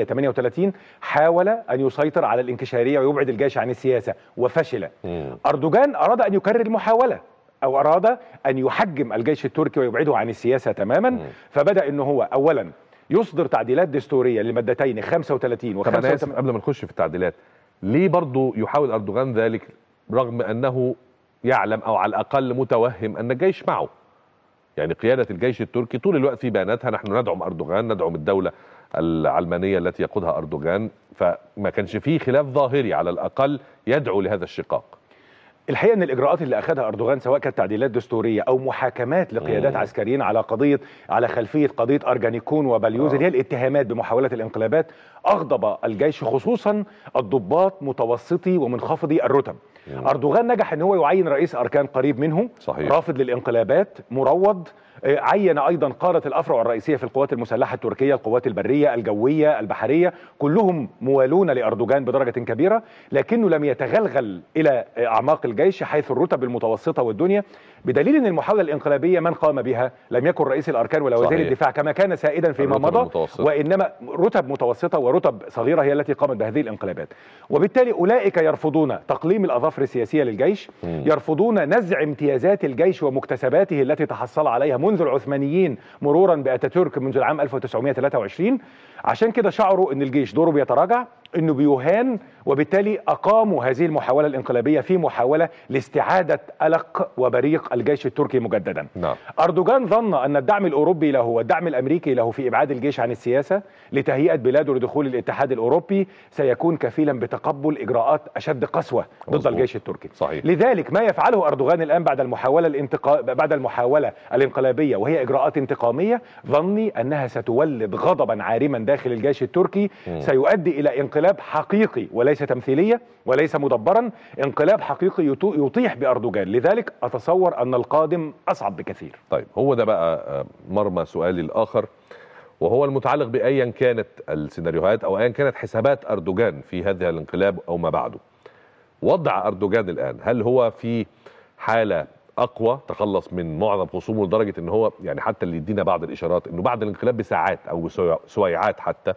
1838 حاول ان يسيطر على الانكشاريه ويبعد الجيش عن السياسه وفشل مم. أردوغان أراد أن يكرر المحاولة أو أراد أن يحجم الجيش التركي ويبعده عن السياسة تماما مم. فبدأ أنه هو أولا يصدر تعديلات دستورية للمادتين 35 و طب انا اسف 85 قبل ما نخش في التعديلات ليه برضو يحاول اردوغان ذلك رغم انه يعلم او على الاقل متوهم ان الجيش معه يعني قياده الجيش التركي طول الوقت في بياناتها نحن ندعم اردوغان ندعم الدوله العلمانيه التي يقودها اردوغان فما كانش فيه خلاف ظاهري على الاقل يدعو لهذا الشقاق الحقيقه ان الاجراءات اللي اخذها اردوغان سواء كانت تعديلات دستوريه او محاكمات لقيادات مم. عسكريين على قضيه على خلفيه قضيه ارجانيكون وبليوز آه. اللي هي الاتهامات بمحاوله الانقلابات اغضب الجيش خصوصا الضباط متوسطي ومنخفضي الرتب مم. اردوغان نجح ان هو يعين رئيس اركان قريب منه صحيح. رافض للانقلابات مروض آه، عين ايضا قاده الافرع الرئيسيه في القوات المسلحه التركيه القوات البريه الجويه البحريه كلهم موالون لاردوغان بدرجه كبيره لكنه لم يتغلغل الى آه، اعماق الجيش حيث الرتب المتوسطه والدنيا بدليل ان المحاوله الانقلابيه من قام بها لم يكن رئيس الاركان ولا وزير صحيح. الدفاع كما كان سائدا فيما الرتب مضى المتوسطة. وانما رتب متوسطه ورتب صغيره هي التي قامت بهذه الانقلابات وبالتالي اولئك يرفضون تقليم الاظافر السياسيه للجيش مم. يرفضون نزع امتيازات الجيش ومكتسباته التي تحصل عليها منذ العثمانيين مرورا باتاتورك منذ العام 1923 عشان كده شعروا ان الجيش دوره بيتراجع انه بيهان وبالتالي اقاموا هذه المحاوله الانقلابيه في محاوله لاستعاده الق وبريق الجيش التركي مجددا نعم أردوغان ظن أن الدعم الأوروبي له والدعم الأمريكي له في إبعاد الجيش عن السياسة لتهيئة بلاده لدخول الاتحاد الأوروبي سيكون كفيلا بتقبل إجراءات أشد قسوة ضد مظبوط. الجيش التركي صحيح. لذلك ما يفعله أردوغان الآن بعد المحاولة الانتقا... بعد المحاولة الانقلابية وهي إجراءات انتقامية ظني أنها ستولد غضبا عارما داخل الجيش التركي مم. سيؤدي إلى انقلاب حقيقي وليس تمثيلية وليس مدبرا انقلاب حقيقي يطو- يطيح بأردوغان لذلك أتصور أن القادم أصعب بكثير طيب هو ده بقى آه، مرمى سؤالي الاخر وهو المتعلق بايا كانت السيناريوهات او ايا كانت حسابات اردوغان في هذا الانقلاب او ما بعده. وضع اردوغان الان هل هو في حاله اقوى تخلص من معظم خصومه لدرجه ان هو يعني حتى اللي يدينا بعض الاشارات انه بعد الانقلاب بساعات او بسويع- سويعات حتى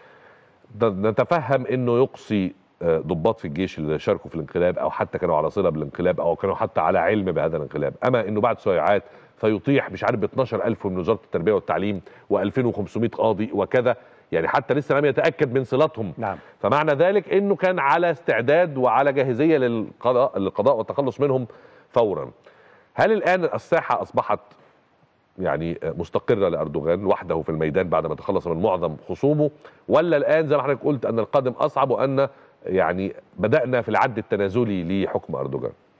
ن- نتفهم انه يقصي آه، ضباط في الجيش اللي شاركوا في الانقلاب او حتى كانوا على صله بالانقلاب او كانوا حتى على علم بهذا الانقلاب اما انه بعد سويعات فيطيح مش عارف ب 12000 من وزاره التربيه والتعليم و2500 قاضي وكذا يعني حتى لسه لم يتاكد من صلاتهم نعم فمعنى ذلك انه كان على استعداد وعلى جاهزيه للقضاء للقضاء والتخلص منهم فورا هل الان الساحه اصبحت يعني مستقره لاردوغان وحده في الميدان بعد ما تخلص من معظم خصومه ولا الان زي ما حضرتك قلت ان القادم اصعب وان يعني بدانا في العد التنازلي لحكم اردوغان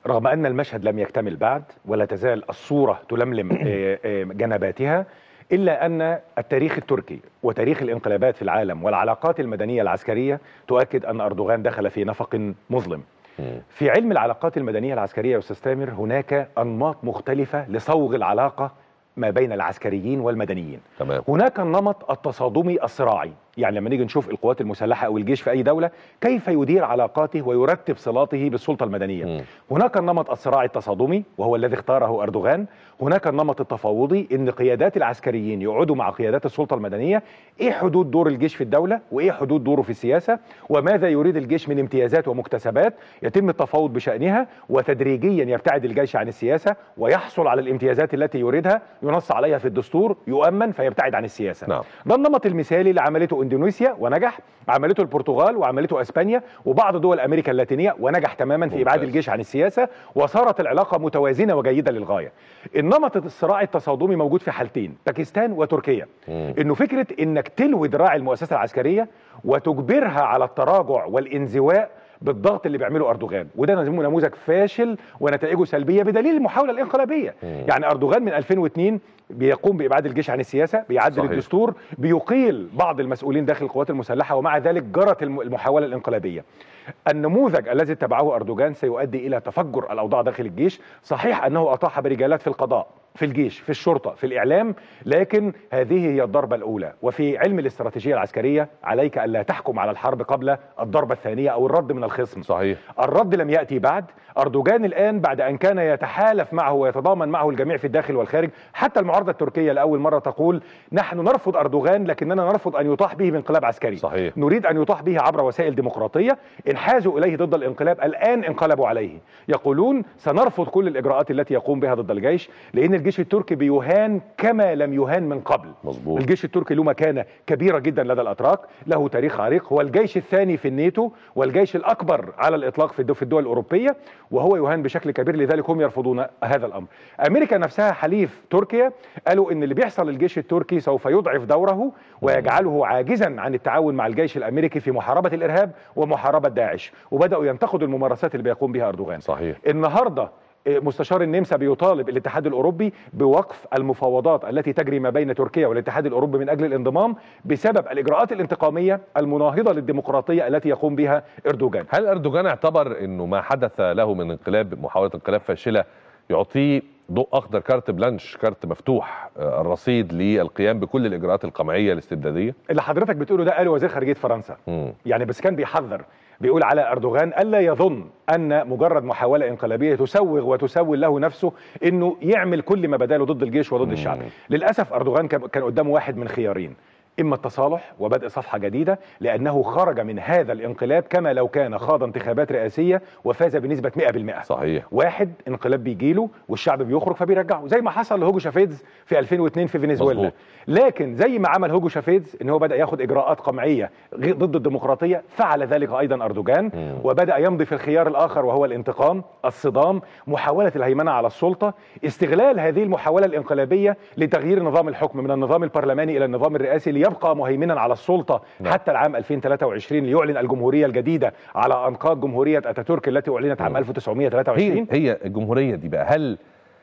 رغم ان المشهد لم يكتمل بعد ولا تزال الصوره تلملم آه، آه، جنباتها الا ان التاريخ التركي وتاريخ الانقلابات في العالم والعلاقات المدنيه العسكريه تؤكد ان اردوغان دخل في نفق مظلم مم. في علم العلاقات المدنيه العسكريه يا استاذ تامر هناك انماط مختلفه لصوغ العلاقه ما بين العسكريين والمدنيين تمام هناك النمط التصادمي الصراعي يعني لما نيجي نشوف القوات المسلحه او الجيش في اي دوله كيف يدير علاقاته ويرتب صلاته بالسلطه المدنيه مم. هناك النمط الصراعي التصادمي وهو الذي اختاره اردوغان هناك النمط التفاوضي ان قيادات العسكريين يقعدوا مع قيادات السلطه المدنيه ايه حدود دور الجيش في الدوله وايه حدود دوره في السياسه وماذا يريد الجيش من امتيازات ومكتسبات يتم التفاوض بشانها وتدريجيا يبتعد الجيش عن السياسه ويحصل على الامتيازات التي يريدها ينص عليها في الدستور يؤمن فيبتعد عن السياسه نعم ده النمط المثالي اللي عملته اندونيسيا ونجح عملته البرتغال وعملته اسبانيا وبعض دول امريكا اللاتينيه ونجح تماما في ابعاد ممتاز. الجيش عن السياسه وصارت العلاقه متوازنه وجيده للغايه. النمط الصراع التصادمي موجود في حالتين باكستان وتركيا. مم. انه فكره انك تلوي ذراع المؤسسه العسكريه وتجبرها على التراجع والانزواء بالضغط اللي بيعمله اردوغان وده نظام- نموذج فاشل ونتائجه سلبيه بدليل المحاوله الانقلابيه مم. يعني اردوغان من 2002 بيقوم بابعاد الجيش عن السياسه بيعدل صحيح. الدستور بيقيل بعض المسؤولين داخل القوات المسلحه ومع ذلك جرت الم- المحاوله الانقلابيه النموذج الذي اتبعه اردوغان سيؤدي الى تفجر الاوضاع داخل الجيش صحيح انه اطاح برجالات في القضاء في الجيش في الشرطه في الاعلام لكن هذه هي الضربه الاولى وفي علم الاستراتيجيه العسكريه عليك الا تحكم على الحرب قبل الضربه الثانيه او الرد من الخصم صحيح الرد لم ياتي بعد اردوغان الان بعد ان كان يتحالف معه ويتضامن معه الجميع في الداخل والخارج حتى المعارضه التركيه لاول مره تقول نحن نرفض اردوغان لكننا نرفض ان يطاح به بانقلاب عسكري صحيح. نريد ان يطاح به عبر وسائل ديمقراطيه انحازوا اليه ضد الانقلاب الان انقلبوا عليه يقولون سنرفض كل الاجراءات التي يقوم بها ضد الجيش لان الجيش التركي بيهان كما لم يهان من قبل مظبوط الجيش التركي له مكانه كبيره جدا لدى الاتراك له تاريخ عريق هو الجيش الثاني في الناتو والجيش الاكبر على الاطلاق في الدول, في الدول الاوروبيه وهو يهان بشكل كبير لذلك هم يرفضون هذا الامر امريكا نفسها حليف تركيا قالوا ان اللي بيحصل للجيش التركي سوف يضعف دوره ويجعله عاجزا عن التعاون مع الجيش الامريكي في محاربه الارهاب ومحاربه داعش وبداوا ينتقدوا الممارسات اللي بيقوم بها اردوغان صحيح النهارده مستشار النمسا بيطالب الاتحاد الاوروبي بوقف المفاوضات التي تجري ما بين تركيا والاتحاد الاوروبي من اجل الانضمام بسبب الاجراءات الانتقاميه المناهضه للديمقراطيه التي يقوم بها اردوغان. هل اردوغان اعتبر انه ما حدث له من انقلاب محاوله انقلاب فاشله يعطيه ضوء اخضر كارت بلانش كارت مفتوح آه، الرصيد للقيام بكل الاجراءات القمعيه الاستبداديه؟ اللي حضرتك بتقوله ده قاله وزير خارجيه فرنسا. مم. يعني بس كان بيحذر بيقول على اردوغان الا يظن ان مجرد محاوله انقلابيه تسوغ وتسول له نفسه انه يعمل كل ما بداله ضد الجيش وضد الشعب مم. للاسف اردوغان كان كان قدامه واحد من خيارين اما التصالح وبدء صفحه جديده لانه خرج من هذا الانقلاب كما لو كان خاض انتخابات رئاسيه وفاز بنسبه 100% صحيح واحد انقلاب بيجيله والشعب بيخرج فبيرجعه زي ما حصل لهوجو شافيز في 2002 في فنزويلا مظبوط. لكن زي ما عمل هوجو شافيز ان هو بدا ياخد اجراءات قمعيه غي- ضد الديمقراطيه فعل ذلك ايضا اردوغان مم. وبدا يمضي في الخيار الاخر وهو الانتقام الصدام محاوله الهيمنه على السلطه استغلال هذه المحاوله الانقلابيه لتغيير نظام الحكم من النظام البرلماني الى النظام الرئاسي ليبقى مهيمنا على السلطه نعم. حتى العام 2023 ليعلن الجمهوريه الجديده على انقاض جمهوريه اتاتورك التي اعلنت عام مم. 1923 هي هي الجمهوريه دي بقى هل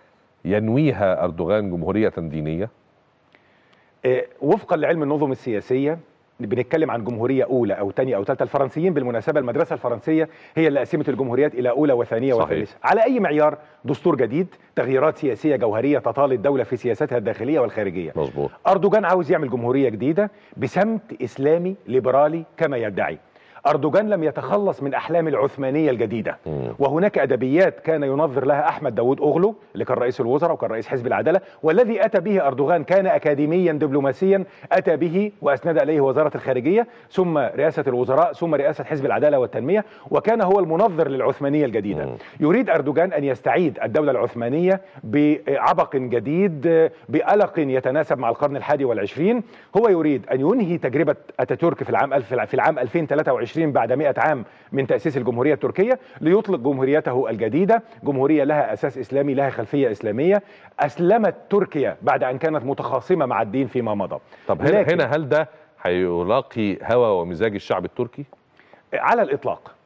ينويها اردوغان جمهوريه دينيه؟ آه، وفقا لعلم النظم السياسيه بنتكلم عن جمهوريه اولى او ثانيه او ثالثه الفرنسيين بالمناسبه المدرسه الفرنسيه هي اللي قسمت الجمهوريات الى اولى وثانيه صحيح. وثالثه على اي معيار دستور جديد تغييرات سياسيه جوهريه تطال الدوله في سياستها الداخليه والخارجيه مظبوط اردوغان عاوز يعمل جمهوريه جديده بسمت اسلامي ليبرالي كما يدعي اردوغان لم يتخلص من احلام العثمانيه الجديده مم. وهناك ادبيات كان ينظر لها احمد داوود اوغلو اللي كان رئيس الوزراء وكان رئيس حزب العداله والذي اتى به اردوغان كان اكاديميا دبلوماسيا اتى به واسند اليه وزاره الخارجيه ثم رئاسه الوزراء ثم رئاسه حزب العداله والتنميه وكان هو المنظر للعثمانيه الجديده مم. يريد اردوغان ان يستعيد الدوله العثمانيه بعبق جديد بألق يتناسب مع القرن الحادي والعشرين هو يريد ان ينهي تجربه اتاتورك في العام الف في العام 2023 بعد 100 عام من تاسيس الجمهوريه التركيه ليطلق جمهوريته الجديده جمهوريه لها اساس اسلامي لها خلفيه اسلاميه اسلمت تركيا بعد ان كانت متخاصمه مع الدين فيما مضى طب هنا لكن- هنا هل ده هيلاقي هوى ومزاج الشعب التركي؟ على الاطلاق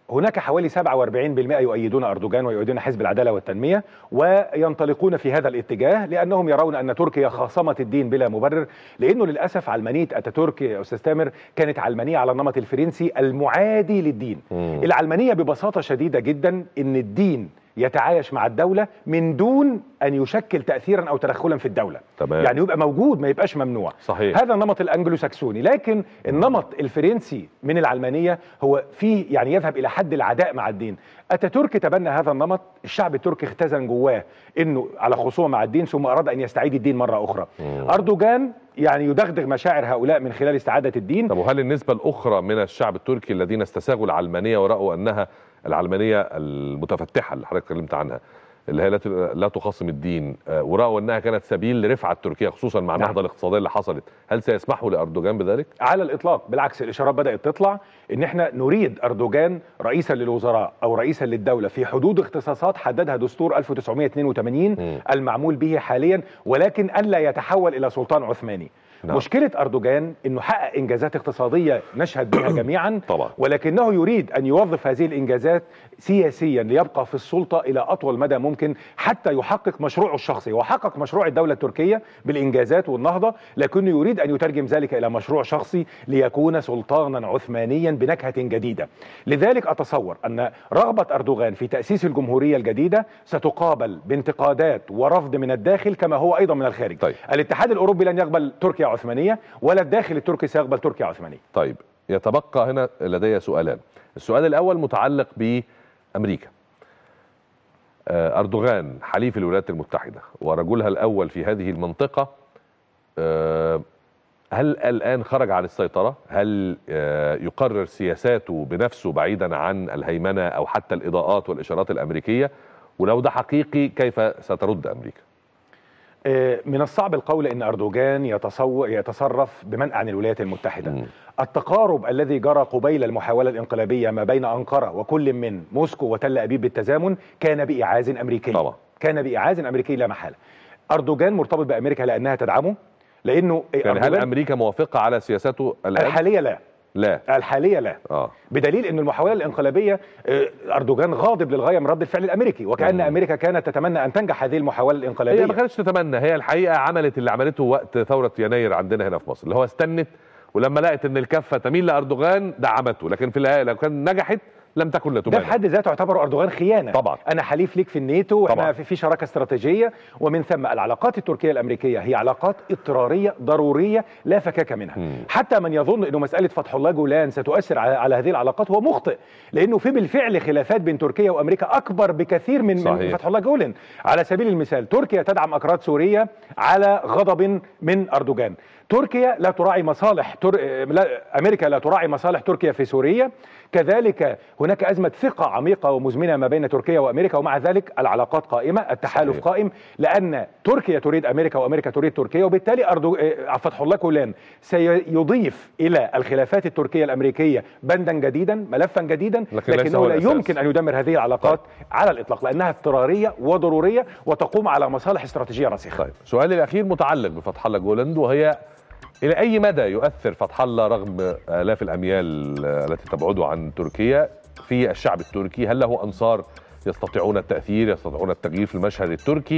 هناك حوالي 47% يؤيدون أردوغان ويؤيدون حزب العدالة والتنمية وينطلقون في هذا الاتجاه لأنهم يرون أن تركيا خاصمت الدين بلا مبرر لأنه للأسف علمانية أتاتورك يا أستاذ تامر كانت علمانية على النمط الفرنسي المعادي للدين مم. العلمانية ببساطة شديدة جدا أن الدين يتعايش مع الدولة من دون أن يشكل تأثيرا أو تدخلا في الدولة تمام يعني يبقى موجود ما يبقاش ممنوع صحيح هذا النمط الانجلو ساكسوني لكن النمط الفرنسي من العلمانيه هو فيه يعني يذهب الى حد العداء مع الدين اتاتورك تبنى هذا النمط الشعب التركي اختزن جواه انه على خصومه مع الدين ثم اراد ان يستعيد الدين مره اخرى مم. اردوغان يعني يدغدغ مشاعر هؤلاء من خلال استعاده الدين طب وهل النسبة الأخرى من الشعب التركي الذين استساغوا العلمانية ورأوا أنها العلمانية المتفتحة اللي حضرتك اتكلمت عنها اللي هي لا ت- لا تخاصم الدين آه، ورأوا أنها كانت سبيل لرفعة تركيا خصوصا مع نعم. النهضة الاقتصادية اللي حصلت هل سيسمحوا لأردوغان بذلك؟ على الاطلاق بالعكس الاشارات بدات تطلع ان احنا نريد اردوغان رئيسا للوزراء او رئيسا للدوله في حدود اختصاصات حددها دستور 1982 مم. المعمول به حاليا ولكن الا يتحول الى سلطان عثماني نعم. مشكله اردوغان انه حقق انجازات اقتصاديه نشهد بها جميعا طبعا ولكنه يريد ان يوظف هذه الانجازات سياسيا ليبقى في السلطه الى اطول مدى ممكن حتى يحقق مشروعه الشخصي وحقق مشروع الدوله التركيه بالانجازات والنهضه لكنه يريد ان يترجم ذلك الى مشروع شخصي ليكون سلطانا عثمانيا بنكهه جديده لذلك اتصور ان رغبه اردوغان في تاسيس الجمهوريه الجديده ستقابل بانتقادات ورفض من الداخل كما هو ايضا من الخارج طيب. الاتحاد الاوروبي لن يقبل تركيا عثمانيه ولا الداخل التركي سيقبل تركيا عثمانيه طيب يتبقى هنا لدي سؤالان السؤال الأول متعلق بأمريكا آه، أردوغان حليف الولايات المتحدة ورجلها الأول في هذه المنطقة آه، هل الآن خرج عن السيطرة؟ هل آه، يقرر سياساته بنفسه بعيدا عن الهيمنة أو حتى الإضاءات والإشارات الأمريكية؟ ولو ده حقيقي كيف سترد أمريكا؟ آه، من الصعب القول ان اردوغان يتصور يتصرف بمنع عن الولايات المتحده مم. التقارب الذي جرى قبيل المحاوله الانقلابيه ما بين انقره وكل من موسكو وتل ابيب بالتزامن كان بايعاز امريكي طبعا كان بايعاز امريكي لا محاله اردوغان مرتبط بامريكا لانها تدعمه لانه يعني هل أردوغان أمريكا موافقة على سياساته الآن؟ الحاليه لا لا الحاليه لا آه بدليل ان المحاوله الانقلابيه آه، اردوغان غاضب للغايه من رد الفعل الامريكي وكان مم. امريكا كانت تتمنى ان تنجح هذه المحاوله الانقلابيه هي ما كانتش تتمنى هي الحقيقه عملت اللي عملته وقت ثوره يناير عندنا هنا في مصر اللي هو استنت ولما لقت ان الكفه تميل لاردوغان دعمته لكن في النهايه لو كان نجحت لم تكن لا ده في تمانع حد ذاته يعتبر اردوغان خيانه طبعا. انا حليف ليك في الناتو واحنا طبعا. في في شراكه استراتيجيه ومن ثم العلاقات التركيه الامريكيه هي علاقات اضطراريه ضروريه لا فكاك منها مم. حتى من يظن انه مساله فتح الله جولان ستؤثر على, على هذه العلاقات هو مخطئ لانه في بالفعل خلافات بين تركيا وامريكا اكبر بكثير من, من صحيح. فتح الله جولان على سبيل المثال تركيا تدعم اكراد سوريا على غضب من اردوغان تركيا لا تراعي مصالح تر... لا... امريكا لا تراعي مصالح تركيا في سوريا كذلك هناك ازمه ثقه عميقه ومزمنه ما بين تركيا وامريكا ومع ذلك العلاقات قائمه التحالف صحيح. قائم لان تركيا تريد امريكا وامريكا تريد تركيا وبالتالي أردو... آه، فتح الله جولان سيضيف الى الخلافات التركيه الامريكيه بندا جديدا ملفا جديدا لكن ليس لكنه هو لا الأساس. يمكن ان يدمر هذه العلاقات على الاطلاق لانها اضطراريه وضروريه وتقوم على مصالح استراتيجيه راسخه طيب سؤالي الاخير متعلق بفتح الله جولاند وهي الى اي مدى يؤثر فتح الله رغم الاف الاميال التي تبعده عن تركيا في الشعب التركي هل له انصار يستطيعون التاثير يستطيعون التغيير في المشهد التركي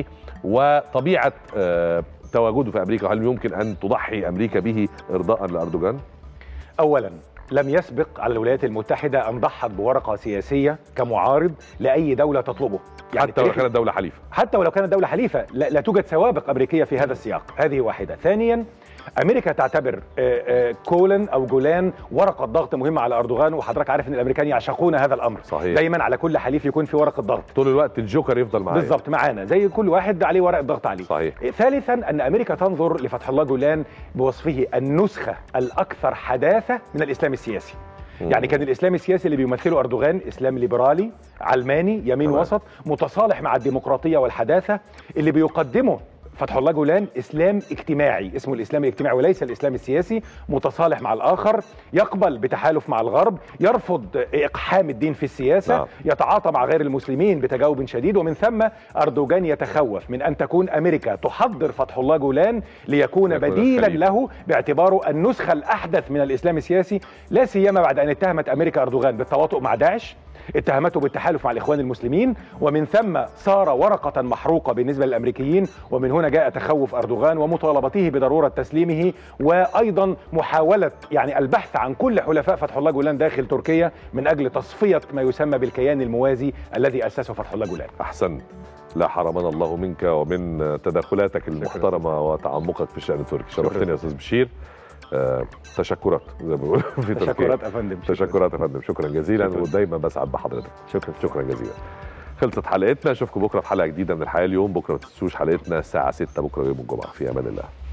وطبيعه آه، تواجده في امريكا هل يمكن ان تضحي امريكا به ارضاء لاردوغان اولا لم يسبق على الولايات المتحده ان ضحت بورقه سياسيه كمعارض لاي دوله تطلبه حتى لو تاريخ- كانت دوله حليفه حتى ولو كانت دولة حليفة لا, لا توجد سوابق أمريكية في هذا السياق هذه واحدة ثانيا أمريكا تعتبر آه، آه، كولن أو جولان ورقة ضغط مهمة على أردوغان وحضرتك عارف أن الأمريكان يعشقون هذا الأمر صحيح. دايما على كل حليف يكون في ورقة ضغط طول الوقت الجوكر يفضل معايا بالضبط معانا زي كل واحد عليه ورقة ضغط عليه صحيح. ثالثا أن أمريكا تنظر لفتح الله جولان بوصفه النسخة الأكثر حداثة من الإسلام السياسي مم. يعني كان الاسلام السياسي اللي بيمثله اردوغان اسلام ليبرالي علماني يمين تمام. وسط متصالح مع الديمقراطيه والحداثه اللي بيقدمه فتح الله جولان اسلام اجتماعي اسمه الاسلام الاجتماعي وليس الاسلام السياسي متصالح مع الاخر يقبل بتحالف مع الغرب يرفض اقحام الدين في السياسه نعم. يتعاطى مع غير المسلمين بتجاوب شديد ومن ثم اردوغان يتخوف من ان تكون امريكا تحضر فتح الله جولان ليكون يكون بديلا الخليفة. له باعتباره النسخه الاحدث من الاسلام السياسي لا سيما بعد ان اتهمت امريكا اردوغان بالتواطؤ مع داعش اتهمته بالتحالف مع الاخوان المسلمين ومن ثم صار ورقه محروقه بالنسبه للامريكيين ومن هنا جاء تخوف اردوغان ومطالبته بضروره تسليمه وايضا محاوله يعني البحث عن كل حلفاء فتح الله جولان داخل تركيا من اجل تصفيه ما يسمى بالكيان الموازي الذي اسسه فتح الله جولان احسنت لا حرمنا الله منك ومن تدخلاتك المحترمه وتعمقك في الشان التركي شرفتني يا استاذ بشير آه، تشكرات زي ما بيقولوا في تركيا تشكرات يا فندم تشكرات يا فندم شكرا جزيلا شكراً. ودايما بسعد بحضرتك شكرا شكرا جزيلا خلصت حلقتنا اشوفكم بكره في حلقه جديده من الحياه اليوم بكره ما تنسوش حلقتنا الساعه 6 بكره يوم الجمعه في امان الله